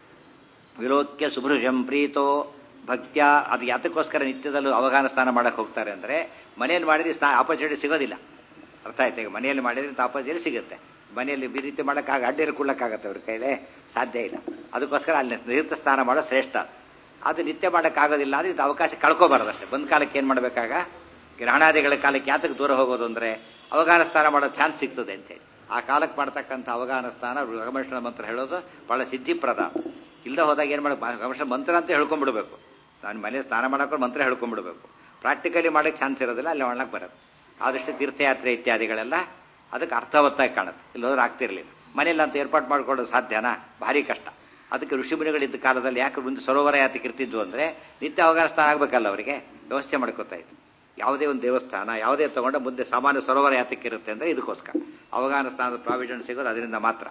ವಿಲೋಕ್ಯ ಸುಭೃಶಂ ಪ್ರೀತೋ ಭಕ್ತ್ಯ ಅದು ಯಾತಕ್ಕೋಸ್ಕರ ನಿತ್ಯದಲ್ಲೂ ಅವಗಾನ ಸ್ನಾನ ಮಾಡಕ್ಕೆ ಹೋಗ್ತಾರೆ ಅಂದ್ರೆ ಮನೆಯಲ್ಲಿ ಮಾಡಿದ್ರೆ ಸ್ನಾ ಆಪರ್ಚುನಿಟಿ ಸಿಗೋದಿಲ್ಲ ಅರ್ಥ ಆಯ್ತು ಈಗ ಮನೆಯಲ್ಲಿ ಮಾಡಿದ್ರೆ ಆಪರ್ಚುನಿಟಿ ಸಿಗುತ್ತೆ ಮನೆಯಲ್ಲಿ ಈ ರೀತಿ ಮಾಡೋಕ್ಕಾಗ ಅಡ್ಡೇರು ಕೊಡ್ಲಕ್ಕಾಗತ್ತೆ ಅವ್ರ ಕೈಲೇ ಸಾಧ್ಯ ಇಲ್ಲ ಅದಕ್ಕೋಸ್ಕರ ಅಲ್ಲಿ ನಿವೃತ್ತ ಸ್ನಾನ ಮಾಡೋ ಶ್ರೇಷ್ಠ ಅದು ನಿತ್ಯ ಮಾಡೋಕ್ಕಾಗೋದಿಲ್ಲ ಅಂದ್ರೆ ಇದು ಅವಕಾಶ ಕಳ್ಕೊಬಾರ್ದು ಅಷ್ಟೇ ಬಂದ ಕಾಲಕ್ಕೆ ಏನು ಮಾಡಬೇಕಾಗ ಗ್ರಹಣಾದಿಗಳ ಕಾಲಕ್ಕೆ ಯಾತಕ್ಕೆ ದೂರ ಹೋಗೋದು ಅಂದ್ರೆ ಅವಗಾನ ಸ್ನಾನ ಮಾಡೋ ಚಾನ್ಸ್ ಸಿಗ್ತದೆ ಅಂತೇಳಿ ಆ ಕಾಲಕ್ಕೆ ಮಾಡ್ತಕ್ಕಂಥ ಅವಗಾನ ಸ್ನಾನ ಗಮನಿಷಣ ಮಂತ್ರ ಹೇಳೋದು ಬಹಳ ಸಿದ್ಧಿಪ್ರದ ಇಲ್ಲದೆ ಹೋದಾಗ ಏನು ಮಾಡಬೇಕು ಗಮನಿಷಣ ಮಂತ್ರ ಅಂತ ಹೇಳ್ಕೊಂಡ್ಬಿಡ್ಬೇಕು ನಾನು ಮನೆ ಸ್ನಾನ ಮಾಡೋಕೆ ಮಂತ್ರ ಹೇಳ್ಕೊಂಡ್ಬಿಡ್ಬೇಕು ಪ್ರಾಕ್ಟಿಕಲಿ ಮಾಡೋಕ್ಕೆ ಚಾನ್ಸ್ ಇರೋದಿಲ್ಲ ಅಲ್ಲಿ ಮಾಡ್ಲಕ್ಕೆ ಬರೋದು ಆದಷ್ಟು ತೀರ್ಥಯಾತ್ರೆ ಇತ್ಯಾದಿಗಳೆಲ್ಲ ಅದಕ್ಕೆ ಅರ್ಥವತ್ತಾಗಿ ಕಾಣುತ್ತೆ ಇಲ್ಲೋದ್ರೆ ಆಗ್ತಿರ್ಲಿಲ್ಲ ಮನೆಯಲ್ಲಿ ಅಂತ ಏರ್ಪಾಡು ಮಾಡ್ಕೊಳ್ಳೋದು ಸಾಧ್ಯನಾ ಭಾರಿ ಕಷ್ಟ ಅದಕ್ಕೆ ಋಷಿಮುನಿಗಳಿದ್ದ ಕಾಲದಲ್ಲಿ ಯಾಕೆ ಮುಂದೆ ಸರೋವರ ಯಾತಕ್ಕೆ ಇರ್ತಿದ್ವು ಅಂದ್ರೆ ನಿತ್ಯ ಅವಗಾನ ಸ್ನಾನ ಆಗಬೇಕಲ್ಲ ಅವರಿಗೆ ವ್ಯವಸ್ಥೆ ಮಾಡ್ಕೋತಾ ಇತ್ತು ಯಾವುದೇ ಒಂದು ದೇವಸ್ಥಾನ ಯಾವುದೇ ತಗೊಂಡ ಮುಂದೆ ಸಾಮಾನ್ಯ ಸರೋವರ ಯಾತಕ್ಕೆ ಇರುತ್ತೆ ಅಂದ್ರೆ ಇದಕ್ಕೋಸ್ಕರ ಅವಗಾನ ಸ್ನಾನದ ಪ್ರಾವಿಷನ್ ಸಿಗೋದು ಅದರಿಂದ ಮಾತ್ರ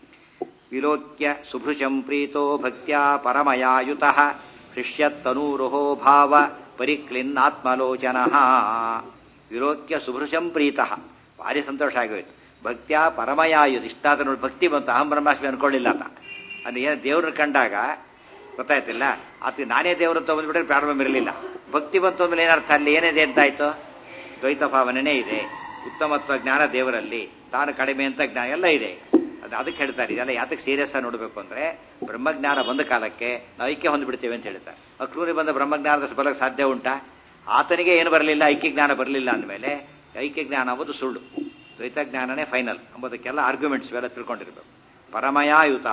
ವಿಲೋಕ್ಯ ಸುಭೃಶಂ ಪ್ರೀತೋ ಭಕ್ತ್ಯಾ ಪರಮಯಾಯುತ ಹೃಷ್ಯತ್ತನೂರುಹೋ ಭಾವ ಪರಿಕ್ಲಿನ್ನಾತ್ಮಲೋಚನ ವಿಲೋಕ್ಯ ಸುಭೃಶಂ ಪ್ರೀತಃ ಭಾರಿ ಸಂತೋಷ ಆಗೋಯ್ತು ಭಕ್ತ್ಯಾ ಪರಮಯಾಯು ಇಷ್ಟಾದ ನೋಡಿ ಭಕ್ತಿ ಬಂತು ಅಹಂ ಬ್ರಹ್ಮಾಸ್ಮಿ ಅನ್ಕೊಳ್ಳಿಲ್ಲ ಆತ ಅಲ್ಲಿ ಏನು ದೇವ್ರನ್ನ ಕಂಡಾಗ ಗೊತ್ತಾಯ್ತಿಲ್ಲ ಆತ ನಾನೇ ದೇವ್ರ ಅಂತ ಬಂದ್ಬಿಟ್ರೆ ಪ್ರಾರಂಭ ಇರಲಿಲ್ಲ ಭಕ್ತಿ ಬಂತು ಅಂದ್ರೆ ಏನರ್ಥ ಅಲ್ಲಿ ಏನಿದೆ ಅಂತಾಯ್ತು ದ್ವೈತ ಭಾವನೆನೇ ಇದೆ ಉತ್ತಮತ್ವ ಜ್ಞಾನ ದೇವರಲ್ಲಿ ತಾನು ಕಡಿಮೆ ಅಂತ ಜ್ಞಾನ ಎಲ್ಲ ಇದೆ ಅದು ಅದಕ್ಕೆ ಹೇಳ್ತಾರೆ ಇದೆಲ್ಲ ಯಾತಕ್ಕೆ ಸೀರಿಯಸ್ ಆಗಿ ನೋಡಬೇಕು ಅಂದ್ರೆ ಬ್ರಹ್ಮಜ್ಞಾನ ಬಂದ ಕಾಲಕ್ಕೆ ನಾವು ಐಕ್ಯ ಹೊಂದ್ಬಿಡ್ತೇವೆ ಅಂತ ಹೇಳ್ತಾರೆ ಅಕ್ರೂರಿ ಬಂದ ಬ್ರಹ್ಮಜ್ಞಾನದ ಬರಕ್ಕೆ ಸಾಧ್ಯ ಉಂಟಾ ಆತನಿಗೆ ಏನು ಬರಲಿಲ್ಲ ಐಕ್ಯ ಜ್ಞಾನ ಬರಲಿಲ್ಲ ಅಂದಮೇಲೆ ಐಕ್ಯ ಜ್ಞಾನ ಅಂಬುದು ಸುಳ್ಳು ದ್ವೈತ ಜ್ಞಾನನೇ ಫೈನಲ್ ಎಂಬುದಕ್ಕೆಲ್ಲ ಆರ್ಗ್ಯುಮೆಂಟ್ಸ್ ಇವೆಲ್ಲ ತಿಳ್ಕೊಂಡಿರ್ಬೇಕು ಪರಮಯಾಯುತ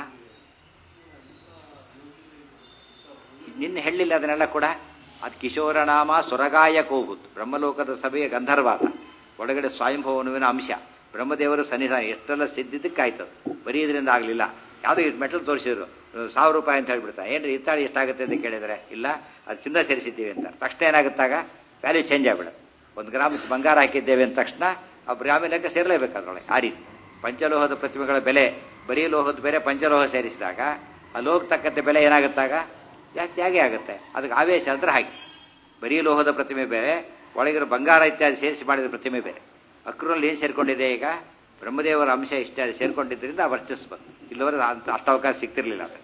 ನಿನ್ನೆ ಹೇಳಿಲ್ಲ ಅದನ್ನೆಲ್ಲ ಕೂಡ ಅದು ಕಿಶೋರನಾಮ ಸುರಗಾಯ ಕೋಭುತ್ ಬ್ರಹ್ಮಲೋಕದ ಸಭೆಯ ಗಂಧರ್ವಾತ ಒಳಗಡೆ ಸ್ವಯಂಭವನುವಿನ ಅಂಶ ಬ್ರಹ್ಮದೇವರ ಸನ್ನಿಧಾನ ಎಷ್ಟೆಲ್ಲ ಸಿದ್ಧಿದ್ದಕ್ಕಾಯ್ತದ ಬರೀ ಇದರಿಂದ ಆಗಲಿಲ್ಲ ಯಾವುದೋ ಇದು ಮೆಟಲ್ ತೋರಿಸಿದ್ರು ಸಾವಿರ ರೂಪಾಯಿ ಅಂತ ಹೇಳ್ಬಿಡ್ತಾ ಏನ್ರಿ ಇತ್ತಾಳೆ ಎಷ್ಟಾಗುತ್ತೆ ಅಂತ ಕೇಳಿದ್ರೆ ಇಲ್ಲ ಅದು ಚಿನ್ನ ಸೇರಿಸಿದ್ದೀವಿ ಅಂತ ತಕ್ಷಣ ಏನಾಗುತ್ತಾಗ ವ್ಯಾಲ್ಯೂ ಚೇಂಜ್ ಆಗ್ಬಿಡುತ್ತೆ ಒಂದು ಗ್ರಾಮ್ ಬಂಗಾರ ಹಾಕಿದ್ದೇವೆ ಅಂದ ತಕ್ಷಣ ಆ ಗ್ರಾಮಿನ ಲೆಕ್ಕ ಸೇರಲೇಬೇಕು ಅದರೊಳಗೆ ಆ ರೀತಿ ಪಂಚಲೋಹದ ಪ್ರತಿಮೆಗಳ ಬೆಲೆ ಬರೀ ಲೋಹದ ಬೆಲೆ ಪಂಚಲೋಹ ಸೇರಿಸಿದಾಗ ಆ ಲೋಹ ತಕ್ಕಂತೆ ಬೆಲೆ ಏನಾಗುತ್ತಾಗ ಜಾಸ್ತಿ ಆಗೇ ಆಗುತ್ತೆ ಅದಕ್ಕೆ ಆವೇಶ ಅಂದ್ರೆ ಹಾಗೆ ಬರೀ ಲೋಹದ ಪ್ರತಿಮೆ ಬೇರೆ ಒಳಗಿರೋ ಬಂಗಾರ ಇತ್ಯಾದಿ ಸೇರಿಸಿ ಮಾಡಿದ ಪ್ರತಿಮೆ ಬೇರೆ ಅಕ್ರಲ್ಲಿ ಏನು ಸೇರ್ಕೊಂಡಿದೆ ಈಗ ಬ್ರಹ್ಮದೇವರ ಅಂಶ ಇಷ್ಟಾದಿ ಸೇರ್ಕೊಂಡಿದ್ದರಿಂದ ಆ ವರ್ಚಸ್ ಬಂತು ಇಲ್ಲವರೆ ಅಂತ ಅಷ್ಟವಕಾಶ ಸಿಗ್ತಿರ್ಲಿಲ್ಲ ಅದಕ್ಕೆ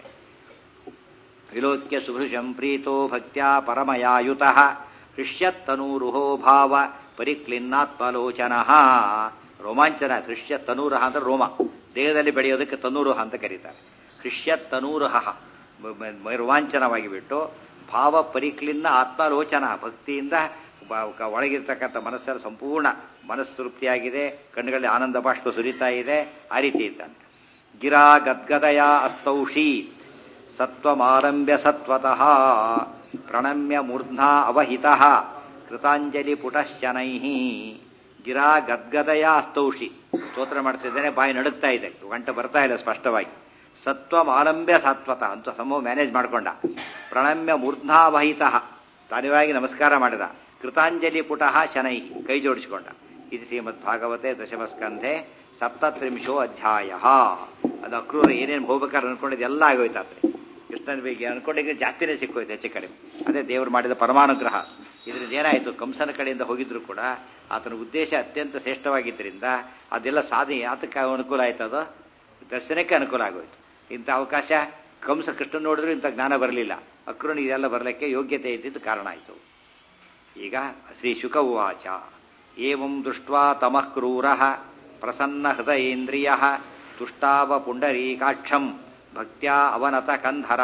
ವಿಲೋಕ್ಯ ಸುಭೃಶಂ ಪ್ರೀತೋ ಭಕ್ತ್ಯಾ ಪರಮಯಾಯುತಃ ಹೃಷ್ಯತ್ತನೂರುಹೋ ಭಾವ ಪರಿಕ್ಲಿನ್ನಾತ್ಮಲೋಚನ ರೋಮಾಂಚನ ಹೃಷ್ಯ ತನೂರಹ ಅಂದ್ರೆ ರೋಮ ದೇಹದಲ್ಲಿ ಬೆಳೆಯೋದಕ್ಕೆ ತನೂರುಹ ಅಂತ ಕರೀತಾರೆ ಹೃಷ್ಯ ತನೂರಹ ರೋಮಾಂಚನವಾಗಿ ಬಿಟ್ಟು ಭಾವ ಪರಿಕ್ಲಿನ್ನ ಆತ್ಮಲೋಚನ ಭಕ್ತಿಯಿಂದ ಬ- ಒಳಗಿರ್ತಕ್ಕಂಥ ಮನಸ್ಸಲ್ಲಿ ಸಂಪೂರ್ಣ ಮನಸ್ಸು ತೃಪ್ತಿಯಾಗಿದೆ ಕಣ್ಣುಗಳಲ್ಲಿ ಆನಂದ ಬಾಷ್ಪ ಸುರಿತಾ ಇದೆ ಆ ರೀತಿ ಇದ್ದಾನೆ ಗಿರಾ ಗದ್ಗದಯ ಅಸ್ತೌಷೀತ್ ಸತ್ವಮಾರಂಭ್ಯ ಸತ್ವತಃ ಪ್ರಣಮ್ಯ ಮೂರ್ಧ್ನಾ ಅವಹಿತಃ ಕೃತಾಂಜಲಿ ಪುಟಶ್ಚನೈ ಗಿರಾ ಗದ್ಗದಯ ಅಸ್ತೌಷಿ ಸ್ತೋತ್ರ ಮಾಡ್ತಿದ್ದೇನೆ ಬಾಯಿ ನಡುಗ್ತಾ ಇದೆ ಗಂಟೆ ಬರ್ತಾ ಇಲ್ಲ ಸ್ಪಷ್ಟವಾಗಿ ಸತ್ವಮಾರಂಭ್ಯ ಸತ್ವತಃ ಅಂತ ಸಮೂಹ ಮ್ಯಾನೇಜ್ ಮಾಡ್ಕೊಂಡ ಪ್ರಣಮ್ಯ ಮೂರ್ಧ್ನಾವಹಿತಃ ತಾನಿವಾಗಿ ನಮಸ್ಕಾರ ಮಾಡಿದ ಕೃತಾಂಜಲಿ ಪುಟಃ ಶನೈ ಕೈ ಜೋಡಿಸಿಕೊಂಡ ಇದು ಶ್ರೀಮದ್ ಭಾಗವತೆ ದಶಮಸ್ಕಂಧೆ ಸಪ್ತತ್ರಿಂಶೋ ಅಧ್ಯಾಯ ಅದು ಅಕ್ರೂರ ಏನೇನು ಹೋಗ್ಬೇಕಾದ್ರೆ ಅನ್ಕೊಂಡಿದ್ದು ಎಲ್ಲ ಆಗೋಯ್ತಾತ್ರಿ ಕೃಷ್ಣನ ಬಗ್ಗೆ ಅನ್ಕೊಂಡಿದ್ರೆ ಜಾಸ್ತಿನೇ ಸಿಕ್ಕೋಯ್ತು ಹೆಚ್ಚು ಕಡಿಮೆ ಅದೇ ದೇವರು ಮಾಡಿದ ಪರಮಾನುಗ್ರಹ ಇದರಿಂದ ಏನಾಯಿತು ಕಂಸನ ಕಡೆಯಿಂದ ಹೋಗಿದ್ರು ಕೂಡ ಆತನ ಉದ್ದೇಶ ಅತ್ಯಂತ ಶ್ರೇಷ್ಠವಾಗಿದ್ದರಿಂದ ಅದೆಲ್ಲ ಸಾಧಿ ಆತಕ್ಕೆ ಅನುಕೂಲ ಆಯ್ತು ಅದು ದರ್ಶನಕ್ಕೆ ಅನುಕೂಲ ಆಗೋಯ್ತು ಇಂಥ ಅವಕಾಶ ಕಂಸ ಕೃಷ್ಣ ನೋಡಿದ್ರು ಇಂಥ ಜ್ಞಾನ ಬರಲಿಲ್ಲ ಅಕ್ರೂನ ಇದೆಲ್ಲ ಬರಲಿಕ್ಕೆ ಯೋಗ್ಯತೆ ಇದ್ದಿದ್ದು ಕಾರಣ ಆಯಿತು ಈಗ ಶ್ರೀ ಶುಕ ಉವಾಚ ಏವಂ ದೃಷ್ಟ್ವಾ ತಮಃ ಕ್ರೂರ ಪ್ರಸನ್ನ ಹೃದಯೇಂದ್ರಿಯ ತುಷ್ಟಾವ ಪುಂಡರೀಕಾಕ್ಷಂ ಭಕ್ತ್ಯಾ ಅವನತ ಕಂಧರ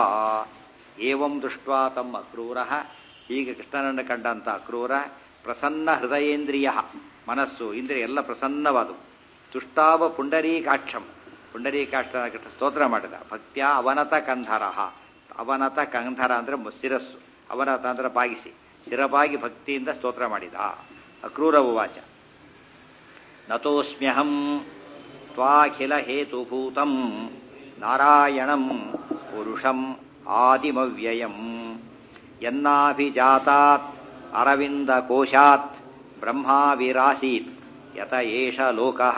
ಏವಂ ದೃಷ್ಟ್ವಾ ತಮ್ಮ ಅಕ್ರೂರ ಹೀಗೆ ಕೃಷ್ಣನನ್ನು ಕಂಡಂತ ಅಕ್ರೂರ ಪ್ರಸನ್ನ ಹೃದಯೇಂದ್ರಿಯ ಮನಸ್ಸು ಇಂದ್ರಿಯ ಎಲ್ಲ ಪ್ರಸನ್ನವಾದವು ತುಷ್ಟಾವ ಪುಂಡರೀಕಾಕ್ಷಂ ಪುಂಡರೀಕಾಕ್ಷ ಕೃಷ್ಣ ಸ್ತೋತ್ರ ಮಾಡಿದ ಭಕ್ತ್ಯಾ ಅವನತ ಕಂಧರ ಅವನತ ಕಂಧರ ಅಂದ್ರೆ ಶಿರಸ್ಸು ಅವನತ ಅಂದ್ರೆ ಬಾಗಿಸಿ ಶಿರಬಾಗಿ ಭಕ್ತಿಯಿಂದ ಸ್ತೋತ್ರ ಮಾಡಿದ ಅಕ್ರೂರ ಉವಾಚ ನತೋಸ್ಮ್ಯಹಂ ತ್ವಾಖಿಲ ಹೇತುಭೂತಂ ನಾರಾಯಣಂ ಪುರುಷಂ ಆದಿಮವ್ಯಯಂ ಯನ್ನಾಭಿಜಾತಾತ್ ಅರವಿಂದ ಕೋಶಾತ್ ಬ್ರಹ್ಮಾವಿರಾಸೀತ್ ಯತ ಏಷ ಲೋಕಃ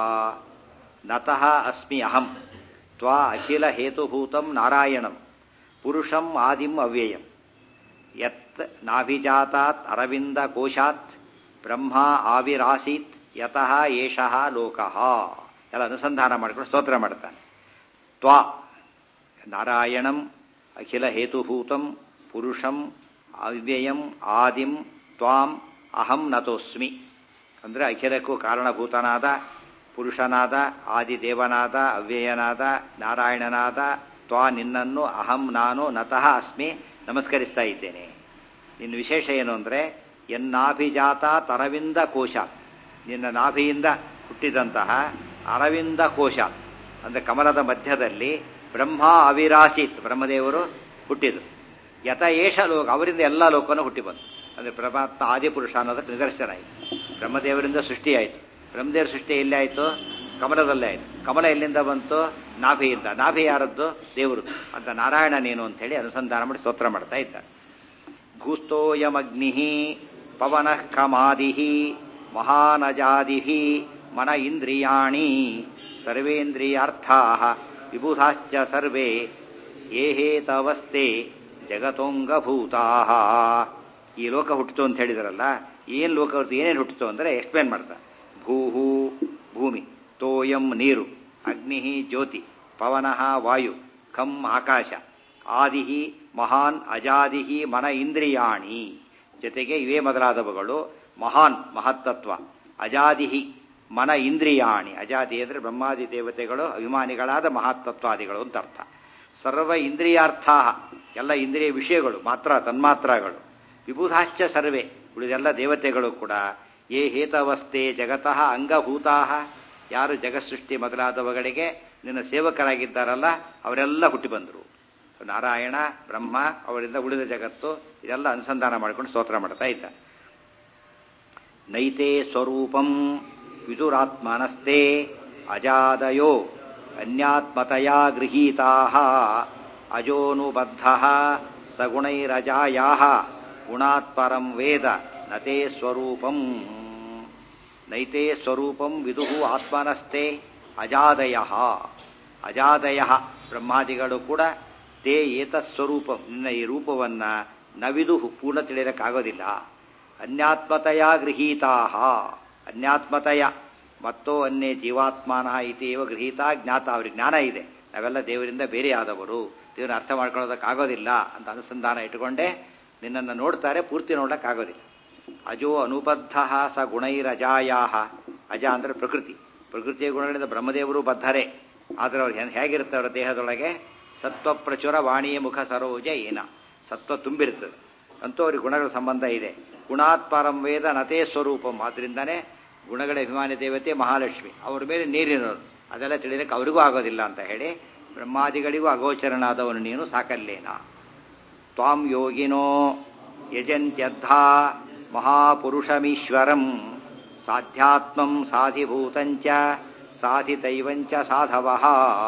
ನತಃ ಅಸ್ಮಿ ಅಹಂ ತ್ವಾ ಅಖಿಲ ಹೇತುಭೂತಂ ನಾರಾಯಣಂ ಪುರುಷಂ ಆದಿಂ ಅವ್ಯಯಂ ಯತ್ ನಾಭಿಜಾತಾತ್ ಅರವಿಂದ ಕೋಶಾತ್ ಬ್ರಹ್ಮ ಆವಿರಾಸೀತ್ ಯತಃ ಏಷಃ ಲೋಕಃ ಎಲ್ಲ ಅನುಸಂಧಾನ ಮಾಡಿಕೊಂಡು ಸ್ತೋತ್ರ ಮಾಡ್ತಾನೆ ತ್ವಾ ನಾರಾಯಣಂ ಅಖಿಲ ಹೇತುಭೂತಂ ಪುರುಷಂ ಅವ್ಯಯಂ ಆದಿಂ ತ್ವಾಂ ಅಹಂ ನತೋಸ್ಮಿ ಅಂದರೆ ಅಖಿಲಕ್ಕೂ ಕಾರಣಭೂತನಾದ ಪುರುಷನಾದ ಆದಿದೇವನಾದ ಅವ್ಯಯನಾದ ನಾರಾಯಣನಾದ ತ್ವಾ ನಿನ್ನನ್ನು ಅಹಂ ನಾನು ನತಃ ಅಸ್ಮಿ ನಮಸ್ಕರಿಸ್ತಾ ಇದ್ದೇನೆ ಇನ್ನು ವಿಶೇಷ ಏನು ಅಂದರೆ ಎನ್ನಾಭಿಜಾತ ತರವಿಂದ ಕೋಶ ನಿನ್ನ ನಾಭಿಯಿಂದ ಹುಟ್ಟಿದಂತಹ ಅರವಿಂದ ಕೋಶ ಅಂದರೆ ಕಮಲದ ಮಧ್ಯದಲ್ಲಿ ಬ್ರಹ್ಮ ಅವಿರಾಸಿತ್ ಬ್ರಹ್ಮದೇವರು ಹುಟ್ಟಿದರು ಯಥ ಏಷ ಲೋಕ ಅವರಿಂದ ಎಲ್ಲ ಲೋಕನೂ ಹುಟ್ಟಿ ಬಂತು ಅಂದರೆ ಪರಮಾತ್ಮ ಆದಿಪುರುಷ ಅನ್ನೋದಕ್ಕೆ ನಿದರ್ಶನ ಆಯಿತು ಬ್ರಹ್ಮದೇವರಿಂದ ಸೃಷ್ಟಿಯಾಯಿತು ಬ್ರಹ್ಮದೇವರ ಸೃಷ್ಟಿ ಎಲ್ಲಿ ಆಯಿತು ಕಮಲದಲ್ಲೇ ಆಯಿತು ಕಮಲ ಎಲ್ಲಿಂದ ಬಂತು ನಾಭಿಯಿಂದ ನಾಭಿ ಯಾರದ್ದು ದೇವರದ್ದು ಅಂತ ನಾರಾಯಣ ನೀನು ಅಂತೇಳಿ ಅನುಸಂಧಾನ ಮಾಡಿ ಸ್ತೋತ್ರ ಮಾಡ್ತಾ ಇದ್ದಾರೆ ಭೂಸ್ತೋಯಮಗ್ನಿ ಪವನಃ ಕಮಾದಿ ಮಹಾನಜಾದಿ ಮನ ಇಂದ್ರಿಯಾಣಿ ಸರ್ವೇಂದ್ರಿಯಾರ್ಥಾ ವಿಬುಧಾಶ್ಚ ಸರ್ವೇ ಏಹೇತವಸ್ತೆ ಜಗತೋಂಗಭೂತಾ ಈ ಲೋಕ ಹುಟ್ಟಿತು ಅಂತ ಹೇಳಿದಾರಲ್ಲ ಏನು ಲೋಕ ಹೊರತು ಏನೇನು ಹುಟ್ಟಿತು ಅಂದರೆ ಎಕ್ಸ್ಪ್ಲೇನ್ ಮಾಡ್ತಾರೆ ಭೂಹು ಭೂಮಿ ತೋಯಂ ನೀರು ಅಗ್ನಿ ಜ್ಯೋತಿ ಪವನಃ ವಾಯು ಖಂ ಆಕಾಶ ಆದಿ ಮಹಾನ್ ಅಜಾದಿ ಮನ ಇಂದ್ರಿಯಾಣಿ ಜೊತೆಗೆ ಇವೇ ಮೊದಲಾದವುಗಳು ಮಹಾನ್ ಮಹತ್ತತ್ವ ಅಜಾದಿ ಮನ ಇಂದ್ರಿಯಾಣಿ ಅಜಾದಿ ಅಂದರೆ ಬ್ರಹ್ಮಾದಿ ದೇವತೆಗಳು ಅಭಿಮಾನಿಗಳಾದ ಮಹತ್ತತ್ವಾದಿಗಳು ಅಂತ ಅರ್ಥ ಸರ್ವ ಇಂದ್ರಿಯಾರ್ಥ ಎಲ್ಲ ಇಂದ್ರಿಯ ವಿಷಯಗಳು ಮಾತ್ರ ತನ್ಮಾತ್ರಗಳು ವಿಬುಧಾಶ್ಚ ಸರ್ವೇ ಉಳಿದೆಲ್ಲ ದೇವತೆಗಳು ಕೂಡ ಏ ಹೇತವಸ್ತೆ ಜಗತಃ ಅಂಗಭೂತಾ ಯಾರು ಜಗತ್ಸೃಷ್ಟಿ ಮೊದಲಾದವುಗಳಿಗೆ ನಿನ್ನ ಸೇವಕರಾಗಿದ್ದಾರಲ್ಲ ಅವರೆಲ್ಲ ಹುಟ್ಟಿ ಬಂದರು ನಾರಾಯಣ ಬ್ರಹ್ಮ ಅವರಿಂದ ಉಳಿದ ಜಗತ್ತು ಇದೆಲ್ಲ ಅನುಸಂಧಾನ ಮಾಡಿಕೊಂಡು ಸ್ತೋತ್ರ ಮಾಡ್ತಾ ಇದ್ದ ನೈತೆ ಸ್ವರೂಪಂ ವಿದುರಾತ್ಮನಸ್ತೆ ಅಜಾದಯೋ ಅನ್ಯಾತ್ಮತಯ ಗೃಹೀತಾ ಅಜೋನುಬದ್ಧ ಸಗುಣೈರಜಾಯಾ ಗುಣಾತ್ಪರಂ ವೇದ ನತೇ ಸ್ವರೂಪಂ ನೈತೆ ಸ್ವರೂಪಂ ವಿದು ಆತ್ಮನಸ್ತೆ ಅಜಾದಯ ಅಜಾದಯ ಬ್ರಹ್ಮಾದಿಗಳು ಕೂಡ ತೇ ಏತಸ್ವರೂಪಂ ನಿನ್ನ ಈ ರೂಪವನ್ನ ನವಿದು ಪೂರ್ಣ ತಿಳಿಯಲಿಕ್ಕಾಗೋದಿಲ್ಲ ಅನ್ಯಾತ್ಮತೆಯ ಗೃಹೀತಾ ಅನ್ಯಾತ್ಮತೆಯ ಮತ್ತೋ ಅನ್ನೇ ಜೀವಾತ್ಮಾನ ಇತೀವ ಗೃಹೀತ ಜ್ಞಾತ ಅವ್ರಿಗೆ ಜ್ಞಾನ ಇದೆ ನಾವೆಲ್ಲ ದೇವರಿಂದ ಬೇರೆಯಾದವರು ದೇವರನ್ನ ಅರ್ಥ ಮಾಡ್ಕೊಳ್ಳೋದಕ್ಕಾಗೋದಿಲ್ಲ ಅಂತ ಅನುಸಂಧಾನ ಇಟ್ಟುಕೊಂಡೇ ನಿನ್ನನ್ನು ನೋಡ್ತಾರೆ ಪೂರ್ತಿ ನೋಡೋಕ್ಕಾಗೋದಿಲ್ಲ ಅಜೋ ಅನುಬದ್ಧ ಸ ಗುಣೈರಜಾಯಾ ಅಜ ಅಂದರೆ ಪ್ರಕೃತಿ ಪ್ರಕೃತಿಯ ಗುಣಗಳಿಂದ ಬ್ರಹ್ಮದೇವರು ಬದ್ಧರೇ ಆದರೆ ಅವ್ರು ಹೇಗಿರುತ್ತೆ ಅವರ ದೇಹದೊಳಗೆ ಸತ್ವ ಪ್ರಚುರ ವಾಣಿಯ ಮುಖ ಸರೋಜ ಏನ ಸತ್ವ ತುಂಬಿರ್ತದೆ ಅಂತೂ ಅವ್ರಿಗೆ ಗುಣಗಳ ಸಂಬಂಧ ಇದೆ ಗುಣಾತ್ ಪರಂ ವೇದ ನತೇ ಸ್ವರೂಪಂ ಆದ್ರಿಂದಾನೇ ಗುಣಗಳ ಅಭಿಮಾನಿ ದೇವತೆ ಮಹಾಲಕ್ಷ್ಮಿ ಅವ್ರ ಮೇಲೆ ನೀರಿನವರು ಅದೆಲ್ಲ ತಿಳಿದಕ್ಕೆ ಅವರಿಗೂ ಆಗೋದಿಲ್ಲ ಅಂತ ಹೇಳಿ ಬ್ರಹ್ಮಾದಿಗಳಿಗೂ ಅಗೋಚರನಾದವನು ನೀನು ಸಾಕಲ್ಲೇನ ತ್ವಾಂ ಯೋಗಿನೋ ಯಜಂತ್ಯದ್ಧ ಮಹಾಪುರುಷಮೀಶ್ವರಂ ಸಾಧ್ಯಾತ್ಮಂ ಸಾಧಿಭೂತಂಚ ಸಾಧಿತೈವಂಚ ಸಾಧವಃ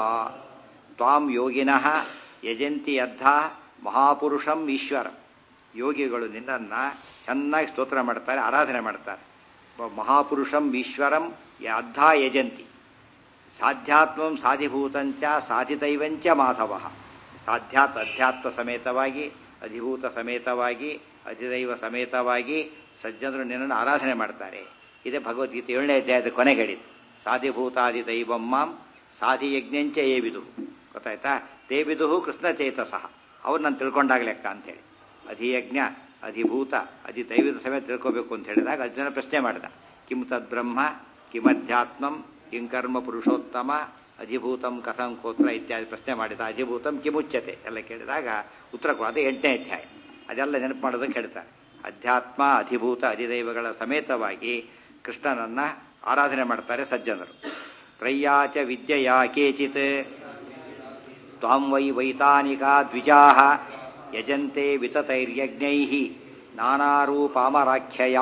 ತ್ವಾಂ ಯೋಗಿನಃ ಯಜಂತಿ ಅದ್ಧ ಮಹಾಪುರುಷಂ ಈಶ್ವರಂ ಯೋಗಿಗಳು ನಿನ್ನನ್ನ ಚೆನ್ನಾಗಿ ಸ್ತೋತ್ರ ಮಾಡ್ತಾರೆ ಆರಾಧನೆ ಮಾಡ್ತಾರೆ ಮಹಾಪುರುಷಂ ಈಶ್ವರಂ ಅದ್ಧ ಯಜಂತಿ ಸಾಧ್ಯಾತ್ಮಂ ಸಾಧಿಭೂತಂಚ ಸಾಧಿತೈವಂಚ ಮಾಧವ ಸಾಧ್ಯಾತ್ ಅಧ್ಯಾತ್ಮ ಸಮೇತವಾಗಿ ಅಧಿಭೂತ ಸಮೇತವಾಗಿ ಅಧಿದೈವ ಸಮೇತವಾಗಿ ಸಜ್ಜನರು ನಿನ್ನನ್ನು ಆರಾಧನೆ ಮಾಡ್ತಾರೆ ಇದೇ ಭಗವದ್ಗೀತೆ ಏಳನೇ ಅಧ್ಯಾಯದ ಕೊನೆಗೆ ಹೇಳಿದ್ದು ಸಾಧಿಭೂತಾದಿ ದೈವಂ ಮಾಂ ಸಾಧಿ ಯಜ್ಞಂಚ ಏವಿದು ಗೊತ್ತಾಯ್ತಾ ದೇವಿದು ಕೃಷ್ಣ ಚೇತಸಃ ಅವ್ರು ನಾನು ತಿಳ್ಕೊಂಡಾಗ ಲೆಕ್ಕ ಅಂತೇಳಿ ಅಧಿಯಜ್ಞ ಅಧಿಭೂತ ಅಧಿ ದೈವದ ಸಮೇತ ತಿಳ್ಕೋಬೇಕು ಅಂತ ಹೇಳಿದಾಗ ಅರ್ಜುನ ಪ್ರಶ್ನೆ ಮಾಡಿದ ಕಿಂ ತದ್ಬ್ರಹ್ಮ ಕಿಮಧ್ಯಾತ್ಮಂ ಕಿಂ ಕರ್ಮ ಪುರುಷೋತ್ತಮ ಅಧಿಭೂತಂ ಕಥಂ ಕೋತ್ರ ಇತ್ಯಾದಿ ಪ್ರಶ್ನೆ ಮಾಡಿದ ಅಧಿಭೂತಂ ಕಿಮುಚ್ಯತೆ ಎಲ್ಲ ಕೇಳಿದಾಗ ಉತ್ತರ ಕೊಡ ಅದು ಎಂಟನೇ ಅಧ್ಯಾಯ ಅದೆಲ್ಲ ನೆನಪು ಮಾಡೋದಕ್ಕೆ ಹೇಳ್ತಾರೆ ಅಧ್ಯಾತ್ಮ ಅಧಿಭೂತ ಅಧಿದೈವಗಳ ಸಮೇತವಾಗಿ ಕೃಷ್ಣನನ್ನ ಆರಾಧನೆ ಮಾಡ್ತಾರೆ ಸಜ್ಜನರು ತ್ರಯ್ಯಾಚ ವಿದ್ಯೆಯ ಕೇಚಿತ್ ತ್ವಾಂ ವೈ ವೈತಾನಿಕಾ ದ್ವಿಜಾ ಯಜಂತೆ ವಿತತೈರ್ಯಜ್ಞೈ ನಾನಾರೂಪಾಮರಾಖ್ಯಯ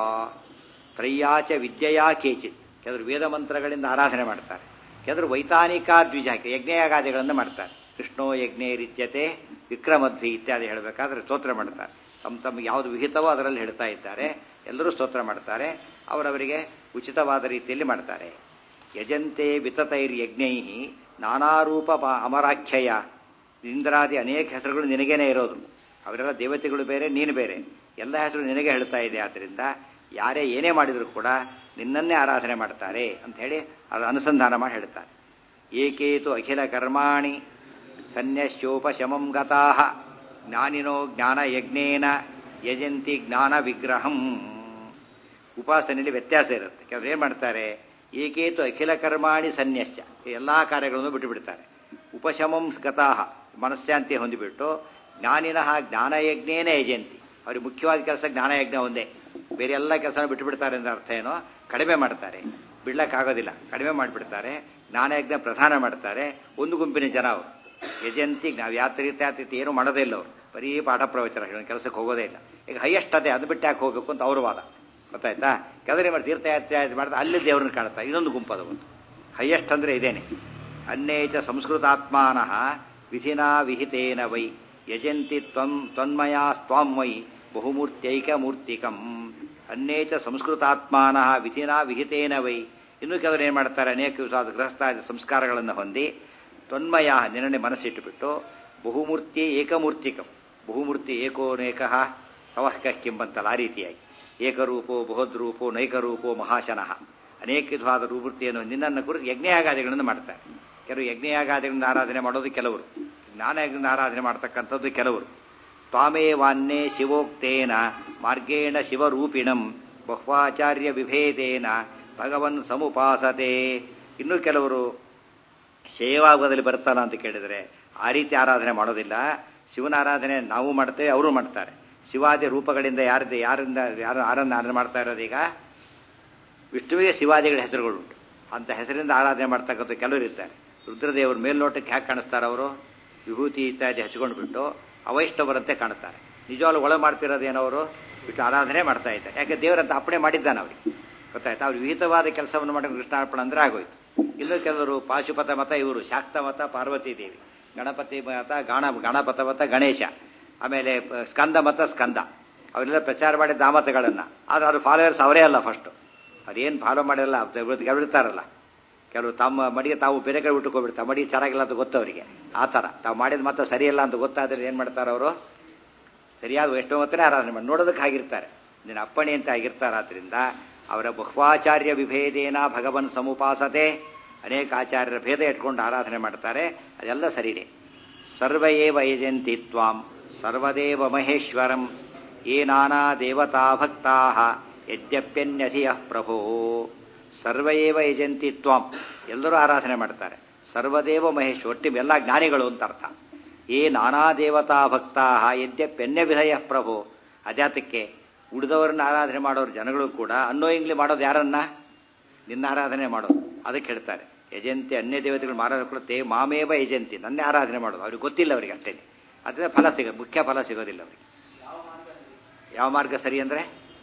ತ್ರಯ್ಯಾಚ ವಿದ್ಯೆಯ ಕೇಚಿತ್ ಕೆಲವರು ವೇದ ಮಂತ್ರಗಳಿಂದ ಆರಾಧನೆ ಮಾಡ್ತಾರೆ ಕೆಲವರು ವೈತಾನಿಕಾ ದ್ವಿಜ ಯಜ್ಞಯಾಗಾದಿಗಳನ್ನು ಮಾಡ್ತಾರೆ ಕೃಷ್ಣೋ ಯಜ್ಞೇರಿತ್ಯತೆ ವಿಕ್ರಮಧ್ವಿ ಇತ್ಯಾದಿ ಹೇಳಬೇಕಾದ್ರೆ ಸ್ತೋತ್ರ ಮಾಡ್ತಾರೆ ತಮ್ಮ ತಮ್ಮ ಯಾವುದು ವಿಹಿತವೋ ಅದರಲ್ಲಿ ಹೇಳ್ತಾ ಇದ್ದಾರೆ ಎಲ್ಲರೂ ಸ್ತೋತ್ರ ಮಾಡ್ತಾರೆ ಅವರವರಿಗೆ ಉಚಿತವಾದ ರೀತಿಯಲ್ಲಿ ಮಾಡ್ತಾರೆ ಯಜಂತೆ ವಿತತೈರ್ ಯಜ್ಞೈ ನಾನಾರೂಪ ಅಮರಾಖ್ಯಯ ಇಂದ್ರಾದಿ ಅನೇಕ ಹೆಸರುಗಳು ನಿನಗೇನೆ ಇರೋದು ಅವರೆಲ್ಲ ದೇವತೆಗಳು ಬೇರೆ ನೀನು ಬೇರೆ ಎಲ್ಲ ಹೆಸರು ನಿನಗೆ ಹೇಳ್ತಾ ಇದೆ ಆದ್ದರಿಂದ ಯಾರೇ ಏನೇ ಮಾಡಿದರೂ ಕೂಡ ನಿನ್ನನ್ನೇ ಆರಾಧನೆ ಮಾಡ್ತಾರೆ ಅಂತ ಹೇಳಿ ಅದು ಅನುಸಂಧಾನ ಮಾಡಿ ಹೇಳ್ತಾರೆ ಏಕೇತು ಅಖಿಲ ಕರ್ಮಾಣಿ ಸನ್ಯಸ್ಯೋಪಶಮಂ ಗತಾ ಜ್ಞಾನಿನೋ ಜ್ಞಾನ ಯಜ್ಞೇನ ಯಜಂತಿ ಜ್ಞಾನ ವಿಗ್ರಹಂ ಉಪಾಸನೆಯಲ್ಲಿ ವ್ಯತ್ಯಾಸ ಇರುತ್ತೆ ಕೆಲವರು ಏನು ಮಾಡ್ತಾರೆ ಏಕೇತು ಅಖಿಲ ಕರ್ಮಾಣಿ ಸನ್ಯಸ್ಯ ಎಲ್ಲ ಕಾರ್ಯಗಳನ್ನು ಬಿಟ್ಟು ಬಿಡ್ತಾರೆ ಉಪಶಮಂ ಗತಾಹ ಮನಃಶಾಂತಿ ಹೊಂದಿಬಿಟ್ಟು ಜ್ಞಾನಿನಃ ಜ್ಞಾನಯಜ್ಞೇನ ಯಜಂತಿ ಅವ್ರಿಗೆ ಮುಖ್ಯವಾದ ಕೆಲಸ ಜ್ಞಾನಯಜ್ಞ ಒಂದೇ ಬೇರೆ ಎಲ್ಲ ಕೆಲಸನ ಬಿಟ್ಟು ಬಿಡ್ತಾರೆ ಅಂದ್ರೆ ಅರ್ಥ ಏನೋ ಕಡಿಮೆ ಮಾಡ್ತಾರೆ ಬಿಡ್ಲಕ್ಕಾಗೋದಿಲ್ಲ ಕಡಿಮೆ ಮಾಡಿಬಿಡ್ತಾರೆ ಜ್ಞಾನಯಜ್ಞ ಪ್ರಧಾನ ಮಾಡ್ತಾರೆ ಒಂದು ಗುಂಪಿನ ಜನ ಅವರು ಯಜಂತಿ ನಾವು ಯಾತ್ರಿತ ಯಾತ್ರಿತ ಏನು ಮಾಡೋದೇ ಇಲ್ಲ ಅವರು ಬರೀ ಪಾಠ ಪ್ರವಚನ ಹೇಳೋ ಕೆಲಸಕ್ಕೆ ಹೋಗೋದೇ ಇಲ್ಲ ಈಗ ಹೈಯೆಸ್ಟ್ ಅದೇ ಅದು ಬಿಟ್ಟು ಯಾಕೆ ಹೋಗಬೇಕು ಅಂತ ಅವ್ರ ವಾದ ಗೊತ್ತಾಯ್ತಾ ಕೆಲವರೇ ಮಾಡಿ ತೀರ್ಥಯಾತ್ರೆ ಮಾಡಿದ್ರೆ ಅಲ್ಲಿ ದೇವ್ರನ್ನ ಕಾಣ್ತಾರೆ ಇನ್ನೊಂದು ಗುಂಪದ ಒಂದು ಹೈಯೆಸ್ಟ್ ಅಂದ್ರೆ ಇದೇನೆ ಅನ್ನೇಚ ಸಂಸ್ಕೃತಾತ್ಮಾನಃ ವಿಧಿನಾ ವಿಹಿತೇನ ವೈ ಯಜಂತಿ ತ್ವಂ ತ್ವನ್ಮಯಾ ಸ್ವಾಂ ವೈ ಬಹುಮೂರ್ತ್ಯೈಕ ಮೂರ್ತಿಕಂ ಅನ್ನೇಚ ಸಂಸ್ಕೃತಾತ್ಮಾನಃ ವಿಧಿನಾ ವಿಹಿತೇನ ವೈ ಇನ್ನು ಕೆಲವರು ಏನು ಮಾಡ್ತಾರೆ ಅನೇಕ ವಿಧವಾದ ಗೃಹಸ್ಥಾದಿ ಸಂಸ್ಕಾರಗಳನ್ನು ಹೊಂದಿ ತ್ವನ್ಮಯ ನಿನ್ನೆ ಮನಸ್ಸಿಟ್ಟುಬಿಟ್ಟು ಬಹುಮೂರ್ತಿ ಏಕಮೂರ್ತಿಕಂ ಬಹುಮೂರ್ತಿ ಏಕೋನೇಕ ಸವಹಕ ಕಿಂಬಂತಲ್ಲ ಆ ರೀತಿಯಾಗಿ ಏಕರೂಪೋ ಬೃಹದ್ರೂಪೋ ನೈಕರೂಪೋ ಮಹಾಶನಃ ಅನೇಕ ವಿಧವಾದ ರೂಪೂರ್ತಿಯನ್ನು ನಿನ್ನನ್ನು ಕುರಿತು ಯಜ್ಞಯಾಗಾದಿಗಳನ್ನು ಮಾಡ್ತಾರೆ ಕೆಲವು ಯಜ್ಞಯಾಗಾದಿಗಳಿಂದ ಆರಾಧನೆ ಮಾಡೋದು ಕೆಲವರು ಜ್ಞಾನಯಜ್ಞದಿಂದ ಆರಾಧನೆ ಮಾಡ್ತಕ್ಕಂಥದ್ದು ಕೆಲವರು ತ್ವಾಮೇವಾನ್ನೇ ಶಿವೋಕ್ತೇನ ಮಾರ್ಗೇಣ ಶಿವರೂಪಿಣಂ ಬಹ್ವಾಚಾರ್ಯ ವಿಭೇದೇನ ಭಗವನ್ ಸಮುಪಾಸತೆ ಇನ್ನು ಕೆಲವರು ಶೇವಾಗದಲ್ಲಿ ಬರ್ತಾನ ಅಂತ ಕೇಳಿದರೆ ಆ ರೀತಿ ಆರಾಧನೆ ಮಾಡೋದಿಲ್ಲ ಶಿವನ ಆರಾಧನೆ ನಾವು ಮಾಡ್ತೇವೆ ಅವರು ಮಾಡ್ತಾರೆ ಶಿವಾದಿ ರೂಪಗಳಿಂದ ಯಾರಿದ ಯಾರಿಂದ ಯಾರು ಆರಾಧನೆ ಆರಾಧನೆ ಮಾಡ್ತಾ ಇರೋದೀಗ ವಿಷ್ಣುವಿಗೆ ಶಿವಾದಿಗಳ ಹೆಸರುಗಳುಂಟು ಅಂತ ಹೆಸರಿಂದ ಆರಾಧನೆ ಮಾಡ್ತಕ್ಕಂಥ ಕೆಲವರು ಇರ್ತಾರೆ ರುದ್ರದೇವರು ಮೇಲ್ನೋಟಕ್ಕೆ ಹ್ಯಾಕೆ ಕಾಣಿಸ್ತಾರೆ ಅವರು ವಿಭೂತಿ ಇತ್ಯಾದಿ ಹಚ್ಕೊಂಡು ಬಿಟ್ಟು ಅವೈಷ್ಣವರಂತೆ ಕಾಣುತ್ತಾರೆ ನಿಜವಾಗ್ಲೂ ಒಳ ಮಾಡ್ತಿರೋದೇನವರು ಬಿಟ್ಟು ಆರಾಧನೆ ಮಾಡ್ತಾ ಇದ್ದಾರೆ ಯಾಕೆ ದೇವರಂತ ಅಪ್ಪಣೆ ಮಾಡಿದ್ದಾನೆ ಅವ್ರಿಗೆ ಗೊತ್ತಾಯ್ತಾ ಅವ್ರು ವಿಹಿತವಾದ ಕೆಲಸವನ್ನು ಮಾಡಿ ಕೃಷ್ಣಾರ್ಪಣ ಅಂದ್ರೆ ಆಗೋಯ್ತು ಇನ್ನು ಕೆಲವರು ಪಾಶುಪತ ಮತ ಇವರು ಶಾಕ್ತ ಮತ ಪಾರ್ವತಿ ದೇವಿ ಗಣಪತಿ ಮತ ಗಣ ಗಣಪತ ಮತ ಗಣೇಶ ಆಮೇಲೆ ಪ- ಸ್ಕಂದ ಮತ ಸ್ಕಂದ ಅವರೆಲ್ಲ ಪ್ರಚಾರ ಮಾಡಿದ ಆ ಮತಗಳನ್ನು ಆದ್ರೆ ಅವ್ರ ಫಾಲೋವರ್ಸ್ ಅವರೇ ಅಲ್ಲ ಫಸ್ಟು ಅದೇನು ಫಾಲೋ ಮಾಡಿರಲ್ಲ ಗೆಲ್ಬಿಡ್ತಾರಲ್ಲ ಕೆಲವರು ತಮ್ಮ ಮಡಿಗೆ ತಾವು ಬೇರೆ ಕಡೆ ಬಿಟ್ಟುಕೊಬಿಡ್ತಾರೆ ಮಡಿ ಚೆನ್ನಾಗಿಲ್ಲ ಅಂತ ಗೊತ್ತು ಅವರಿಗೆ ಆ ಥರ ತಾವು ಮಾಡಿದ ಮತ ಸರಿಯಲ್ಲ ಅಂತ ಗೊತ್ತಾದ್ರೆ ಏನು ಮಾಡ್ತಾರೆ ಅವರು ಸರಿಯಾದ ಎಷ್ಟೋ ಹೊತ್ತನೇ ಆರಾಧನೆ ಮಾಡಿ ನೋಡೋದಕ್ಕೆ ಆಗಿರ್ತಾರೆ ನಿನ್ನ ಅಪ್ಪಣೆ ಅಂತ ಆಗಿರ್ತಾರೆ ಆದ್ರಿಂದ ಅವರ ಬಹ್ವಾಚಾರ್ಯ ವಿಭೇದೇನ ಭಗವನ್ ಸಮುಪಾಸತೆ ಅನೇಕ ಆಚಾರ್ಯರ ಭೇದ ಇಟ್ಕೊಂಡು ಆರಾಧನೆ ಮಾಡ್ತಾರೆ ಅದೆಲ್ಲ ಸರಿನೇ ಸರ್ವಯೇವ ಯಜಂತಿ ತ್ವಾಂ ಸರ್ವದೇವ ಮಹೇಶ್ವರಂ ಯೇ ನಾನಾ ದೇವತಾ ಭಕ್ತಾ ಯದ್ಯಪ್ಯನ್ಯಧಿಯ ಪ್ರಭೋ ಸರ್ವಯೇವ ಯಜಂತಿ ತ್ವಾಂ ಎಲ್ಲರೂ ಆರಾಧನೆ ಮಾಡ್ತಾರೆ ಸರ್ವದೇವ ಮಹೇಶ್ ಒಟ್ಟಿ ಎಲ್ಲ ಜ್ಞಾನಿಗಳು ಅಂತ ಅರ್ಥ ಏ ನಾನಾ ದೇವತಾ ಭಕ್ತಾ ಯದ್ಯಪ್ಯನ್ಯ ವಿಧಯ ಪ್ರಭೋ ಅದ್ಯಾತಕ್ಕೆ ಉಳಿದವರನ್ನ ಆರಾಧನೆ ಮಾಡೋರು ಜನಗಳು ಕೂಡ ಅನ್ನೋಯಿಂಗ್ಲಿ ಮಾಡೋದು ಯಾರನ್ನ ನಿನ್ನ ಆರಾಧನೆ ಮಾಡೋದು ಅದಕ್ಕೆ ಹೇಳ್ತಾರೆ ಯಜಂತಿ ಅನ್ಯ ದೇವತೆಗಳು ಮಾರಾಟ ಕೂಡ ತೇ ಮಾಮೇವ ಯಜಂತಿ ನನ್ನೇ ಆರಾಧನೆ ಮಾಡೋದು ಅವ್ರಿಗೆ ಗೊತ್ತಿಲ್ಲ ಅವರಿಗೆ ಅಷ್ಟೇ ಅದರಿಂದ ಫಲ ಸಿಗ ಮುಖ್ಯ ಫಲ ಸಿಗೋದಿಲ್ಲ ಅವರಿಗೆ ಯಾವ ಮಾರ್ಗ ಸರಿ ಅಂದರೆ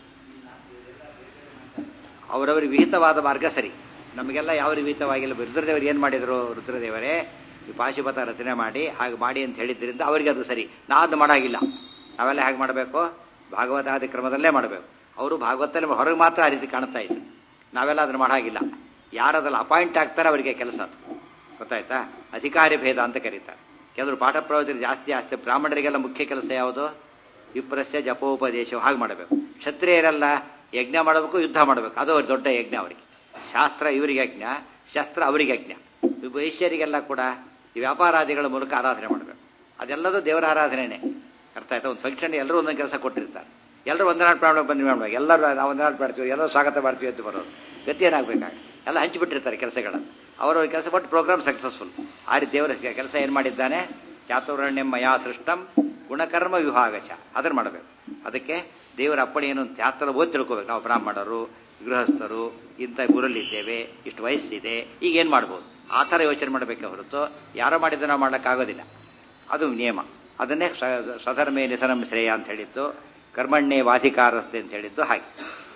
ಅವರವರಿಗೆ ವಿಹಿತವಾದ ಮಾರ್ಗ ಸರಿ ನಮಗೆಲ್ಲ ಯಾವ ವಿಹಿತವಾಗಿಲ್ಲ ರುದ್ರದೇವರು ಏನು ಮಾಡಿದರು ರುದ್ರದೇವರೇ ಈ ಪಾಶುಪತ ರಚನೆ ಮಾಡಿ ಹಾಗೆ ಮಾಡಿ ಅಂತ ಹೇಳಿದ್ರಿಂದ ಅವರಿಗೆ ಅದು ಸರಿ ನಾ ಅದು ಮಾಡಾಗಿಲ್ಲ ನಾವೆಲ್ಲ ಹೇಗೆ ಮಾಡಬೇಕು ಭಾಗವತಾದಿ ಕ್ರಮದಲ್ಲೇ ಮಾಡಬೇಕು ಅವರು ಭಾಗವತಲ್ಲಿ ಹೊರಗೆ ಮಾತ್ರ ಆ ರೀತಿ ಕಾಣ್ತಾ ಇದ್ರು ನಾವೆಲ್ಲ ಅದನ್ನು ಮಾಡಾಗಿಲ್ಲ ಯಾರದಲ್ಲ ಅಪಾಯಿಂಟ್ ಆಗ್ತಾರೆ ಅವರಿಗೆ ಕೆಲಸ ಅದು ಗೊತ್ತಾಯ್ತಾ ಅಧಿಕಾರಿ ಭೇದ ಅಂತ ಕರೀತಾರೆ ಕೆಲವರು ಪಾಠ ಪ್ರವಚನ ಜಾಸ್ತಿ ಜಾಸ್ತಿ ಬ್ರಾಹ್ಮಣರಿಗೆಲ್ಲ ಮುಖ್ಯ ಕೆಲಸ ಯಾವುದು ವಿಪ್ರಸ್ಯ ಜಪೋಪದೇಶ ಹಾಗೆ ಮಾಡಬೇಕು ಕ್ಷತ್ರಿಯರೆಲ್ಲ ಯಜ್ಞ ಮಾಡಬೇಕು ಯುದ್ಧ ಮಾಡಬೇಕು ಅದು ಅವ್ರ ದೊಡ್ಡ ಯಜ್ಞ ಅವರಿಗೆ ಶಾಸ್ತ್ರ ಇವರಿಗೆ ಯಜ್ಞ ಶಸ್ತ್ರ ಅವರಿಗೆ ಯಜ್ಞ ವೈಶ್ಯರಿಗೆಲ್ಲ ಕೂಡ ಈ ವ್ಯಾಪಾರಾದಿಗಳ ಮೂಲಕ ಆರಾಧನೆ ಮಾಡಬೇಕು ಅದೆಲ್ಲದೂ ದೇವರ ಆರಾಧನೆನೇ ಅರ್ಥ ಆಯ್ತಾ ಒಂದು ಫಂಕ್ಷನ್ ಎಲ್ಲರೂ ಒಂದೊಂದು ಕೆಲಸ ಕೊಟ್ಟಿರ್ತಾರೆ ಎಲ್ಲರೂ ಒಂದನಾಡು ಪ್ರಾಣ ಬಂದು ಮಾಡ್ಬೇಕು ಎಲ್ಲರೂ ನಾವು ಒಂದನಾಡು ಮಾಡ್ತೀವಿ ಎಲ್ಲರೂ ಸ್ವಾಗತ ಮಾಡ್ತೀವಿ ಅಂತ ಬರೋದು ಗತಿ ಏನಾಗಬೇಕಾಗ ಎಲ್ಲ ಹಂಚಿಬಿಟ್ಟಿರ್ತಾರೆ ಕೆಲಸಗಳನ್ನು ಅವರವ್ರ ಕೆಲಸ ಪಟ್ಟು ಪ್ರೋಗ್ರಾಮ್ ಸಕ್ಸಸ್ಫುಲ್ ಆ ರೀತಿ ದೇವರ ಕೆಲಸ ಏನು ಮಾಡಿದ್ದಾನೆ ಚಾತುರ್ಣ್ಯಂ ಮಯಾ ಸೃಷ್ಟಂ ಗುಣಕರ್ಮ ವಿಭಾಗಶ ಅದನ್ನು ಮಾಡಬೇಕು ಅದಕ್ಕೆ ದೇವರ ಅಪ್ಪಣೆ ಏನು ಅಂತ ಯಾತ್ರ ಓದಿ ತಿಳ್ಕೋಬೇಕು ನಾವು ಬ್ರಾಹ್ಮಣರು ಗೃಹಸ್ಥರು ಇಂಥ ಊರಲ್ಲಿದ್ದೇವೆ ಇಷ್ಟು ವಯಸ್ಸಿದೆ ಈಗ ಏನು ಮಾಡ್ಬೋದು ಆ ಥರ ಯೋಚನೆ ಮಾಡಬೇಕೆ ಹೊರತು ಯಾರೋ ಮಾಡಿದ್ದು ನಾವು ಮಾಡೋಕ್ಕಾಗೋದಿಲ್ಲ ಅದು ನಿಯಮ ಅದನ್ನೇ ಸ- ಸ್ವಧರ್ಮೇ ನಿಧನಂ ಶ್ರೇಯ ಅಂತ ಹೇಳಿದ್ದು ಕರ್ಮಣ್ಣೇ ವಾಧಿಕಾರಸ್ತೆ ಅಂತ ಹೇಳಿದ್ದು ಹಾಗೆ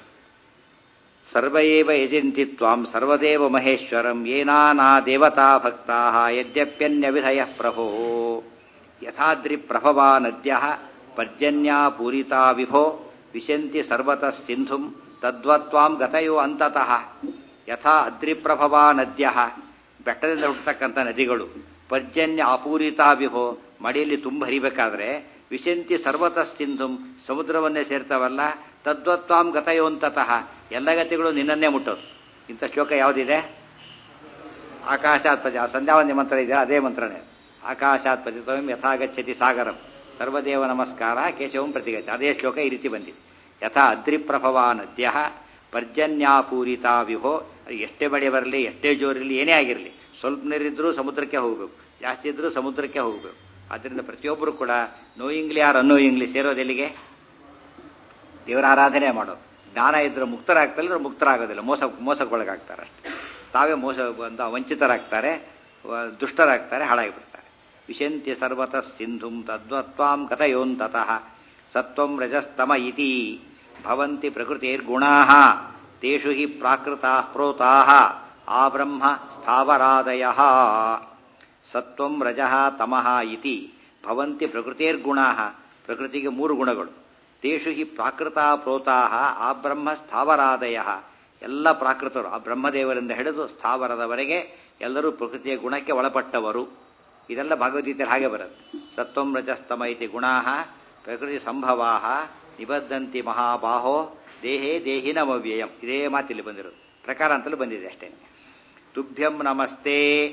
ಸರ್ವಯೇವ ಯಜಂತಿ ತ್ವಾಂ ಸರ್ವದೇವ ಮಹೇಶ್ವರಂ ಏನಾನಾ ದೇವತಾ ಭಕ್ತಾ ಯದ್ಯಪ್ಯನ್ಯವಿಧಯ ಪ್ರಭೋ ಯಥಾದ್ರಿ ಪ್ರಭವಾ ನದ್ಯ ಪರ್ಜನ್ಯಾ ಪೂರಿತಾ ವಿಭೋ ವಿಶಂತಿ ಸರ್ವತಃ ಸಿಂಧುಂ ತದ್ವತ್ವಾಂ ಗತಯೋ ಅಂತತಃ ಯಥಾ ಅದ್ರಿಪ್ರಭವಾ ನದ್ಯ ಬೆಟ್ಟದಿಂದ ಹುಟ್ಟತಕ್ಕಂಥ ನದಿಗಳು ಪರ್ಜನ್ಯ ಅಪೂರಿತಾ ವಿಭೋ ಮಡಿಯಲ್ಲಿ ತುಂಬ ಹರಿಬೇಕಾದ್ರೆ ವಿಶಂತಿ ಸರ್ವತಃ ಸಿಂಧುಂ ಸಮುದ್ರವನ್ನೇ ಸೇರ್ತಾವಲ್ಲ ತದ್ವತ್ವಾಂ ಗತಯೋಂತತಃ ಎಲ್ಲ ಗತಿಗಳು ನಿನ್ನನ್ನೇ ಮುಟ್ಟೋದು ಇಂಥ ಶ್ಲೋಕ ಯಾವುದಿದೆ ಆಕಾಶಾತ್ ಪತಿ ಆ ಸಂಧ್ಯಾವಂದಿ ಮಂತ್ರ ಇದೆ ಅದೇ ಮಂತ್ರನೇ ಆಕಾಶಾತ್ ಪತಿತ್ವಂ ಯಥಾಗಚ್ಚತಿ ಸಾಗರಂ ಸರ್ವದೇವ ನಮಸ್ಕಾರ ಕೇಶವಂ ಪ್ರತಿಗಚ್ಚ ಅದೇ ಶ್ಲೋಕ ಈ ರೀತಿ ಬಂದಿದೆ ಯಥಾ ಅದ್ರಿಪ್ರಭವಾ ನದ್ಯ ಪರ್ಜನ್ಯಾಪೂರಿತಾ ವಿಭೋ ಎಷ್ಟೇ ಮಳೆ ಬರಲಿ ಎಷ್ಟೇ ಜೋರಿರಲಿ ಏನೇ ಆಗಿರಲಿ ಸ್ವಲ್ಪ ನೀರಿದ್ರೂ ಸಮುದ್ರಕ್ಕೆ ಹೋಗಬೇಕು ಜಾಸ್ತಿ ಇದ್ರೂ ಸಮುದ್ರಕ್ಕೆ ಹೋಗಬೇಕು ಆದ್ದರಿಂದ ಪ್ರತಿಯೊಬ್ಬರು ಕೂಡ ನೋಯಿಂಗ್ಲಿ ಆರ್ ಅನ್ನೋಯಿಂಗ್ಲಿ ಸೇರೋದು ಎಲ್ಲಿಗೆ ದೇವರ ಆರಾಧನೆ ಮಾಡೋದು ಜ್ಞಾನ ಇದ್ರೆ ಮುಕ್ತರಾಗ್ತಾರೆ ಮುಕ್ತರಾಗೋದಿಲ್ಲ ಮೋಸ ಮೋಸಕ್ಕೊಳಗಾಗ್ತಾರೆ ಅಷ್ಟೇ ತಾವೇ ಮೋಸ ಒಂದು ವಂಚಿತರಾಗ್ತಾರೆ ವ- ದುಷ್ಟರಾಗ್ತಾರೆ ಹಾಳಾಗಿಬಿಡ್ತಾರೆ ವಿಶಂತಿ ಸರ್ವತಃ ಸಿಂಧುಂ ತದ್ವತ್ವಾಂ ಕಥಯೋಂತತಃ ಸತ್ವಂ ರಜಸ್ತಮ ಇತಿ ಭವಂತಿ ಪ್ರಕೃತಿರ್ಗುಣಾ ತೇಷು ಹಿ ಪ್ರಾಕೃತಾ ಪ್ರೋತಾ ಆ ಬ್ರಹ್ಮ ಸ್ಥಾವರಾದಯ ಸತ್ವಂ ರಜಃ ತಮಃ ಇತಿ ಭವಂತಿ ಪ್ರಕೃತಿರ್ಗುಣಾ ಪ್ರಕೃತಿಗೆ ಮೂರು ಗುಣಗಳು ತೇಷು ಹಿ ಪ್ರಾಕೃತ ಪ್ರೋತಾಹ ಆ ಬ್ರಹ್ಮ ಸ್ಥಾವರಾದಯ ಎಲ್ಲ ಪ್ರಾಕೃತರು ಆ ಬ್ರಹ್ಮದೇವರಿಂದ ಹಿಡಿದು ಸ್ಥಾವರದವರೆಗೆ ಎಲ್ಲರೂ ಪ್ರಕೃತಿಯ ಗುಣಕ್ಕೆ ಒಳಪಟ್ಟವರು ಇದೆಲ್ಲ ಭಗವದ್ಗೀತೆಯಲ್ಲಿ ಹಾಗೆ ಬರುತ್ತೆ ಸತ್ವಂ ರಜಸ್ತಮ ಇತಿ ಗುಣಾ ಪ್ರಕೃತಿ ಸಂಭವಾ ನಿಬದ್ಧಂತಿ ಮಹಾಬಾಹೋ ದೇಹೇ ದೇಹಿನಮವ್ಯಯಂ ಇದೇ ಮಾತಿಲ್ಲಿ ಬಂದಿರೋದು ಪ್ರಕಾರ ಅಂತಲೂ ಬಂದಿದೆ ಅಷ್ಟೇ ತುಭ್ಯಂ ನಮಸ್ತೆ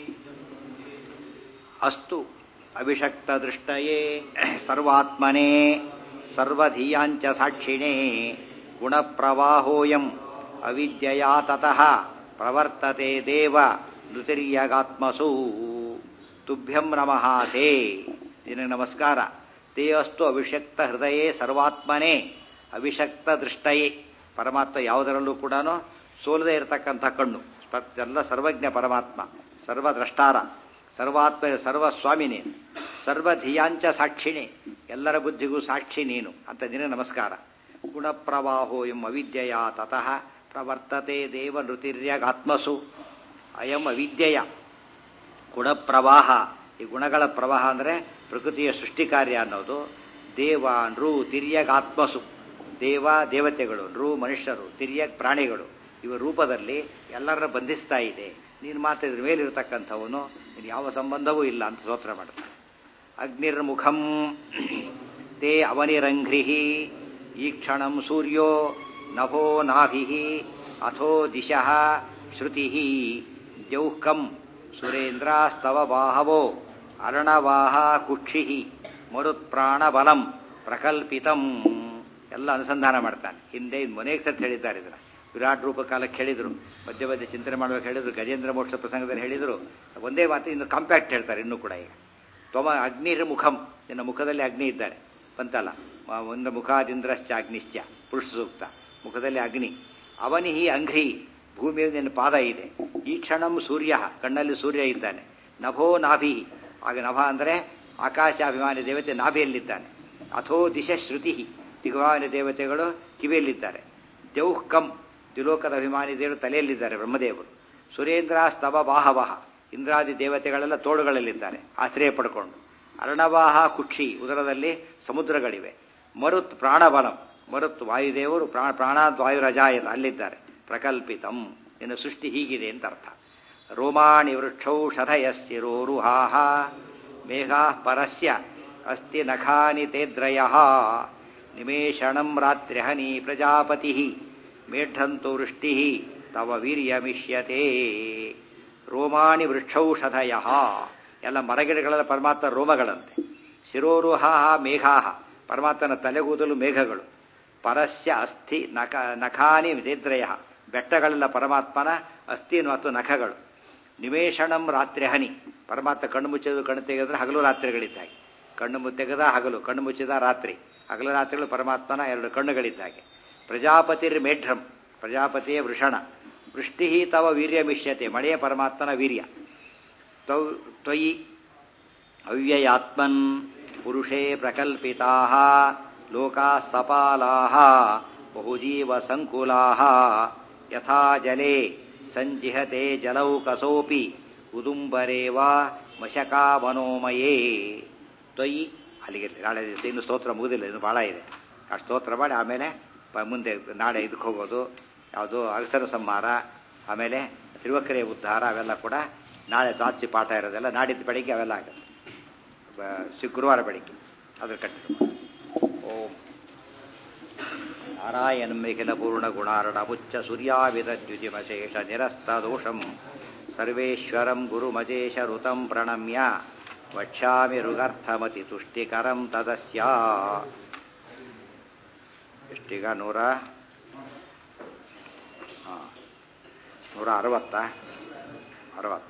ಅಸ್ತು ಅಭಿಷಕ್ತ ದೃಷ್ಟಯೇ ಸರ್ವಾತ್ಮನೇ ಸರ್ವಧೀಯಾಂಚ ಸಾಕ್ಷಿಣೇ ಗುಣಪ್ರವಾಹೋಯಂ ಅವಿದ್ಯಯಾ ತತಃ ಪ್ರವರ್ತತೆ ದೇವ ನೃತಿರ್ಯಗಾತ್ಮಸು ತುಭ್ಯಂ ನಮಃ ತೇ ನಿನಗೆ ನಮಸ್ಕಾರ ತೇ ಅಸ್ತು ಅಭಿಷಕ್ತ ಹೃದಯೇ ಸರ್ವಾತ್ಮನೇ ಅಭಿಷಕ್ತ ದೃಷ್ಟಯೇ ಪರಮಾತ್ಮ ಯಾವುದರಲ್ಲೂ ಕೂಡ ಸೋಲದೆ ಇರತಕ್ಕಂಥ ಕಣ್ಣು ಸ್ಪ- ಎಲ್ಲ ಸರ್ವಜ್ಞ ಪರಮಾತ್ಮ ಸರ್ವದ್ರಷ್ಟಾರ ಸರ್ವಾತ್ಮ ಸರ್ವಸ್ವಾಮಿ ನೀನು ಸರ್ವಧಿಯಾಂಚ ಸಾಕ್ಷಿಣಿ ಎಲ್ಲರ ಬುದ್ಧಿಗೂ ಸಾಕ್ಷಿ ನೀನು ಅಂತ ನಿನಗೆ ನಮಸ್ಕಾರ ಗುಣಪ್ರವಾಹೋ ಎಂ ಅವಿದ್ಯೆಯ ತತಃ ಪ್ರವರ್ತತೆ ದೇವ ನೃತಿರ್ಯಗಾತ್ಮಸು ಅಯಂ ಅವಿದ್ಯೆಯ ಗುಣಪ್ರವಾಹ ಈ ಗುಣಗಳ ಪ್ರವಾಹ ಅಂದರೆ ಪ್ರಕೃತಿಯ ಸೃಷ್ಟಿ ಕಾರ್ಯ ಅನ್ನೋದು ದೇವ ನೃ ತಿರ್ಯಗ್ ಆತ್ಮಸು ದೇವ ದೇವತೆಗಳು ನೃ ಮನುಷ್ಯರು ತಿರ್ಯಗ್ ಪ್ರಾಣಿಗಳು ಇವ ರೂಪದಲ್ಲಿ ಎಲ್ಲರನ್ನ ಬಂಧಿಸ್ತಾ ಇದೆ ನೀನು ಮಾತ್ರ ಇದ್ರ ಮೇಲಿರ್ತಕ್ಕಂಥವನು ನೀನು ಯಾವ ಸಂಬಂಧವೂ ಇಲ್ಲ ಅಂತ ಸ್ತೋತ್ರ ಮಾಡ್ತಾನೆ ಅಗ್ನಿರ್ಮುಖಂ ತೇ ಅವನಿರಂಘ್ರಿ ಈ ಕ್ಷಣಂ ಸೂರ್ಯೋ ನಭೋ ನಾಭಿ ಅಥೋ ದಿಶಃ ಶ್ರುತಿ ಜೌಹ್ಕಂ ಸುರೇಂದ್ರಾಸ್ತವ ಬಾಹವೋ ಅರ್ಣವಾಹ ಕುಕ್ಷಿ ಮರುತ್ಪ್ರಾಣಬಲಂ ಪ್ರಕಲ್ಪಿತಂ ಎಲ್ಲ ಅನುಸಂಧಾನ ಮಾಡ್ತಾನೆ ಹಿಂದೆ ಇದು ಮನೆಗೆ ಸತ್ ಹೇಳಿದ್ದಾರೆ ಇದನ್ನ ವಿರಾಟ್ ರೂಪ ಕಾಲಕ್ಕೆ ಹೇಳಿದ್ರು ಮಧ್ಯ ಮಧ್ಯೆ ಚಿಂತನೆ ಮಾಡುವಾಗ ಹೇಳಿದ್ರು ಗಜೇಂದ್ರ ಮೋಕ್ಷ ಪ್ರಸಂಗದಲ್ಲಿ ಹೇಳಿದ್ರು ಒಂದೇ ಮಾತು ಇನ್ನು ಕಾಂಪ್ಯಾಕ್ಟ್ ಹೇಳ್ತಾರೆ ಇನ್ನೂ ಕೂಡ ಈಗ ತ್ವಮ ಅಗ್ನಿರ್ ಮುಖಂ ನಿನ್ನ ಮುಖದಲ್ಲಿ ಅಗ್ನಿ ಇದ್ದಾರೆ ಬಂತಲ್ಲ ಮ- ಒಂದು ಮುಖಾದಿಂದ್ರಶ್ಚ ಅಗ್ನಿಶ್ಚ ಪುರುಷ ಸೂಕ್ತ ಮುಖದಲ್ಲಿ ಅಗ್ನಿ ಅವನಿಹಿ ಅಂಘ್ರಿ ಭೂಮಿಯಲ್ಲಿ ನಿನ್ನ ಪಾದ ಇದೆ ಈ ಕ್ಷಣಂ ಸೂರ್ಯ ಕಣ್ಣಲ್ಲಿ ಸೂರ್ಯ ಇದ್ದಾನೆ ನಭೋ ನಾಭಿ ಆಗ ನಭ ಅಂದರೆ ಆಕಾಶಾಭಿಮಾನಿ ದೇವತೆ ನಾಭಿಯಲ್ಲಿದ್ದಾನೆ ಅಥೋ ದಿಶ ಶ್ರುತಿ ದಿಗವಾನಿ ದೇವತೆಗಳು ಕಿವಿಯಲ್ಲಿದ್ದಾರೆ ದೌಹ್ಕಂ ತ್ರಿಲೋಕದ ಅಭಿಮಾನಿ ದೇವರು ತಲೆಯಲ್ಲಿದ್ದಾರೆ ಬ್ರಹ್ಮದೇವರು ಸುರೇಂದ್ರ ಸ್ತವ ಬಾಹವಹ ಇಂದ್ರಾದಿ ದೇವತೆಗಳೆಲ್ಲ ತೋಳುಗಳಲ್ಲಿದ್ದಾರೆ ಆಶ್ರಯ ಪಡ್ಕೊಂಡು ಅರ್ಣವಾಹ ಕುಕ್ಷಿ ಉದರದಲ್ಲಿ ಸಮುದ್ರಗಳಿವೆ ಮರುತ್ ಪ್ರಾಣಬಲಂ ಮರುತ್ ವಾಯುದೇವರು ಪ್ರಾಣ ಪ್ರಾಣಾದ್ ವಾಯುರಜಾಯತ ಅಲ್ಲಿದ್ದಾರೆ ಪ್ರಕಲ್ಪಿತಂ ಇನ್ನು ಸೃಷ್ಟಿ ಹೀಗಿದೆ ಅಂತ ಅರ್ಥ ರೋಮಾಣಿ ವೃಕ್ಷೌಷಧಯಸ್ಸಿರೋರುಹಾಹ ಮೇಘಾ ಪರಸ್ಯ ಅಸ್ತಿ ನಖಾನಿ ತೇದ್ರಯ ನಿಮೇಷಣಂ ರಾತ್ರ್ಯಹನಿ ಪ್ರಜಾಪತಿ ಮೇಢಂತು ವೃಷ್ಟಿ ತವ ವೀರ್ಯಮಿಷ್ಯತೆ ರೋಮಾಣಿ ವೃಕ್ಷೌಷಧಯ ಎಲ್ಲ ಮರಗಿಡಗಳೆಲ್ಲ ಪರಮಾತ್ಮ ರೋಮಗಳಂತೆ ಶಿರೋರುಹಾಹ ಮೇಘಾಹ ಪರಮಾತ್ಮನ ತಲೆಗೂದಲು ಮೇಘಗಳು ಪರಸ್ಯ ಅಸ್ಥಿ ನಖ ನಖಾನಿ ವಿದೇದ್ರಯ ಬೆಟ್ಟಗಳೆಲ್ಲ ಪರಮಾತ್ಮನ ಅಸ್ಥಿ ಮತ್ತು ನಖಗಳು ನಿಮೇಷಣಂ ರಾತ್ರಿ ಹನಿ ಪರಮಾತ್ಮ ಕಣ್ಣು ಮುಚ್ಚಿದ್ರು ಕಣ್ಣು ತೆಗೆದ್ರೆ ಹಗಲು ರಾತ್ರಿಗಳಿದ್ದಾಗೆ ಕಣ್ಣು ಮು- ತೆಗೆದ ಹಗಲು ಕಣ್ಣು ಮುಚ್ಚಿದ ರಾತ್ರಿ ಹಗಲು ರಾತ್ರಿಗಳು ಪರಮಾತ್ಮನ ಎರಡು ಕಣ್ಣುಗಳಿದ್ದಾಗೆ ಪ್ರಜಾಪತಿರ್ ಮೇಢ್ರಂ ಪ್ರಜಾಪತಿಯ ವೃಷಣ ವೃಷ್ಟಿ ತವ ವೀರ್ಯ ಮಿಷ್ಯತೆ ಮಳೆಯ ಪರಮಾತ್ಮನ ವೀರ್ಯ ತೌ ತ್ವಯಿ ಅವ್ಯಯಾತ್ಮನ್ ಪುರುಷೇ ಪ್ರಕಲ್ಪಿತಾ ಲೋಕಾ ಸಪಾಲಾ ಬಹುಜೀವ ಸಂಕುಲಾ ಯಥಾ ಜಲೆ ಸಂಜಿಹತೆ ಜಲೌಕಸೋಪಿ ಉದುಂಬರೇವ ಮಶಕಾ ಮನೋಮಯೇ ತ್ವಯಿ ಅಲ್ಲಿಗೆ ನಾಳೆ ದಿವಸ ಇನ್ನು ಸ್ತೋತ್ರ ಮುಗಿದಿಲ್ಲ ಇನ್ನು ಭಾಳ ಇದೆ ಆ ಸ್ತೋತ್ರ ಮಾಡಿ ಆಮೇಲೆ ಪ- ಮುಂದೆ ನಾಳೆ ಇದಕ್ಕೆ ಹೋಗೋದು ಯಾವುದು ಅಗಸರ ಸಂಹಾರ ಆಮೇಲೆ ತಿರುವಕ್ಕರೆ ಉದ್ಧಾರ ಅವೆಲ್ಲ ಕೂಡ ನಾಳೆ ದ್ವಾದಶಿ ಪಾಠ ಇರೋದೆಲ್ಲ ನಾಡಿದ್ದು ಬೆಳಿಗ್ಗೆ ಅವೆಲ್ಲ ಆಗುತ್ತೆ ಬ- ಶುಕ್ರವಾರ ಬೆಳಿಗ್ಗೆ ಅದ್ರ ಕಂಟಿನ್ಯೂ ಓಂ ನಾರಾಯಣ ಮೇಘನ ಪೂರ್ಣ ಗುಣಾರ್ಣ ಮುಚ್ಚ ಸೂರ್ಯಾವಿದ್ಯುತಿಮಶೇಷ ನಿರಸ್ತ ದೋಷಂ ಸರ್ವೇಶ್ವರಂ ಗುರುಮಜೇಶ ಋತಂ ಪ್ರಣಮ್ಯ ವಕ್ಷ್ಯಾಮಿ ಋಗರ್ಥಮತಿ ತುಷ್ಟಿಕರಂ ತದಸ್ಯ ಎಷ್ಟೀಗ ನೂರ ಹಾಂ ನೂರ ಅರವತ್ತಾ ಅರವತ್ತು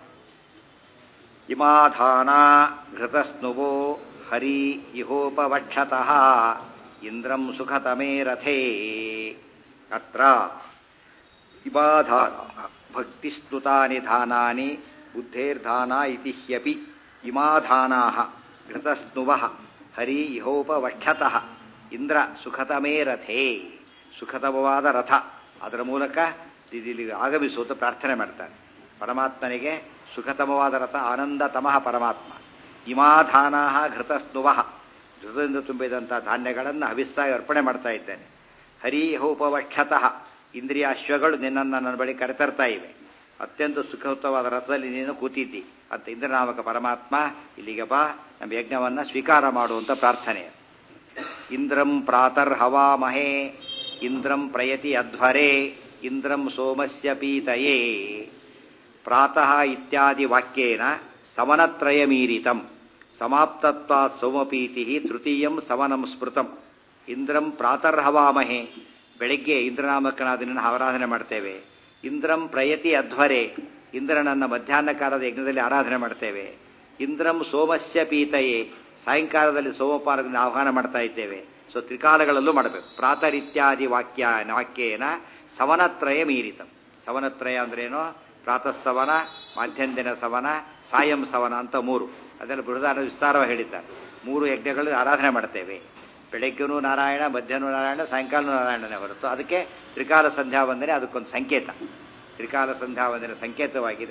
ಇಮಾಧಾನ ಘೃತಸ್ನುವೋ ಹರಿ ಇಹೋಪವಕ್ಷತಃ ಇಂದ್ರಂ ಸುಖತಮೇ ರಥೇ ಅತ್ರ ಇಮಾಧಾನ ಭಕ್ತಿಸ್ತುತಾನಿ ಧಾನಾನಿ ಬುದ್ಧೇರ್ಧಾನ ಇತಿ ಹ್ಯಪಿ ಇಮಾಧಾನಾ ಘೃತಸ್ನುವಃ ಹರಿ ಇಹೋಪವಕ್ಷತಃ ಇಂದ್ರ ಸುಖತಮೇ ರಥೇ ಸುಖತಮವಾದ ರಥ ಅದರ ಮೂಲಕ ಇಲ್ಲಿ ಆಗಮಿಸುವುದು ಪ್ರಾರ್ಥನೆ ಮಾಡ್ತಾರೆ ಪರಮಾತ್ಮನಿಗೆ ಸುಖತಮವಾದ ರಥ ಆನಂದತಮಃ ಪರಮಾತ್ಮ ಇಮಾಧಾನಾ ಘೃತಸ್ನುವಃ ಘೃತದಿಂದ ತುಂಬಿದಂಥ ಧಾನ್ಯಗಳನ್ನು ಹವಿಸ್ಸಾಗಿ ಅರ್ಪಣೆ ಮಾಡ್ತಾ ಇದ್ದೇನೆ ಹರಿ ಹೋಪವಕ್ಷತಃ ಇಂದ್ರಿಯಾಶ್ವಗಳು ನಿನ್ನನ್ನು ನನ್ನ ಬಳಿ ಕರೆತರ್ತಾ ಇವೆ ಅತ್ಯಂತ ಸುಖಯುತವಾದ ರಥದಲ್ಲಿ ನೀನು ಕೂತಿದ್ದಿ ಅಂತ ಇಂದ್ರನಾಮಕ ಪರಮಾತ್ಮ ಇಲ್ಲಿಗೆ ಬಾ ನಮ್ಮ ಯಜ್ಞವನ್ನು ಸ್ವೀಕಾರ ಮಾಡುವಂಥ ಪ್ರಾರ್ಥನೆ ಇಂದ್ರಂ ಪ್ರಾತರ್ಹವಾಮಹೇ ಇಂದ್ರಂ ಪ್ರಯತಿ ಅಧ್ವರೇ ಇಂದ್ರಂ ಸೋಮಸ್ಯ ಪೀತಯೇ ಪ್ರಾತಃ ಇತ್ಯಾದಿ ವಾಕ್ಯೇನ ಸಮನತ್ರಯಮೀರಿತಂ ಸಮಾಪ್ತತ್ವಾತ್ ಸೋಮಪೀತಿ ತೃತೀಯಂ ಸಮನಂ ಸ್ಮೃತಂ ಇಂದ್ರಂ ಪ್ರಾತರ್ಹವಾಮಹೆ ಬೆಳಗ್ಗೆ ಇಂದ್ರನಾಮಕನಾದ ನಿನ್ನ ಆರಾಧನೆ ಮಾಡ್ತೇವೆ ಇಂದ್ರಂ ಪ್ರಯತಿ ಅಧ್ವರೆ ಇಂದ್ರನನ್ನ ಮಧ್ಯಾಹ್ನ ಕಾಲದ ಯಜ್ಞದಲ್ಲಿ ಆರಾಧನೆ ಮಾಡ್ತೇವೆ ಇಂದ್ರಂ ಸೋಮಸ್ಯ ಪೀತಯೇ ಸಾಯಂಕಾಲದಲ್ಲಿ ಸೋಮಪಾನದಿಂದ ಆಹ್ವಾನ ಮಾಡ್ತಾ ಇದ್ದೇವೆ ಸೊ ತ್ರಿಕಾಲಗಳಲ್ಲೂ ಮಾಡಬೇಕು ಪ್ರಾತರಿತ್ಯಾದಿ ವಾಕ್ಯ ವಾಕ್ಯೇನ ಸವನತ್ರಯ ಮೀರಿತಂ ಸವನತ್ರಯ ಅಂದ್ರೇನು ಪ್ರಾತಃ ಸವನ ಮಾಧ್ಯಂದಿನ ಸವನ ಸಾಯಂ ಸವನ ಅಂತ ಮೂರು ಅದೆಲ್ಲ ಬೃಹದಾರ ವಿಸ್ತಾರವಾಗಿ ಹೇಳಿದ್ದಾರೆ ಮೂರು ಯಜ್ಞಗಳು ಆರಾಧನೆ ಮಾಡ್ತೇವೆ ಬೆಳಗ್ಗೆನೂ ನಾರಾಯಣ ಮಧ್ಯಾಹ್ನ ನಾರಾಯಣ ಸಾಯಂಕಾಲನೂ ನಾರಾಯಣನೇ ಹೊರತು ಅದಕ್ಕೆ ತ್ರಿಕಾಲ ಸಂಧ್ಯಾ ವಂದನೆ ಅದಕ್ಕೊಂದು ಸಂಕೇತ ತ್ರಿಕಾಲ ಸಂಧ್ಯಾ ವಂದನೆ ಸಂಕೇತವಾಗಿದೆ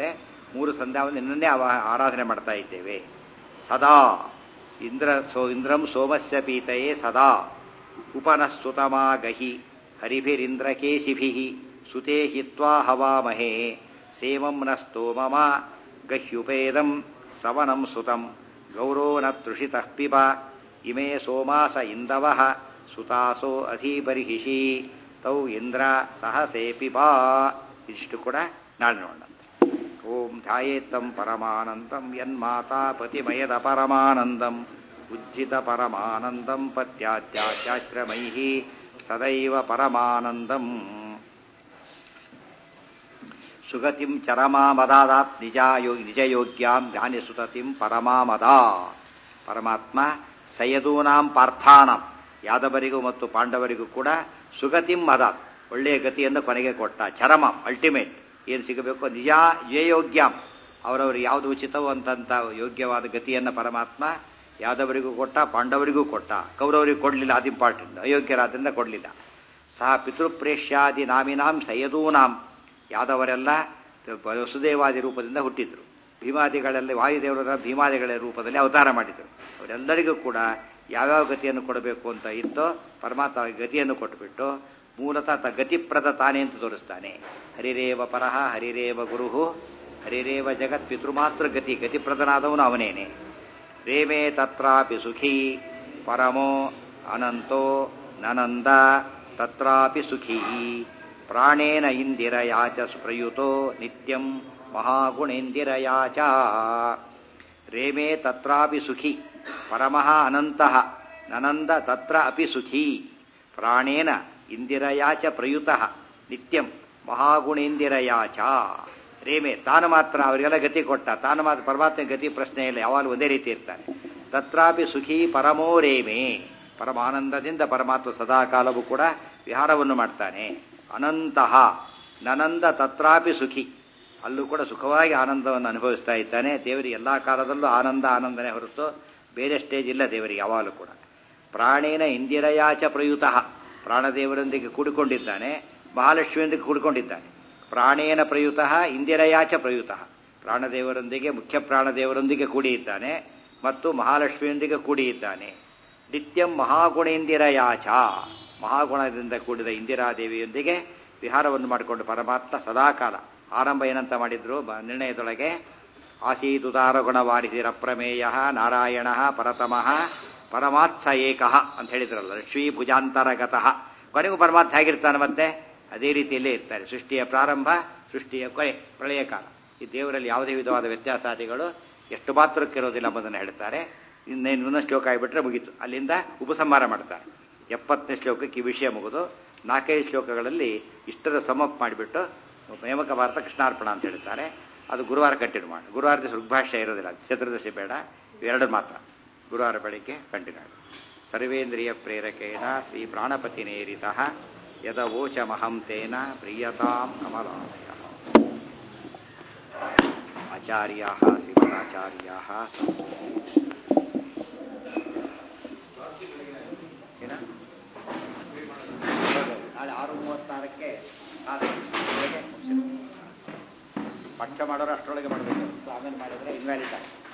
ಮೂರು ಸಂಧ್ಯಾವನ್ನು ನಿನ್ನನ್ನೇ ಅವ ಆರಾಧನೆ ಮಾಡ್ತಾ ಇದ್ದೇವೆ ಸದಾ ಇಂದ್ರ ಸೋ ಇಂದ್ರಂ ಸೋಮಸ್ಯ ಪೀತಯೇ ಸದಾ ಉಪನಸ್ತುತಮಾ ಗಹಿ ಹರಿಭಿರಿಂದ್ರಕೇಶಿಭಿ ಸುತೆ ಹಿತ್ವಾ ಹವಾಮಹೇ ಸೇಮಂ ನ ಸ್ತೋಮಮ ಗಹ್ಯುಪೇದಂ ಸವನಂ ಸುತಂ ಗೌರೋ ನ ತೃಷಿತಃ ಪಿಬ ಇಮೇ ಸೋಮಾಸ ಇಂದವಃ ಸುತಾಸೋ ಅಧೀಬರ್ಹಿಷಿ ತೌ ಇಂದ್ರ ಸಹಸೇ ಪಿಬಾ ಇದಿಷ್ಟು ಕೂಡ ನಾಳೆ ನೋಡೋಣ ಓಂ ಧ್ಯಾಯೇತ್ತಂ ಪರಮಾನಂದಂ ಯನ್ಮಾತಾ ಪತಿಮಯದ ಪರಮಾನಂದಂ ಉಜ್ಜಿತ ಪರಮಾನಂದಂ ಪತ್ಯಾತ್ಯಾಶ್ರಮೈ ಸದೈವ ಪರಮಾನಂದಂ ಸುಗತಿಂ ಚರಮಾಮದಾದಾತ್ ನಿಜಾಯೋ ನಿಜಯೋಗ್ಯಾಂ ಜ್ಞಾನಿ ಸುತತಿಂ ಪರಮಾಮದ ಪರಮಾತ್ಮ ಸಯದೂನಾಂ ಪಾರ್ಥಾನಂ ಯಾದವರಿಗೂ ಮತ್ತು ಪಾಂಡವರಿಗೂ ಕೂಡ ಸುಗತಿಂ ಮದಾತ್ ಒಳ್ಳೆಯ ಗತಿಯನ್ನು ಕೊನೆಗೆ ಕೊಟ್ಟ ಚರಮ ಅಲ್ಟಿಮೇಟ್ ಏನು ಸಿಗಬೇಕು ನಿಜ ಜಯಯೋಗ್ಯಂ ಅವರವರು ಯಾವುದು ಉಚಿತವೋ ಅಂತಂತ ಯೋಗ್ಯವಾದ ಗತಿಯನ್ನು ಪರಮಾತ್ಮ ಯಾದವರಿಗೂ ಕೊಟ್ಟ ಪಾಂಡವರಿಗೂ ಕೊಟ್ಟ ಕೌರವರಿಗೂ ಕೊಡಲಿಲ್ಲ ಅದು ಇಂಪಾರ್ಟೆಂಟ್ ಅಯೋಗ್ಯರಾದ್ರಿಂದ ಕೊಡಲಿಲ್ಲ ಸಹ ಪಿತೃಪ್ರೇಷ್ಯಾದಿ ನಾಮಿನಾಂ ಸಯದೂನಾಂ ಯಾದವರೆಲ್ಲ ವಸುದೇವಾದಿ ರೂಪದಿಂದ ಹುಟ್ಟಿದ್ರು ಭೀಮಾದಿಗಳಲ್ಲಿ ವಾಯುದೇವರ ಭೀಮಾದಿಗಳ ರೂಪದಲ್ಲಿ ಅವತಾರ ಮಾಡಿದರು ಅವರೆಲ್ಲರಿಗೂ ಕೂಡ ಯಾವ್ಯಾವ ಗತಿಯನ್ನು ಕೊಡಬೇಕು ಅಂತ ಇತ್ತೋ ಪರಮಾತ್ಮ ಗತಿಯನ್ನು ಕೊಟ್ಟುಬಿಟ್ಟು ಮೂಲತಃ ತ ಗತಿಪ್ರದ ತಾನೇ ಅಂತ ತೋರಿಸ್ತಾನೆ ಹರಿರೇವ ಪರಹ ಹರಿರೇವ ಗುರುಹು ಹರಿರೇವ ಜಗತ್ ಪಿತೃಮಾತೃ ಗತಿ ಗತಿಪ್ರದನಾದವನು ಅವನೇನೆ ರೇಮೇ ತತ್ರಾಪಿ ಸುಖಿ ಪರಮೋ ಅನಂತೋ ನನಂದ ತತ್ರಾಪಿ ಸುಖಿ ಪ್ರಾಣೇನ ಇಂದಿರಯಾಚ ಪ್ರಯುತೋ ನಿತ್ಯಂ ಮಹಾಗುಣೇಂದಿರಯಾಚ ರೇಮೇ ತತ್ರಾಪಿ ಸುಖಿ ಪರಮಃ ಅನಂತಃ ನನಂದ ತತ್ರ ಅಪಿ ಸುಖಿ ಪ್ರಾಣೇನ ಇಂದಿರಯಾಚ ಪ್ರಯುತಃ ನಿತ್ಯಂ ಮಹಾಗುಣೇಂದಿರಯಾಚ ರೇಮೆ ತಾನು ಮಾತ್ರ ಅವರಿಗೆಲ್ಲ ಗತಿ ಕೊಟ್ಟ ತಾನು ಮಾತ್ರ ಪರಮಾತ್ಮ ಗತಿ ಪ್ರಶ್ನೆ ಇಲ್ಲ ಯಾವಾಗಲೂ ಒಂದೇ ರೀತಿ ಇರ್ತಾನೆ ತತ್ರಾಪಿ ಸುಖಿ ಪರಮೋ ರೇಮೆ ಪರಮಾನಂದದಿಂದ ಪರಮಾತ್ಮ ಸದಾಕಾಲವೂ ಕೂಡ ವಿಹಾರವನ್ನು ಮಾಡ್ತಾನೆ ಅನಂತಹ ನನಂದ ತತ್ರಾಪಿ ಸುಖಿ ಅಲ್ಲೂ ಕೂಡ ಸುಖವಾಗಿ ಆನಂದವನ್ನು ಅನುಭವಿಸ್ತಾ ಇದ್ದಾನೆ ದೇವರಿಗೆ ಎಲ್ಲ ಕಾಲದಲ್ಲೂ ಆನಂದ ಆನಂದನೇ ಹೊರತು ಬೇರೆ ಸ್ಟೇಜ್ ಇಲ್ಲ ದೇವರಿಗೆ ಯಾವಾಗಲೂ ಕೂಡ ಪ್ರಾಣೇನ ಇಂದಿರಯಾಚ ಪ್ರಯುತಃ ಪ್ರಾಣದೇವರೊಂದಿಗೆ ಕೂಡಿಕೊಂಡಿದ್ದಾನೆ ಮಹಾಲಕ್ಷ್ಮಿಯೊಂದಿಗೆ ಕೂಡಿಕೊಂಡಿದ್ದಾನೆ ಪ್ರಾಣೇನ ಪ್ರಯುತಃ ಇಂದಿರಯಾಚ ಪ್ರಯುತಃ ಪ್ರಾಣದೇವರೊಂದಿಗೆ ಮುಖ್ಯ ಪ್ರಾಣದೇವರೊಂದಿಗೆ ಕೂಡಿ ಇದ್ದಾನೆ ಮತ್ತು ಮಹಾಲಕ್ಷ್ಮಿಯೊಂದಿಗೆ ಕೂಡಿ ಇದ್ದಾನೆ ನಿತ್ಯಂ ಮಹಾಗುಣೇಂದಿರಯಾಚ ಮಹಾಗುಣದಿಂದ ಕೂಡಿದ ಇಂದಿರಾದೇವಿಯೊಂದಿಗೆ ವಿಹಾರವನ್ನು ಮಾಡಿಕೊಂಡು ಪರಮಾತ್ಮ ಸದಾಕಾಲ ಆರಂಭ ಏನಂತ ಮಾಡಿದ್ರು ನಿರ್ಣಯದೊಳಗೆ ಆಸೀದುದಾರ ಗುಣವಾರಿಸಿರ ಪ್ರಮೇಯ ನಾರಾಯಣ ಪರತಮಃ ಪರಮಾತ್ಸ ಏಕಃ ಅಂತ ಹೇಳಿದ್ರಲ್ಲ ಲಕ್ಷ್ಮೀ ಭುಜಾಂತರಗತಃ ಕೊನೆಗೂ ಪರಮಾತ್ಮ ಹೇಗಿರ್ತಾನೆ ಮತ್ತೆ ಅದೇ ರೀತಿಯಲ್ಲೇ ಇರ್ತಾರೆ ಸೃಷ್ಟಿಯ ಪ್ರಾರಂಭ ಸೃಷ್ಟಿಯ ಕೊನೆ ಪ್ರಳಯ ಕಾಲ ಈ ದೇವರಲ್ಲಿ ಯಾವುದೇ ವಿಧವಾದ ವ್ಯತ್ಯಾಸಾದಿಗಳು ಎಷ್ಟು ಮಾತ್ರಕ್ಕಿರೋದಿಲ್ಲ ಎಂಬುದನ್ನು ಹೇಳ್ತಾರೆ ಇನ್ನೇನು ಇನ್ನೊಂದು ಶ್ಲೋಕ ಆಗಿಬಿಟ್ರೆ ಮುಗೀತು ಅಲ್ಲಿಂದ ಉಪಸಂಹಾರ ಮಾಡ್ತಾರೆ ಎಪ್ಪತ್ತನೇ ಶ್ಲೋಕಕ್ಕೆ ಈ ವಿಷಯ ಮುಗಿದು ನಾಲ್ಕೈದು ಶ್ಲೋಕಗಳಲ್ಲಿ ಇಷ್ಟರ ಸಮಪ್ ಮಾಡಿಬಿಟ್ಟು ನೇಮಕ ಭಾರತ ಕೃಷ್ಣಾರ್ಪಣ ಅಂತ ಹೇಳ್ತಾರೆ ಅದು ಗುರುವಾರ ಕಂಟಿನ್ಯೂ ಮಾಡಿ ಗುರುವಾರ ದಿವಸ ಋಗ್ಭಾಷ್ಯ ಇರೋದಿಲ್ಲ ಚತುರ್ದಶಿ ಬೇಡ ಎರಡು ಮಾತ್ರ ಗುರುವಾರ ಬೆಳಿಗ್ಗೆ ಕಂಟಿನ್ಯೂ ಆಗಿ ಸರ್ವೇಂದ್ರಿಯ ಪ್ರೇರಕೇಣ ಶ್ರೀ ಪ್ರಾಣಪತಿನೇರಿತ ಯದವೋಚಮಹಂ ತೇನ ಪ್ರಿಯತಾಂ ಕಮಲಾಲಯ ಆಚಾರ್ಯಾ ಶ್ರೀಮದಾಚಾರ್ಯಾ ಏನ ನಾಳೆ ಆರು ಮೂವತ್ತಾರಕ್ಕೆ ಪಕ್ಷ ಮಾಡೋರು ಅಷ್ಟರೊಳಗೆ ಮಾಡಬೇಕು ಆಮೇಲೆ ಮಾಡಿದ್ರೆ ಇನ್ವ್ಯಾಲಿಡ್ ಆಗುತ್ತೆ